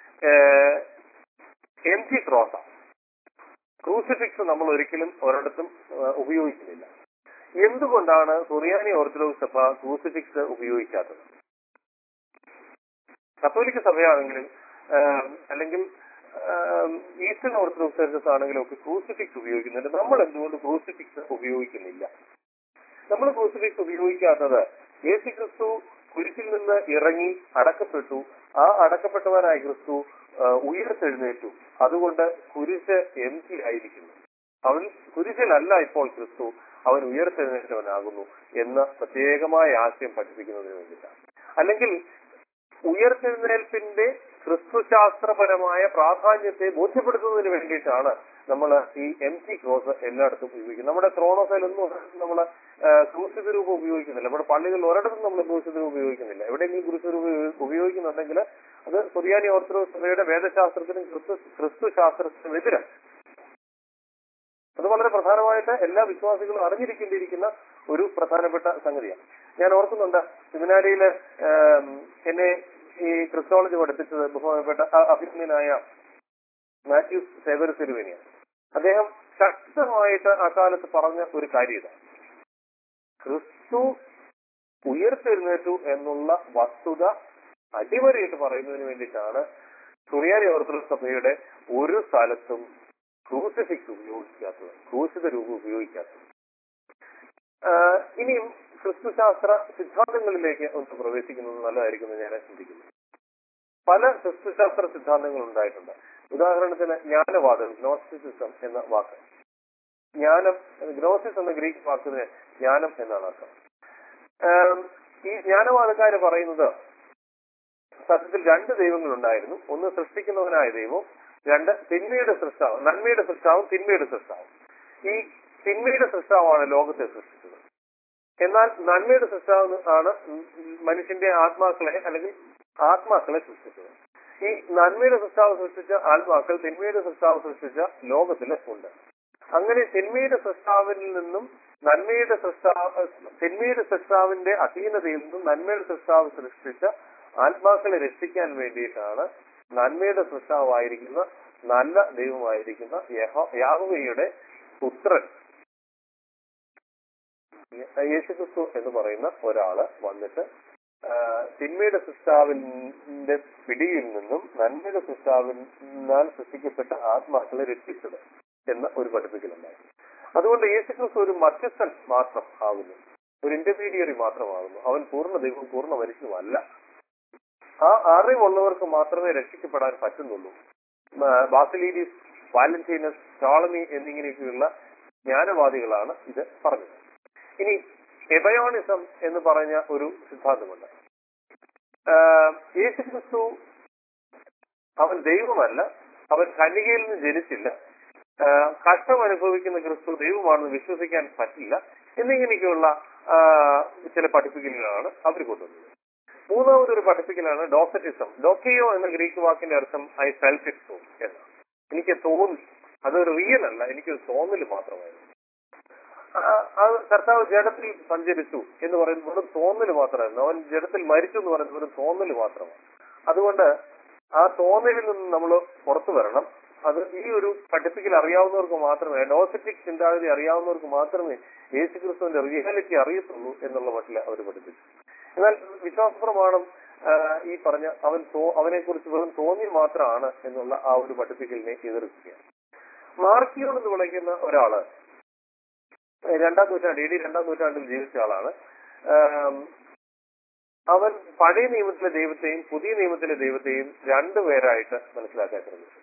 എം ജി ക്രോസ ക്രൂസിഫിക്സ് നമ്മൾ ഒരിക്കലും ഒരിടത്തും ഏഹ്, ഉപയോഗിക്കുന്നില്ല എന്തുകൊണ്ടാണ് സുറിയാനി ഓർത്തഡോക്സ് സഭ ക്രൂസിഫിക്സ് ഉപയോഗിക്കാത്തത് കത്തോലിക്ക സഭയാണെങ്കിലും ഏഹ്, അല്ലെങ്കിൽ ഏഹ്, ഈസ്റ്റേൺ ഓർത്തഡോക്സ് ചർച്ചസ് ആണെങ്കിലും ഒക്കെ ക്രൂസിഫിക്സ് ഉപയോഗിക്കുന്നുണ്ട് നമ്മൾ എന്തുകൊണ്ട് ക്രൂസിഫിക്സ് ഉപയോഗിക്കുന്നില്ല നമ്മൾ ക്രൂസിഫിക്സ് ഉപയോഗിക്കാത്തത് യേശു ക്രിസ്തു കുരിശിൽ നിന്ന് ഇറങ്ങി അടക്കപ്പെട്ടു ആ അടക്കപ്പെട്ടവനായ ക്രിസ്തു ആ, ഉയർത്തെഴുന്നേറ്റു അതുകൊണ്ട് കുരിശ് എം ടി ആയിരിക്കുന്നു അവൻ കുരിശിലല്ല ഇപ്പോൾ ക്രിസ്തു അവൻ ഉയർത്തെഴുന്നേറ്റവനാകുന്നു എന്ന പ്രത്യേകമായ ആശയം പഠിപ്പിക്കുന്നതിന് വേണ്ടിയിട്ടാണ് അല്ലെങ്കിൽ ഉയർത്തെഴുന്നേൽപ്പിന്റെ ക്രിസ്തുശാസ്ത്രപരമായ പ്രാധാന്യത്തെ ബോധ്യപ്പെടുത്തുന്നതിന് വേണ്ടിയിട്ടാണ് നമ്മൾ ഈ എം ടി ക്രോസ് എല്ലായിടത്തും ഉപയോഗിക്കുന്നത് നമ്മുടെ ത്രോണോസയിലൊന്നും നമ്മൾ ക്രൂശിത രൂപം ഉപയോഗിക്കുന്നില്ല നമ്മുടെ പള്ളികളിൽ ഒരിടത്തും നമ്മൾ ക്രൂശിത രൂപം ഉപയോഗിക്കുന്നില്ല എവിടെയെങ്കിലും ക്രൂശിത രൂപം ഉപയോഗി- ഉപയോഗിക്കുന്നുണ്ടെങ്കിൽ അത് സുറിയാനി ഓർത്തഡോക്സ് സഭയുടെ വേദശാസ്ത്രത്തിനും ക്രിസ്തു ക്രിസ്തു ശാസ്ത്രത്തിനും എതിരാണ് അത് വളരെ പ്രധാനമായിട്ട് എല്ലാ വിശ്വാസികളും അറിഞ്ഞിരിക്കേണ്ടിയിരിക്കുന്ന ഒരു പ്രധാനപ്പെട്ട സംഗതിയാണ് ഞാൻ ഓർക്കുന്നുണ്ട് സെമിനാരിയില് എന്നെ ഈ ക്രിസ്തോളജി പഠിപ്പിച്ചത് ബഹുമാനപ്പെട്ട അ- അഭിനന്ദനായ മാത്യു സേവര തിരുവേനിയ അദ്ദേഹം ശക്തമായിട്ട് അക്കാലത്ത് പറഞ്ഞ ഒരു കാര്യം ഇതാണ് ക്രിസ്തു ഉയർത്തെഴുന്നേറ്റു എന്നുള്ള വസ്തുത അടിവരയിട്ട് പറയുന്നതിന് വേണ്ടിയിട്ടാണ് സുറിയാനി ഓർത്തഡോക്സ് സഭയുടെ ഒരു സ്ഥലത്തും ക്രൂസിഫിക്സ് ഉപയോഗിക്കാത്തത് ക്രൂശിത രൂപം ഉപയോഗിക്കാത്തത് ആഹ് ഇനിയും ക്രിസ്തുശാസ്ത്ര സിദ്ധാന്തങ്ങളിലേക്ക് ഒന്ന് പ്രവേശിക്കുന്നത് നല്ലതായിരിക്കും എന്ന് ഞാൻ ചിന്തിക്കുന്നു പല ക്രിസ്തുശാസ്ത്ര സിദ്ധാന്തങ്ങൾ ഉണ്ടായിട്ടുണ്ട് ഉദാഹരണത്തിന് ജ്ഞാനവാദം ഗ്നോസ്റ്റിസിസം എന്ന വാക്ക് ജ്ഞാനം ഗ്നോസിസ് എന്ന ഗ്രീക്ക് വാക്കിന് ജ്ഞാനം എന്നാണ് അർത്ഥം ആം, ഈ ജ്ഞാനവാദക്കാര് പറയുന്നത് സത്യത്തിൽ രണ്ട് ദൈവങ്ങൾ ഉണ്ടായിരുന്നു ഒന്ന് സൃഷ്ടിക്കുന്നവനായ ദൈവവും രണ്ട് തിന്മയുടെ സൃഷ്ടാവ് നന്മയുടെ സൃഷ്ടാവും തിന്മയുടെ സൃഷ്ടാവും ഈ തിന്മയുടെ സൃഷ്ടാവാണ് ലോകത്തെ സൃഷ്ടിച്ചത് എന്നാൽ നന്മയുടെ സൃഷ്ടാവ് ആണ് മനുഷ്യന്റെ ആത്മാക്കളെ അല്ലെങ്കിൽ ആത്മാക്കളെ സൃഷ്ടിച്ചത് ഈ നന്മയുടെ സൃഷ്ടാവ് സൃഷ്ടിച്ച ആത്മാക്കൾ തിന്മയുടെ സൃഷ്ടാവ് സൃഷ്ടിച്ച ലോകത്തില് ഉണ്ട് അങ്ങനെ തിന്മയുടെ സൃഷ്ടാവിൽ നിന്നും നന്മയുടെ സൃഷ്ടാവ് തിന്മയുടെ സൃഷ്ടാവിന്റെ അധീനതയിൽ നിന്നും നന്മയുടെ സൃഷ്ടാവ് സൃഷ്ടിച്ച ആത്മാക്കളെ രക്ഷിക്കാൻ വേണ്ടിയിട്ടാണ് നന്മയുടെ സൃഷ്ടാവായിരിക്കുന്ന നല്ല ദൈവമായിരിക്കുന്ന യഹോ- യാഹോവയുടെ പുത്രൻ യേശുക്രിസ്തു എന്ന് പറയുന്ന ഒരാള് വന്നിട്ട് ആ, തിന്മയുടെ സൃഷ്ടാവിന്റെ പിടിയിൽ നിന്നും നന്മയുടെ സൃഷ്ടാവിനാൽ സൃഷ്ടിക്കപ്പെട്ട ആത്മാക്കളെ രക്ഷിച്ചത് എന്ന ഒരു പഠിപ്പിക്കലുണ്ടായി അതുകൊണ്ട് യേശുക്രിസ്തു ഒരു മധ്യസ്ഥൻ മാത്രം ആകുന്നു ഒരു ഇന്റർമീഡിയറി മാത്രമാകുന്നു അവൻ പൂർണ്ണ ദൈവവും പൂർണ്ണ മനുഷ്യനുമല്ല ആ അറിവുള്ളവർക്ക് മാത്രമേ രക്ഷിക്കപ്പെടാൻ പറ്റുന്നുള്ളൂ മ- ബാസിലീഡിസ് വാലന്റീനസ് ടോളമി എന്നിങ്ങനെയൊക്കെയുള്ള ജ്ഞാനവാദികളാണ് ഇത് പറഞ്ഞത് ഇനി എബയോണിസം എന്ന് പറഞ്ഞ ഒരു സിദ്ധാന്തമുണ്ട് ആഹ് യേശുക്രിസ്തു അവൻ ദൈവമല്ല അവൻ കന്യകയിൽ നിന്ന് ജനിച്ചില്ല ആഹ് കഷ്ടം അനുഭവിക്കുന്ന ക്രിസ്തു ദൈവമാണെന്ന് വിശ്വസിക്കാൻ പറ്റില്ല എന്നിങ്ങനെയൊക്കെയുള്ള ആഹ് ചില പഠിപ്പിക്കലുകളാണ് അവർ കൊണ്ടുവന്നത് മൂന്നാമതൊരു പഠിപ്പിക്കലാണ് ഡോസറ്റിസം ഡോക്കയോ എന്ന ഗ്രീക്ക് വാക്കിന്റെ അർത്ഥം ഐ ഫെൽറ്റ് ഇറ്റ് സോ എന്ന് എനിക്ക് തോന്നി അതൊരു റിയൽ അല്ല എനിക്കൊരു തോന്നല് മാത്രമായിരുന്നു ആ, അത് കർത്താവ് ജഡത്തിൽ സഞ്ചരിച്ചു എന്ന് പറയുന്നത് വെറും തോന്നല് മാത്രമായിരുന്നു അവൻ ജഡത്തിൽ മരിച്ചു എന്ന് പറയുന്നത് വെറും തോന്നല് മാത്രമാണ് അതുകൊണ്ട് ആ തോന്നലിൽ നിന്ന് നമ്മൾ പുറത്തു വരണം അത് ഈ ഒരു പഠിപ്പിക്കൽ അറിയാവുന്നവർക്ക് മാത്രമേ ഡോസറ്റിക് ചിന്താഗതി അറിയാവുന്നവർക്ക് മാത്രമേ യേശു ക്രിസ്തുവിന്റെ റിയാലിറ്റി അറിയത്തുള്ളൂ എന്നുള്ള മട്ടിൽ അവർ പഠിപ്പിച്ചു എന്നാൽ വിശ്വാസ പ്രമാണം ആ, ഈ പറഞ്ഞ അവൻ അവനെ കുറിച്ച് വെറും തോന്നി മാത്രമാണ് എന്നുള്ള ആ ഒരു പഠിപ്പിക്കലിനെ എതിർക്കുകയാണ് മാർക്കിയോൺ എന്ന് വിളിക്കുന്ന ഒരാള് രണ്ടാം നൂറ്റാണ്ട് എ ഡി രണ്ടാം നൂറ്റാണ്ടിൽ ജീവിച്ച ആളാണ് ആം, അവൻ പഴയ നിയമത്തിലെ ദൈവത്തെയും പുതിയ നിയമത്തിലെ ദൈവത്തെയും രണ്ടുപേരായിട്ട് മനസ്സിലാക്കാൻ ശ്രമിച്ചു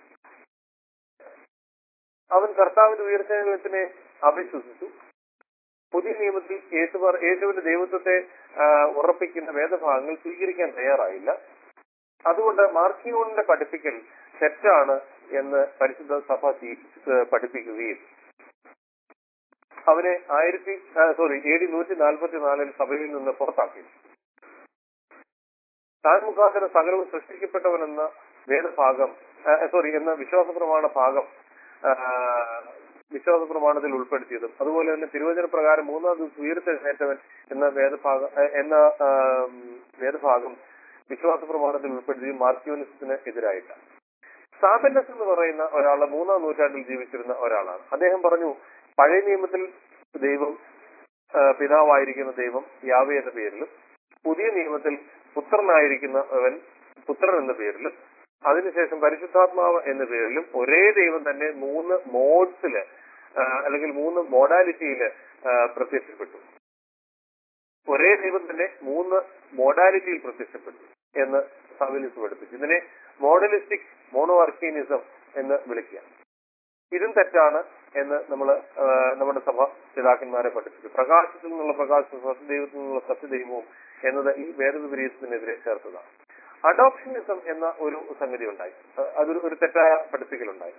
അവൻ കർത്താവിന്റെ ഉയർച്ചനെ അവിശ്വസിച്ചു പുതിയ നിയമത്തിൽ യേശു പറ- യേശുവിന്റെ ദൈവത്വത്തെ ആ, ഉറപ്പിക്കുന്ന വേദഭാഗങ്ങൾ സ്വീകരിക്കാൻ തയ്യാറായില്ല അതുകൊണ്ട് മാർക്കിയോണിന്റെ പഠിപ്പിക്കൽ തെറ്റാണ് എന്ന് പരിശുദ്ധ സഭ സ്വീ- ഏഹ് പഠിപ്പിക്കുകയും അവനെ ആയിരത്തി സോറി എ ഡി നൂറ്റി നാൽപ്പത്തി നാലിൽ സഭയിൽ നിന്ന് പുറത്താക്കി താൻ മുഖാന്തരം സകലവും സൃഷ്ടിക്കപ്പെട്ടവനെന്ന വേദഭാഗം സോറി എന്ന വിശ്വാസ പ്രമാണ ഭാഗം ആ, വിശ്വാസ പ്രമാണത്തിൽ ഉൾപ്പെടുത്തിയതും അതുപോലെ തന്നെ തിരുവചന പ്രകാരം മൂന്നാം ദിവസം ഉയർത്തെഴുന്നേറ്റവൻ എന്ന വേദഭാഗം ആ, എന്ന ആ, വേദഭാഗം വിശ്വാസ പ്രമാണത്തിൽ ഉൾപ്പെടുത്തിയും മാർക്യൂനിസത്തിന് എതിരായിട്ടാണ് സാബന്നസ് എന്ന് പറയുന്ന ഒരാള് മൂന്നാം നൂറ്റാണ്ടിൽ ജീവിച്ചിരുന്ന ഒരാളാണ് അദ്ദേഹം പറഞ്ഞു പഴയ നിയമത്തിൽ ദൈവം ആ, പിതാവായിരിക്കുന്ന ദൈവം യാവേ എന്ന പേരിലും പുതിയ നിയമത്തിൽ പുത്രനായിരിക്കുന്നവൻ പുത്രൻ എന്ന പേരിലും അതിനുശേഷം പരിശുദ്ധാത്മാവ് എന്ന പേരിലും ഒരേ ദൈവം തന്നെ മൂന്ന് മോഡ്സില് അല്ലെങ്കിൽ മൂന്ന് മോഡാലിറ്റിയില് പ്രത്യക്ഷപ്പെട്ടു ഒരേ ദൈവം തന്നെ മൂന്ന് മോഡാലിറ്റിയിൽ പ്രത്യക്ഷപ്പെട്ടു എന്ന് സാബിലിസ് പഠിപ്പിച്ചു ഇതിനെ മോഡലിസ്റ്റിക് മോണോഅർക്കീനിസം എന്ന് വിളിക്കുക ഇതും തെറ്റാണ് എന്ന് നമ്മൾ നമ്മുടെ സഭ പിതാക്കന്മാരെ പഠിപ്പിച്ചു പ്രകാശത്തിൽ നിന്നുള്ള പ്രകാശം സത്യദൈവത്തിൽ നിന്നുള്ള സത്യദൈവവും എന്നത് ഈ വേദവിപരീതത്തിനെതിരെ ചേർത്തതാണ് അഡോപ്ഷനിസം എന്ന ഒരു സംഗതി ഉണ്ടായി അഹ് അതൊരു ഒരു തെറ്റായ പഠിപ്പിക്കലുണ്ടായി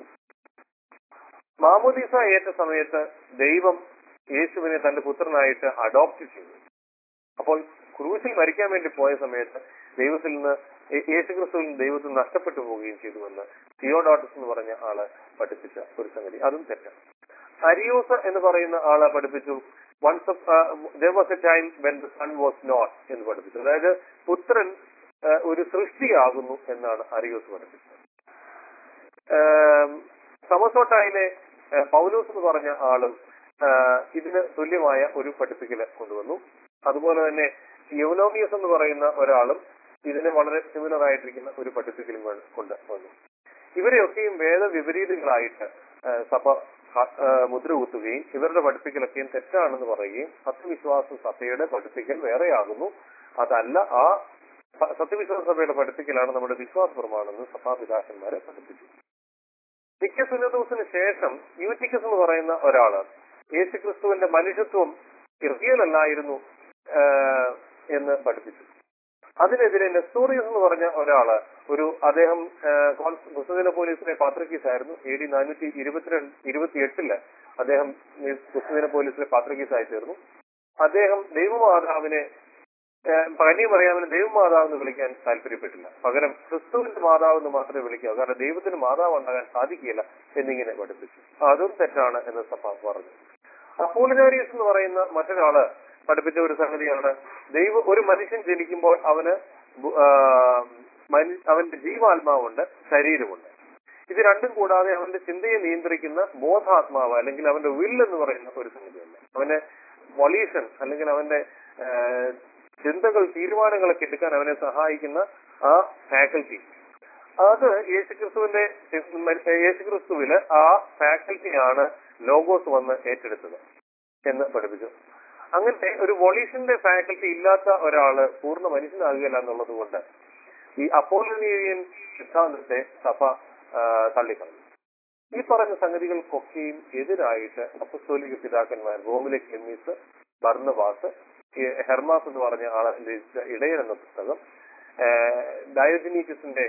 മാമോദീസ ഏറ്റ സമയത്ത് ദൈവം യേശുവിനെ തന്റെ പുത്രനായിട്ട് അഡോപ്റ്റ് ചെയ്തു അപ്പോൾ ക്രൂശിൽ മരിക്കാൻ വേണ്ടി പോയ സമയത്ത് ദൈവത്തിൽ നിന്ന് യേ- യേശുക്രിസ്തുവിൽ നിന്ന് ദൈവത്തിൽ നഷ്ടപ്പെട്ടു പോവുകയും ചെയ്തുവെന്ന് തിയോഡോട്ടസ് എന്ന് പറഞ്ഞ ആള് പഠിപ്പിച്ച ഒരു സംഗതി അതും തെറ്റാണ് അരിയോസ് എന്ന് പറയുന്ന ആള് പഠിപ്പിച്ചു once was a time when the son was not എന്ന് പഠിപ്പിച്ചു അതായത് പുത്രൻ ആ, ഒരു സൃഷ്ടിയാകുന്നു എന്നാണ് അരിയോസ് പഠിപ്പിച്ചത് ഏം, സമസോട്ടായിലെ ഏഹ്, പൗലോസ് എന്ന് പറഞ്ഞ ആളും ഏഹ്, ഇതിന് തുല്യമായ ഒരു പഠിപ്പിക്കൽ കൊണ്ടുവന്നു അതുപോലെ തന്നെ യൗനോമിയസ് എന്ന് പറയുന്ന ഒരാളും ഇതിന് വളരെ സിമിലർ ആയിട്ടിരിക്കുന്ന ഒരു പഠിപ്പിക്കലും കൊണ്ട് കൊണ്ട് വന്നു ഇവരെയൊക്കെയും വേദവിപരീതങ്ങളായിട്ട് ഏഹ്, സഭ ക- ഏഹ്, മുദ്ര കുത്തുകയും ഇവരുടെ പഠിപ്പിക്കലൊക്കെയും തെറ്റാണെന്ന് പറയുകയും സത്യവിശ്വാസ സഭയുടെ പഠിപ്പിക്കൽ വേറെയാകുന്നു അതല്ല ആ സ- സത്യവിശ്വാസ സഭയുടെ പഠിപ്പിക്കലാണ് നമ്മുടെ വിശ്വാസ പ്രമാണമെന്ന് സഭാപിതാക്കന്മാരെ പഠിപ്പിച്ചു നിക്കസുനദോസിന് ശേഷം യൂറ്റിക്കസ് എന്ന് പറയുന്ന ഒരാള് യേശുക്രിസ്തുവിന്റെ മനുഷ്യത്വം റിയൽ അല്ലായിരുന്നു ആഹ്, എന്ന് പഠിപ്പിച്ചു അതിനെതിരെ നെസ്തോറിയസ് എന്ന് പറഞ്ഞ ഒരാള് ഒരു അദ്ദേഹം കുസ്തുദിന പോലീസിലെ പാത്രക്കീസ് ആയിരുന്നു എ ഡി നാനൂറ്റി ഇരുപത്തിരണ്ട് ഇരുപത്തിയെട്ടില് അദ്ദേഹം കുസ്തുദിന പോലീസിലെ പാത്രക്കീസ് ആയി തീർന്നു അദ്ദേഹം ദൈവമാതാവിനെ പനിയും അറിയാമെന്ന് ദൈവമാതാവ് എന്ന് വിളിക്കാൻ താല്പര്യപ്പെട്ടില്ല പകരം ക്രിസ്തുവിന്റെ മാതാവ് എന്ന് മാത്രമേ വിളിക്കാവൂ കാരണം ദൈവത്തിന് മാതാവ് ഉണ്ടാകാൻ സാധിക്കില്ല എന്നിങ്ങനെ പഠിപ്പിച്ചു അതും തെറ്റാണ് എന്ന് സഭ പറഞ്ഞു അപ്പോളിനാരിയസ് എന്ന് പറയുന്ന മറ്റൊരാള് പഠിപ്പിച്ച ഒരു സംഗതിയാണ് ദൈവ ഒരു മനുഷ്യൻ ജനിക്കുമ്പോൾ അവന് ബു- ആ, മനു- അവന്റെ ജീവാത്മാവുണ്ട് ശരീരമുണ്ട് ഇത് രണ്ടും കൂടാതെ അവന്റെ ചിന്തയെ നിയന്ത്രിക്കുന്ന ബോധാത്മാവ് അല്ലെങ്കിൽ അവന്റെ വിൽ എന്ന് പറയുന്ന ഒരു സംഗതിയുണ്ട് അവന്റെ വൊളീഷൻ അല്ലെങ്കിൽ അവന്റെ ആ, ചിന്തകൾ തീരുമാനങ്ങളൊക്കെ എടുക്കാൻ അവനെ സഹായിക്കുന്ന ആ ഫാക്കൽറ്റി അത് യേശുക്രിസ്തുവിന്റെ യേശുക്രിസ്തുവില് ആ ഫാക്കൽറ്റിയാണ് ലോഗോസ് വന്ന് ഏറ്റെടുത്തത് എന്ന് പഠിപ്പിച്ചു അങ്ങനത്തെ ഒരു വൊളീഷന്റെ ഫാക്കൽറ്റി ഇല്ലാത്ത ഒരാള് പൂർണ്ണ മനുഷ്യനാകുകയില്ല എന്നുള്ളത് കൊണ്ട് ഈ അപ്പോളോണിയൻ സിദ്ധാന്തത്തെ സഭ ആ, തള്ളിക്കളഞ്ഞു ഈ പറഞ്ഞ സംഗതികൾക്കൊക്കെയും എതിരായിട്ട് അപ്പസ്തോലിക പിതാക്കന്മാർ റോമിലെ ക്ലെമീസ് ബർണബാസ് ഈ ഹെർമാസ് എന്ന് പറഞ്ഞ ആളെ രചിച്ച ഇടയൻ എന്ന പുസ്തകം ഡയോജനീറ്റസിന്റെ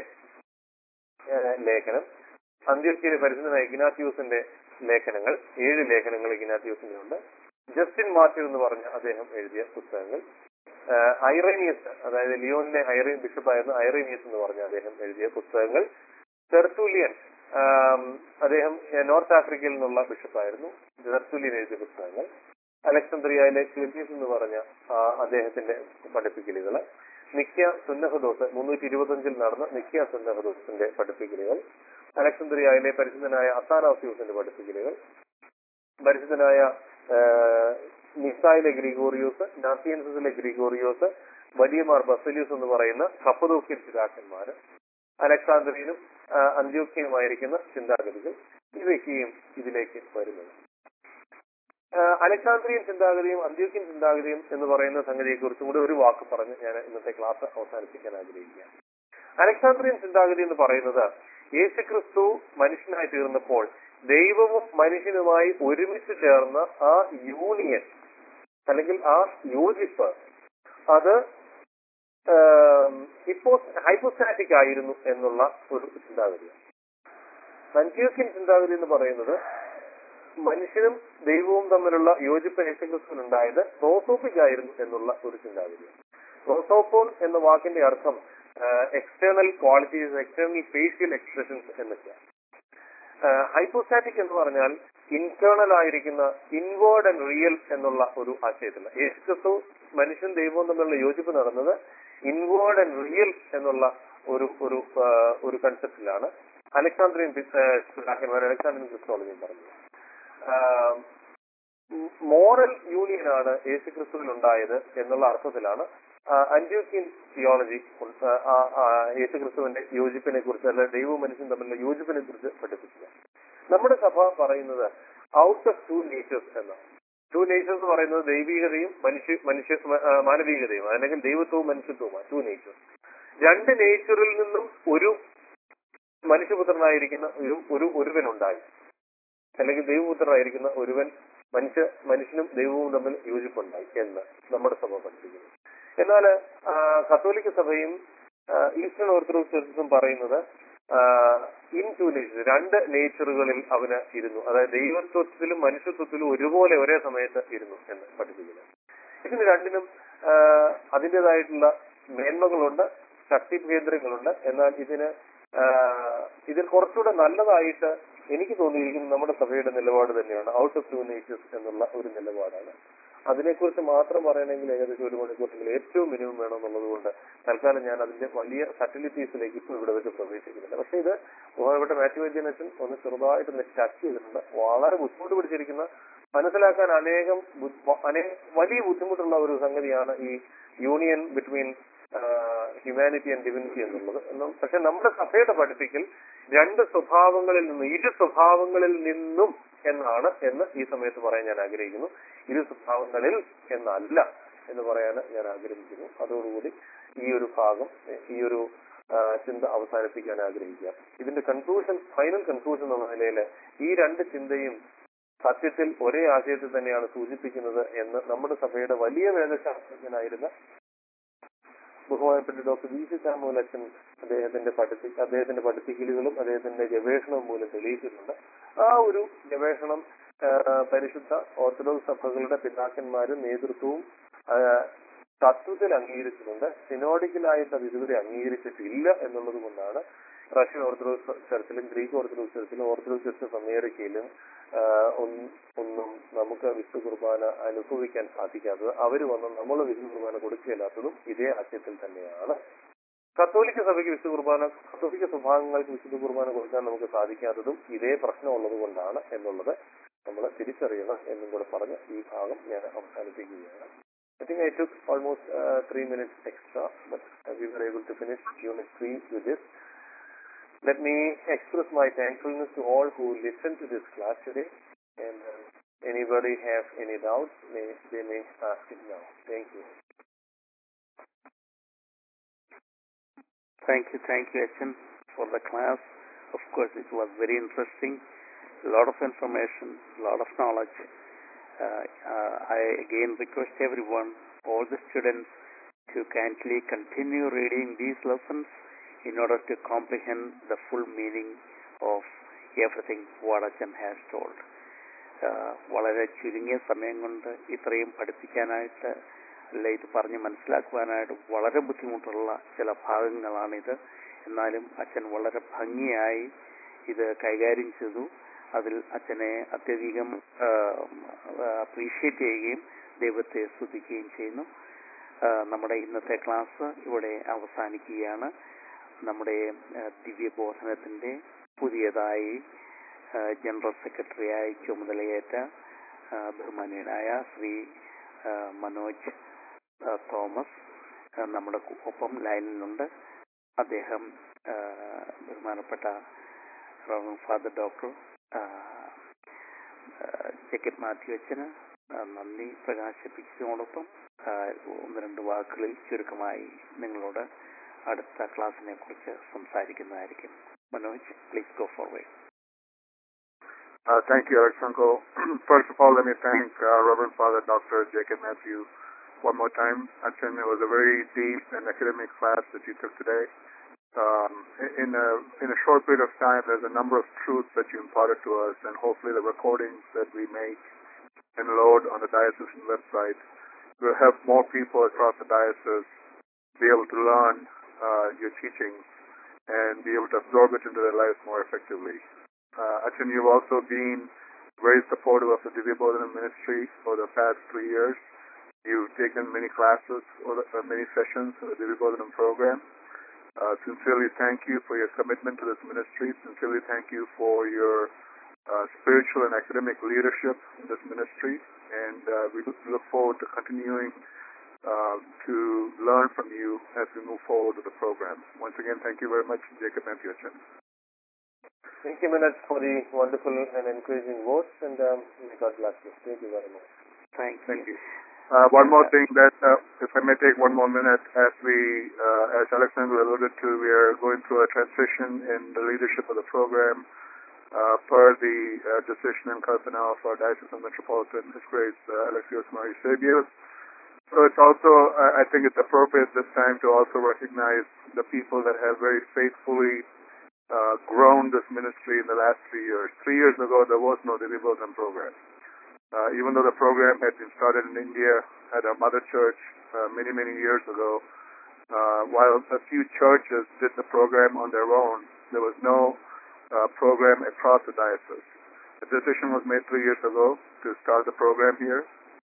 ലേഖനം അന്ത്യോക്കിയിലെ പരിശുദ്ധനായ ഇഗ്നാത്യൂസിന്റെ ലേഖനങ്ങൾ ഏഴ് ലേഖനങ്ങൾ ഇഗ്നാത്യൂസിന്റെ ഉണ്ട് ജസ്റ്റിൻ മാത്യു എന്ന് പറഞ്ഞ അദ്ദേഹം എഴുതിയ പുസ്തകങ്ങൾ ആഹ് ഐറേനിയസ് അതായത് ലിയോണിലെ ഐറേൻ ബിഷപ്പായിരുന്ന ഐറേനിയസ് എന്ന് പറഞ്ഞ അദ്ദേഹം എഴുതിയ പുസ്തകങ്ങൾ തെർത്തുലിയൻ ആം, അദ്ദേഹം ഏഹ് നോർത്ത് ആഫ്രിക്കയിൽ നിന്നുള്ള ബിഷപ്പായിരുന്നു തെർത്തുലിയൻ എഴുതിയ പുസ്തകങ്ങൾ അലക്സാന്ദ്രിയയിലെ ക്ലിബീസ് എന്ന് പറഞ്ഞ ആ, അദ്ദേഹത്തിന്റെ പഠിപ്പിക്കലുകൾ നിക്യ സുന്നഹദോസ് മുന്നൂറ്റി ഇരുപത്തഞ്ചിൽ നടന്ന നിക്യ സുന്നഹദോസിന്റെ പഠിപ്പിക്കലുകൾ അലക്സാന്ദ്രിയയിലെ പരിശുദ്ധനായ അത്താനാസിയൂസിന്റെ പഠിപ്പിക്കലുകൾ പരിശുദ്ധനായ ആഹ്, നിസായിലെ ഗ്രിഗോറിയോസ് നാസിയൻസിലെ ഗ്രിഗോറിയോസ് വലിയമാർ ബസലിയൂസ് എന്ന് പറയുന്ന കപ്പദോക്യൻ പിതാക്കന്മാര് അലക്സാന്ദ്രിയനും ആഹ്, അന്ത്യോക്യനുമായിരിക്കുന്ന ചിന്താഗതികൾ ഇവയ്ക്കെയും ഇതിലേക്ക് വരുന്നത് ആഹ്, അലക്സാന്ദ്രിയൻ ചിന്താഗതിയും അന്ത്യോക്യൻ ചിന്താഗതിയും എന്ന് പറയുന്ന സംഗതിയെ കുറിച്ചും കൂടി ഒരു വാക്ക് പറഞ്ഞ് ഞാൻ ഇന്നത്തെ ക്ലാസ് അവസാനിപ്പിക്കാൻ ആഗ്രഹിക്കുകയാണ് അലക്സാന്ദ്രിയൻ ചിന്താഗതി എന്ന് പറയുന്നത് യേശുക്രിസ്തു മനുഷ്യനായി തീർന്നപ്പോൾ ദൈവവും മനുഷ്യനുമായി ഒരുമിച്ച് ചേർന്ന ആ യൂണിയൻ അല്ലെങ്കിൽ ആ യോജിപ്പ് അത് ഹിപ്പോ ഹൈപ്പോസ്റ്റാറ്റിക് ആയിരുന്നു എന്നുള്ള ഒരു ചിന്താഗതിയാണ് അന്ത്യോക്യൻ ചിന്താഗതി എന്ന് പറയുന്നത് മനുഷ്യനും ദൈവവും തമ്മിലുള്ള യോജിപ്പ് യേശുക്രിസ്തുവിനുണ്ടായത് പ്രോസോപ്പിക് ആയിരുന്നു എന്നുള്ള ഒരു ചിന്താഗതിയാണ് പ്രോസോപ്പോൺ എന്ന വാക്കിന്റെ അർത്ഥം external qualities external facial expressions എന്നൊക്കെയാണ് ഹൈപ്പോസ്റ്റാറ്റിക് എന്ന് പറഞ്ഞാൽ ഇന്റേണൽ ആയിരിക്കുന്ന ഇൻവേർഡ് ആൻഡ് റിയൽ എന്നുള്ള ഒരു ആശയത്തില് യേശുക്രിസ്തു മനുഷ്യൻ ദൈവവും തമ്മിലുള്ള യോജിപ്പ് നടന്നത് ഇൻവേർഡ് ആൻഡ് റിയൽ എന്നുള്ള ഒരു ഒരു ആ, ഒരു കൺസെപ്റ്റിലാണ് അലക്സാന്ദ്രിയൻ പിതാക്കന്മാർ അലക്സാന്ദ്രിയൻ ക്രിസ്തോളജിയും പറഞ്ഞത് മോറൽ യൂണിയൻ ആണ് യേശുക്രിസ്തുവിൽ ഉണ്ടായത് എന്നുള്ള അർത്ഥത്തിലാണ് അന്ത്യോക്യൻ തിയോളജി യേശുക്രിസ്തുവിന്റെ യോജിപ്പിനെ കുറിച്ച് അല്ലെ ദൈവവും മനുഷ്യൻ തമ്മിലുള്ള യോജിപ്പിനെ കുറിച്ച് പഠിപ്പിക്കുക നമ്മുടെ സഭ പറയുന്നത് ഔട്ട് ഓഫ് ടു നേച്ചേഴ്സ് എന്നാണ് ടു നേച്ചേഴ്സ് എന്ന് പറയുന്നത് ദൈവികതയും മനുഷ്യ മനുഷ്യ ആ, മാനവികതയും അല്ലെങ്കിൽ ദൈവത്വവും മനുഷ്യത്വവുമാണ് ടു നേച്ചേഴ്സ് രണ്ട് നേച്ചറിൽ നിന്നും ഒരു മനുഷ്യപുത്രനായിരിക്കുന്ന ഒരു ഒരു ഒരുവനുണ്ടായി അല്ലെങ്കിൽ ദൈവപുത്രനായിരിക്കുന്ന ഒരുവൻ മനുഷ്യ മനുഷ്യനും ദൈവവും തമ്മിൽ യോജിപ്പുണ്ടായി എന്ന് നമ്മുടെ സഭ പഠിപ്പിക്കുന്നു എന്നാൽ ആ, കത്തോലിക്ക സഭയും ആ, ഈസ്റ്റേൺ ഓർത്തഡോക്സ് ചർച്ചും പറയുന്നത് ഇൻ ടു നേച്ചർ രണ്ട് നേച്ചറുകളിൽ അവന് ഇരുന്നു അതായത് ദൈവത്വത്തിലും മനുഷ്യത്വത്തിലും ഒരുപോലെ ഒരേ സമയത്ത് ഇരുന്നു എന്ന് പഠിപ്പിക്കുന്നു ഇതിന് രണ്ടിനും ആ, അതിൻ്റെതായിട്ടുള്ള മേന്മകളുണ്ട് ശക്തി കേന്ദ്രങ്ങളുണ്ട് എന്നാൽ ഇതിന് ആ, ഇതിൽ കുറച്ചുകൂടെ നല്ലതായിട്ട് എനിക്ക് തോന്നിയിരിക്കുന്നത് നമ്മുടെ സഭയുടെ നിലപാട് തന്നെയാണ് ഔട്ട് ഓഫ് ടു നേച്ചേഴ്സ് എന്നുള്ള ഒരു നിലപാടാണ് അതിനെക്കുറിച്ച് മാത്രം പറയണമെങ്കിൽ ഏകദേശം ഒരു മണിക്കൂറെങ്കിൽ ഏറ്റവും മിനിമം വേണമെന്നുള്ളത് കൊണ്ട് തൽക്കാലം ഞാൻ അതിന്റെ വലിയ സറ്റിലിറ്റീസിലേക്ക് ഇപ്പോൾ ഇവിടെ വെച്ച് പ്രവേശിക്കുന്നില്ല പക്ഷെ ഇത് ബഹുമാനപ്പെട്ട മാത്യു വൈദ്യനച്ചൻ ഒന്ന് ചെറുതായിട്ട് ഒന്ന് ടച്ച് ചെയ്തിട്ടുണ്ട് വളരെ ബുദ്ധിമുട്ട് പിടിച്ചിരിക്കുന്ന മനസ്സിലാക്കാൻ അനേകം ബു- അനേ വലിയ ബുദ്ധിമുട്ടുള്ള ഒരു സംഗതിയാണ് ഈ union between humanity and divinity എന്നുള്ളത് എന്നും പക്ഷെ നമ്മുടെ സഭയുടെ പഠിപ്പിക്കൽ രണ്ട് സ്വഭാവങ്ങളിൽ നിന്നും ഇരു സ്വഭാവങ്ങളിൽ നിന്നും എന്നാണ് എന്ന് ഈ സമയത്ത് പറയാൻ ഞാൻ ആഗ്രഹിക്കുന്നു ഇരു സ്വഭാവങ്ങളിൽ എന്നല്ല എന്ന് പറയാൻ ഞാൻ ആഗ്രഹിക്കുന്നു അതോടുകൂടി ഈ ഒരു ഭാഗം ഈ ഒരു ആ, ചിന്ത അവസാനിപ്പിക്കാൻ ആഗ്രഹിക്കുക ഇതിന്റെ കൺക്ലൂഷൻ ഫൈനൽ കൺക്ലൂഷൻ എന്ന നിലയിൽ ഈ രണ്ട് ചിന്തയും സത്യത്തിൽ ഒരേ ആശയത്തിൽ തന്നെയാണ് സൂചിപ്പിക്കുന്നത് എന്ന് നമ്മുടെ സഭയുടെ വലിയ വേദശാസ്ത്രജ്ഞനായിരുന്ന ബഹുമാനപ്പെട്ട ഡോക്ടർ വി സി സാമുവൽ അച്ഛൻ അദ്ദേഹത്തിന്റെ പഠിപ്പി അദ്ദേഹത്തിന്റെ പഠിപ്പിക്കലുകളും അദ്ദേഹത്തിന്റെ ഗവേഷണവും മൂലം തെളിയിച്ചിട്ടുണ്ട് ആ ഒരു ഗവേഷണം ആ, പരിശുദ്ധ ഓർത്തഡോക്സ് സഭകളുടെ പിതാക്കന്മാരും നേതൃത്വവും ആ, തത്വത്തിൽ അംഗീകരിച്ചിട്ടുണ്ട് സിനോഡിക്കലായിട്ട് അത് ഇതുവരെ അംഗീകരിച്ചിട്ടില്ല എന്നുള്ളത് കൊണ്ടാണ് റഷ്യൻ ഓർത്തഡോക്സ് ചർച്ചിലും ഗ്രീക്ക് ഓർത്തഡോക്സ് ചർച്ചിലും ഓർത്തഡോക്സ് ചർച്ച് ഓഫ് അമേരിക്കയിലും ആ, ഒന്നും ഒന്നും നമുക്ക് വിശുദ്ധ കുർബാന അനുഭവിക്കാൻ സാധിക്കാത്തത് അവർ വന്ന് നമ്മൾ വിശുദ്ധ കുർബാന കൊടുക്കുകയില്ലാത്തതും ഇതേ ആശയത്തിൽ തന്നെയാണ് കത്തോലിക്ക സഭയ്ക്ക് വിശുദ്ധ കുർബാന കത്തോലിക്ക സ്വഭാവങ്ങൾക്ക് വിശുദ്ധ കുർബാന കൊടുക്കാൻ നമുക്ക് സാധിക്കാത്തതും ഇതേ പ്രശ്നമുള്ളത് കൊണ്ടാണ് എന്നുള്ളത് നമ്മൾ തിരിച്ചറിയണം എന്നും കൂടെ പറഞ്ഞ് ഈ ഭാഗം ഞാൻ അവസാനിപ്പിക്കുകയാണ് I think I took almost uh, three minutes extra, but uh, we were able to finish Unit 3 with this. Let me express my thankfulness to all who listened to this class today. And um, anybody have any doubts, may, they may ask it now. Thank you. Thank you, thank you, Achan, for the class. Of course, it was very interesting. A lot of information, a lot of knowledge. Uh, uh, I again request everyone, all the students, to kindly continue reading these lessons in order to comprehend the full meaning of everything what Achan has told. Uh, വളരെ ചുരുങ്ങിയ സമയം കൊണ്ട് ഇത്രയും പഠിപ്പിക്കാനായിട്ട് അല്ല ഇത് പറഞ്ഞ് മനസ്സിലാക്കുവാനായിട്ട് വളരെ ബുദ്ധിമുട്ടുള്ള ചില ഭാഗങ്ങളാണിത് എന്നാലും അച്ഛൻ വളരെ ഭംഗിയായി ഇത് കൈകാര്യം ചെയ്തു അതിൽ അച്ഛനെ അത്യധികം അപ്രീഷിയേറ്റ് ചെയ്യുകയും ദൈവത്തെ സ്തുതിക്കുകയും ചെയ്യുന്നു ആ, നമ്മുടെ ഇന്നത്തെ ക്ലാസ് ഇവിടെ അവസാനിക്കുകയാണ് നമ്മുടെ ആ, ദിവ്യബോധനത്തിന്റെ പുതിയതായി ആ, ജനറൽ സെക്രട്ടറിയായി ചുമതലയേറ്റ ആ, ബഹുമാനീയനായ ശ്രീ ആ, മനോജ് ആ, തോമസ് ആ, നമ്മുടെ കു- ഒപ്പം ലൈനിലുണ്ട് അദ്ദേഹം ആ, ബഹുമാനപ്പെട്ട റവറൻ ഫാദർ ഡോക്ടർ ആ, ആ, ജേക്കബ് മാത്യു അച്ഛന് ആ, നന്ദി പ്രകാശിപ്പിച്ചതോടൊപ്പം ആ, ഒന്ന് രണ്ട് വാക്കുകളിൽ ചുരുക്കമായി നിങ്ങളോട് അടുത്ത ക്ലാസ്സിനെ കുറിച്ച് സംസാരിക്കുന്നതായിരിക്കും Manoj please go forward Uh, thank you, Alexandro. First of all, let me thank uh, Reverend Father Dr. Jacob Matthew one more time. Achin, it was a very deep and academic class that you took today. Um, in a in a short period of time, there's a number of truths that you imparted to us, and hopefully the recordings that we make and load on the diocesan website will help more people across the diocese be able to learn uh, your teachings and be able to absorb it into their lives more effectively. Uh, Achin, you've also been very supportive of the Divya Bodhana ministry for the past three years. You've taken many classes or the, uh, many sessions of the Divya Bodhana program. Uh, sincerely thank you for your commitment to this ministry. Sincerely thank you for your uh, spiritual and academic leadership in this ministry. And uh, we look look forward to continuing uh, to learn from you as we move forward with the program. Once again, thank you very much, Jacob Matthew Achin. Thank you, Manoj, for the wonderful and encouraging words, and um, may God bless you. Thank you very much. Thank Thank you. you. Uh, one more thing that, uh, if I may take one more minute, as we, uh, as Alexander alluded to, we are going through a transition in the leadership of the program uh, per the uh, decision and custom of our Diocesan Metropolitan, His Grace uh, Alexios Marie Sabios. So it's also, uh, I think it's appropriate this time to also recognize the people that have very faithfully uh, grown this ministry in the last three years. Three years ago, there was no Divibosan program. Uh, even though the program had been started in India at our mother church uh, many, many years ago, uh, while a few churches did the program on their own, there was no uh, program across the diocese. The decision was made three years ago to start the program here.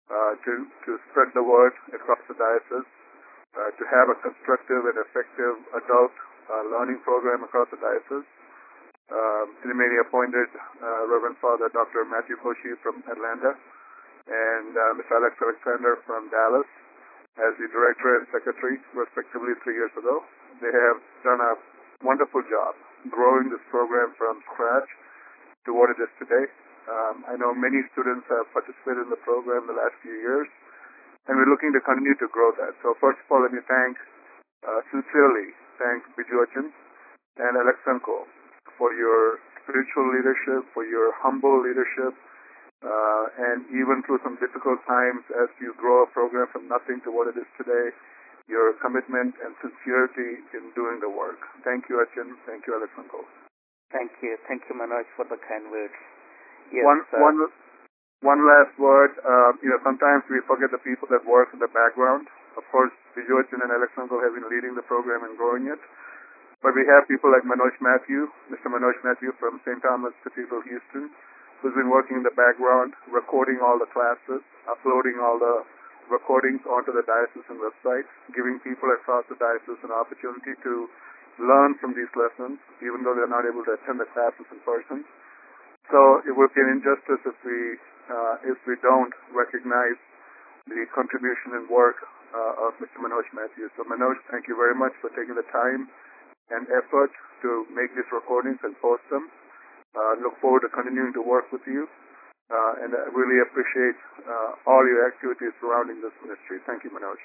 uh, to, to spread the word across the diocese, uh, to have a constructive and effective adult uh, learning program across the diocese. Um, Trinity appointed uh, Reverend Father Dr. Matthew Koshi from Atlanta and uh, Ms. Alex Alexander from Dallas as the director and secretary, respectively, three years ago. They have done a wonderful job growing this program from scratch to what it is today. Um, I know many students have participated in the program the last few years, and we're looking to continue to grow that. So first of all, let me thank, uh, sincerely thank Bijuachan and Alexanko for your spiritual leadership, for your humble leadership, uh, and even through some difficult times as you grow a program from nothing to what it is today, your commitment and sincerity in doing the work. Thank you, Achin. Thank you, Alexanko. Thank you. Thank you, Manoj, for the kind words. Yes, one, uh, one, one last word. Uh, you know, sometimes we forget the people that work in the background. Of course, Bijuachan and Alexanko have been leading the program and growing it. But we have people like Manoj Matthew, Mr. Manoj Matthew from St. Thomas Cathedral, Houston, who's been working in the background, recording all the classes, uploading all the recordings onto the diocesan website, giving people across the diocese an opportunity to learn from these lessons, even though they're not able to attend the classes in person. So it would be an injustice if we uh, if we don't recognize the contribution and work uh, of Mr. Manoj Matthews. So Manoj, thank you very much for taking the time and effort to make these recordings and post them. Uh, look forward to continuing to work with you. Uh, and I really appreciate uh, all your activities surrounding this ministry. Thank you, Manoj.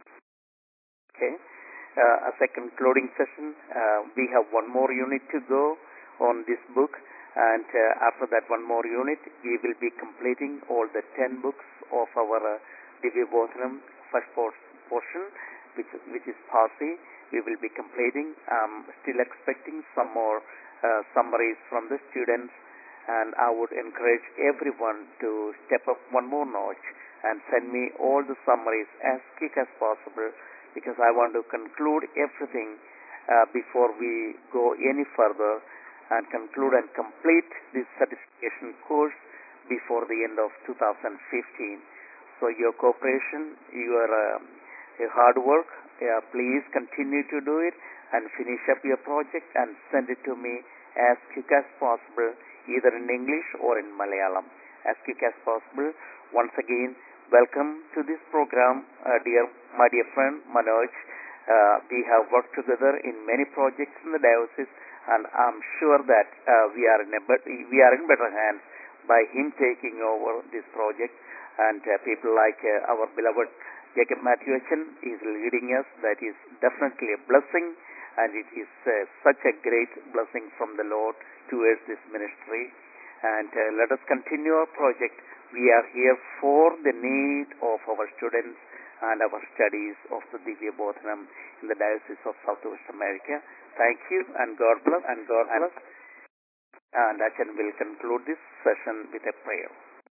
Okay. Uh, as a concluding session, uh, we have one more unit to go on this book, and uh, after that one more unit, we will be completing all the ten books of our uh, Divya Bothanam first por- portion, which which is Parsi. We will be completing. Um, still expecting some more uh, summaries from the students, and I would encourage everyone to step up one more notch and send me all the summaries as quick as possible because I want to conclude everything uh, before we go any further and conclude and complete this certification course before the end of 2015. So your cooperation, your, uh, your hard work, uh, please continue to do it and finish up your project and send it to me as quick as possible, either in English or in Malayalam, as quick as possible. Once again, welcome to this program, uh, dear my dear friend Manoj. Uh, we have worked together in many projects in the diocese, and I'm sure that uh, we are in a bet- we are in better hands by him taking over this project. And uh, people like uh, our beloved Jacob Matthew Etchen is leading us. That is definitely a blessing, and it is uh, such a great blessing from the Lord towards this ministry. And uh, let us continue our project. We are here for the need of our students and our studies of the Divya Bodhanam in the Diocese of Southwest America. Thank you and God bless and God bless. And Achan will conclude this session with a prayer.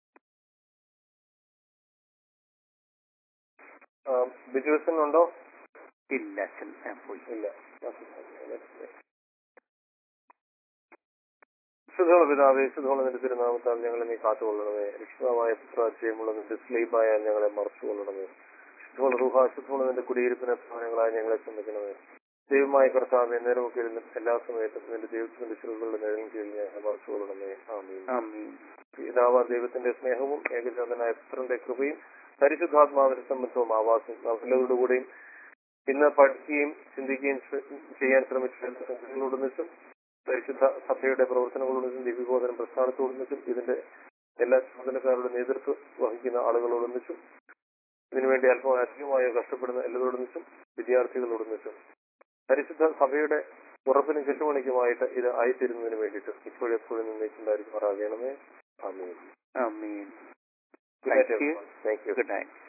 ബിജുവസൻ ഉണ്ടോ ഇല്ല അച്ഛൻ ഞാൻ പോയി ഇല്ല ശുദ്ധമുള്ള പിതാവേ ശുദ്ധമുള്ള നിന്റെ തിരുനാമത്താൽ ഞങ്ങളെ നീ കാത്തുകൊള്ളണമേ രക്ഷിതമായ പുത്രാശയമുള്ള നിന്റെ സ്ലീപായാൽ ഞങ്ങളെ മറച്ചുകൊള്ളണമേ ശുദ്ധമുള്ള റൂഹ ശുദ്ധമുള്ള നിന്റെ കുടിയിരിപ്പിനെ സ്ഥാനങ്ങളായി ഞങ്ങളെ ശ്രമിക്കണമേ ദൈവമായ കർത്താവെ നേരമൊക്കെ ഇരുന്ന് എല്ലാ സമയത്തും നിന്റെ ദൈവത്തിന്റെ ശിലുകളുടെ നിഴലിൻ കീഴിൽ ഞങ്ങളെ മറച്ചുകൊള്ളണമേ ആമീൻ ആമീൻ പിതാവ് ദൈവത്തിന്റെ സ്നേഹവും ഏകജാതനായ പുത്രന്റെ കൃപയും പരിശുദ്ധാത്മാവിന്റെ സംബന്ധവും ആവാസം എല്ലാവരോടുകൂടെയും ഇന്ന് പഠിക്കുകയും ചിന്തിക്കുകയും ശ്ര- ചെയ്യാൻ ശ്രമിച്ച എല്ലാ സംഘങ്ങളോടൊന്നിച്ചും പരിശുദ്ധ സഭയുടെ പ്രവർത്തനങ്ങളോടൊന്നിച്ചും ദിവ്യബോധന പ്രസ്ഥാനത്തോടൊന്നിച്ചും ഇതിന്റെ എല്ലാ ചുമതലക്കാരുടെ നേതൃത്വം വഹിക്കുന്ന ആളുകളോടൊന്നിച്ചും ഇതിനുവേണ്ടി അല്പം അധികമായോ കഷ്ടപ്പെടുന്ന എല്ലാവരോടൊന്നിച്ചും വിദ്യാർത്ഥികളോടൊന്നിച്ചും പരിശുദ്ധ സഭയുടെ ഉറപ്പിനും കെട്ടുപണിക്കുമായിട്ട് ഇത് ആയിത്തീരുന്നതിന് വേണ്ടിയിട്ട് ഇപ്പോഴെപ്പോഴും നിന്നേക്കുണ്ടായിരിക്കുമാറാകണമേ ആമീൻ ആമീൻ Good night, Thank you. everyone. Thank you. Good night.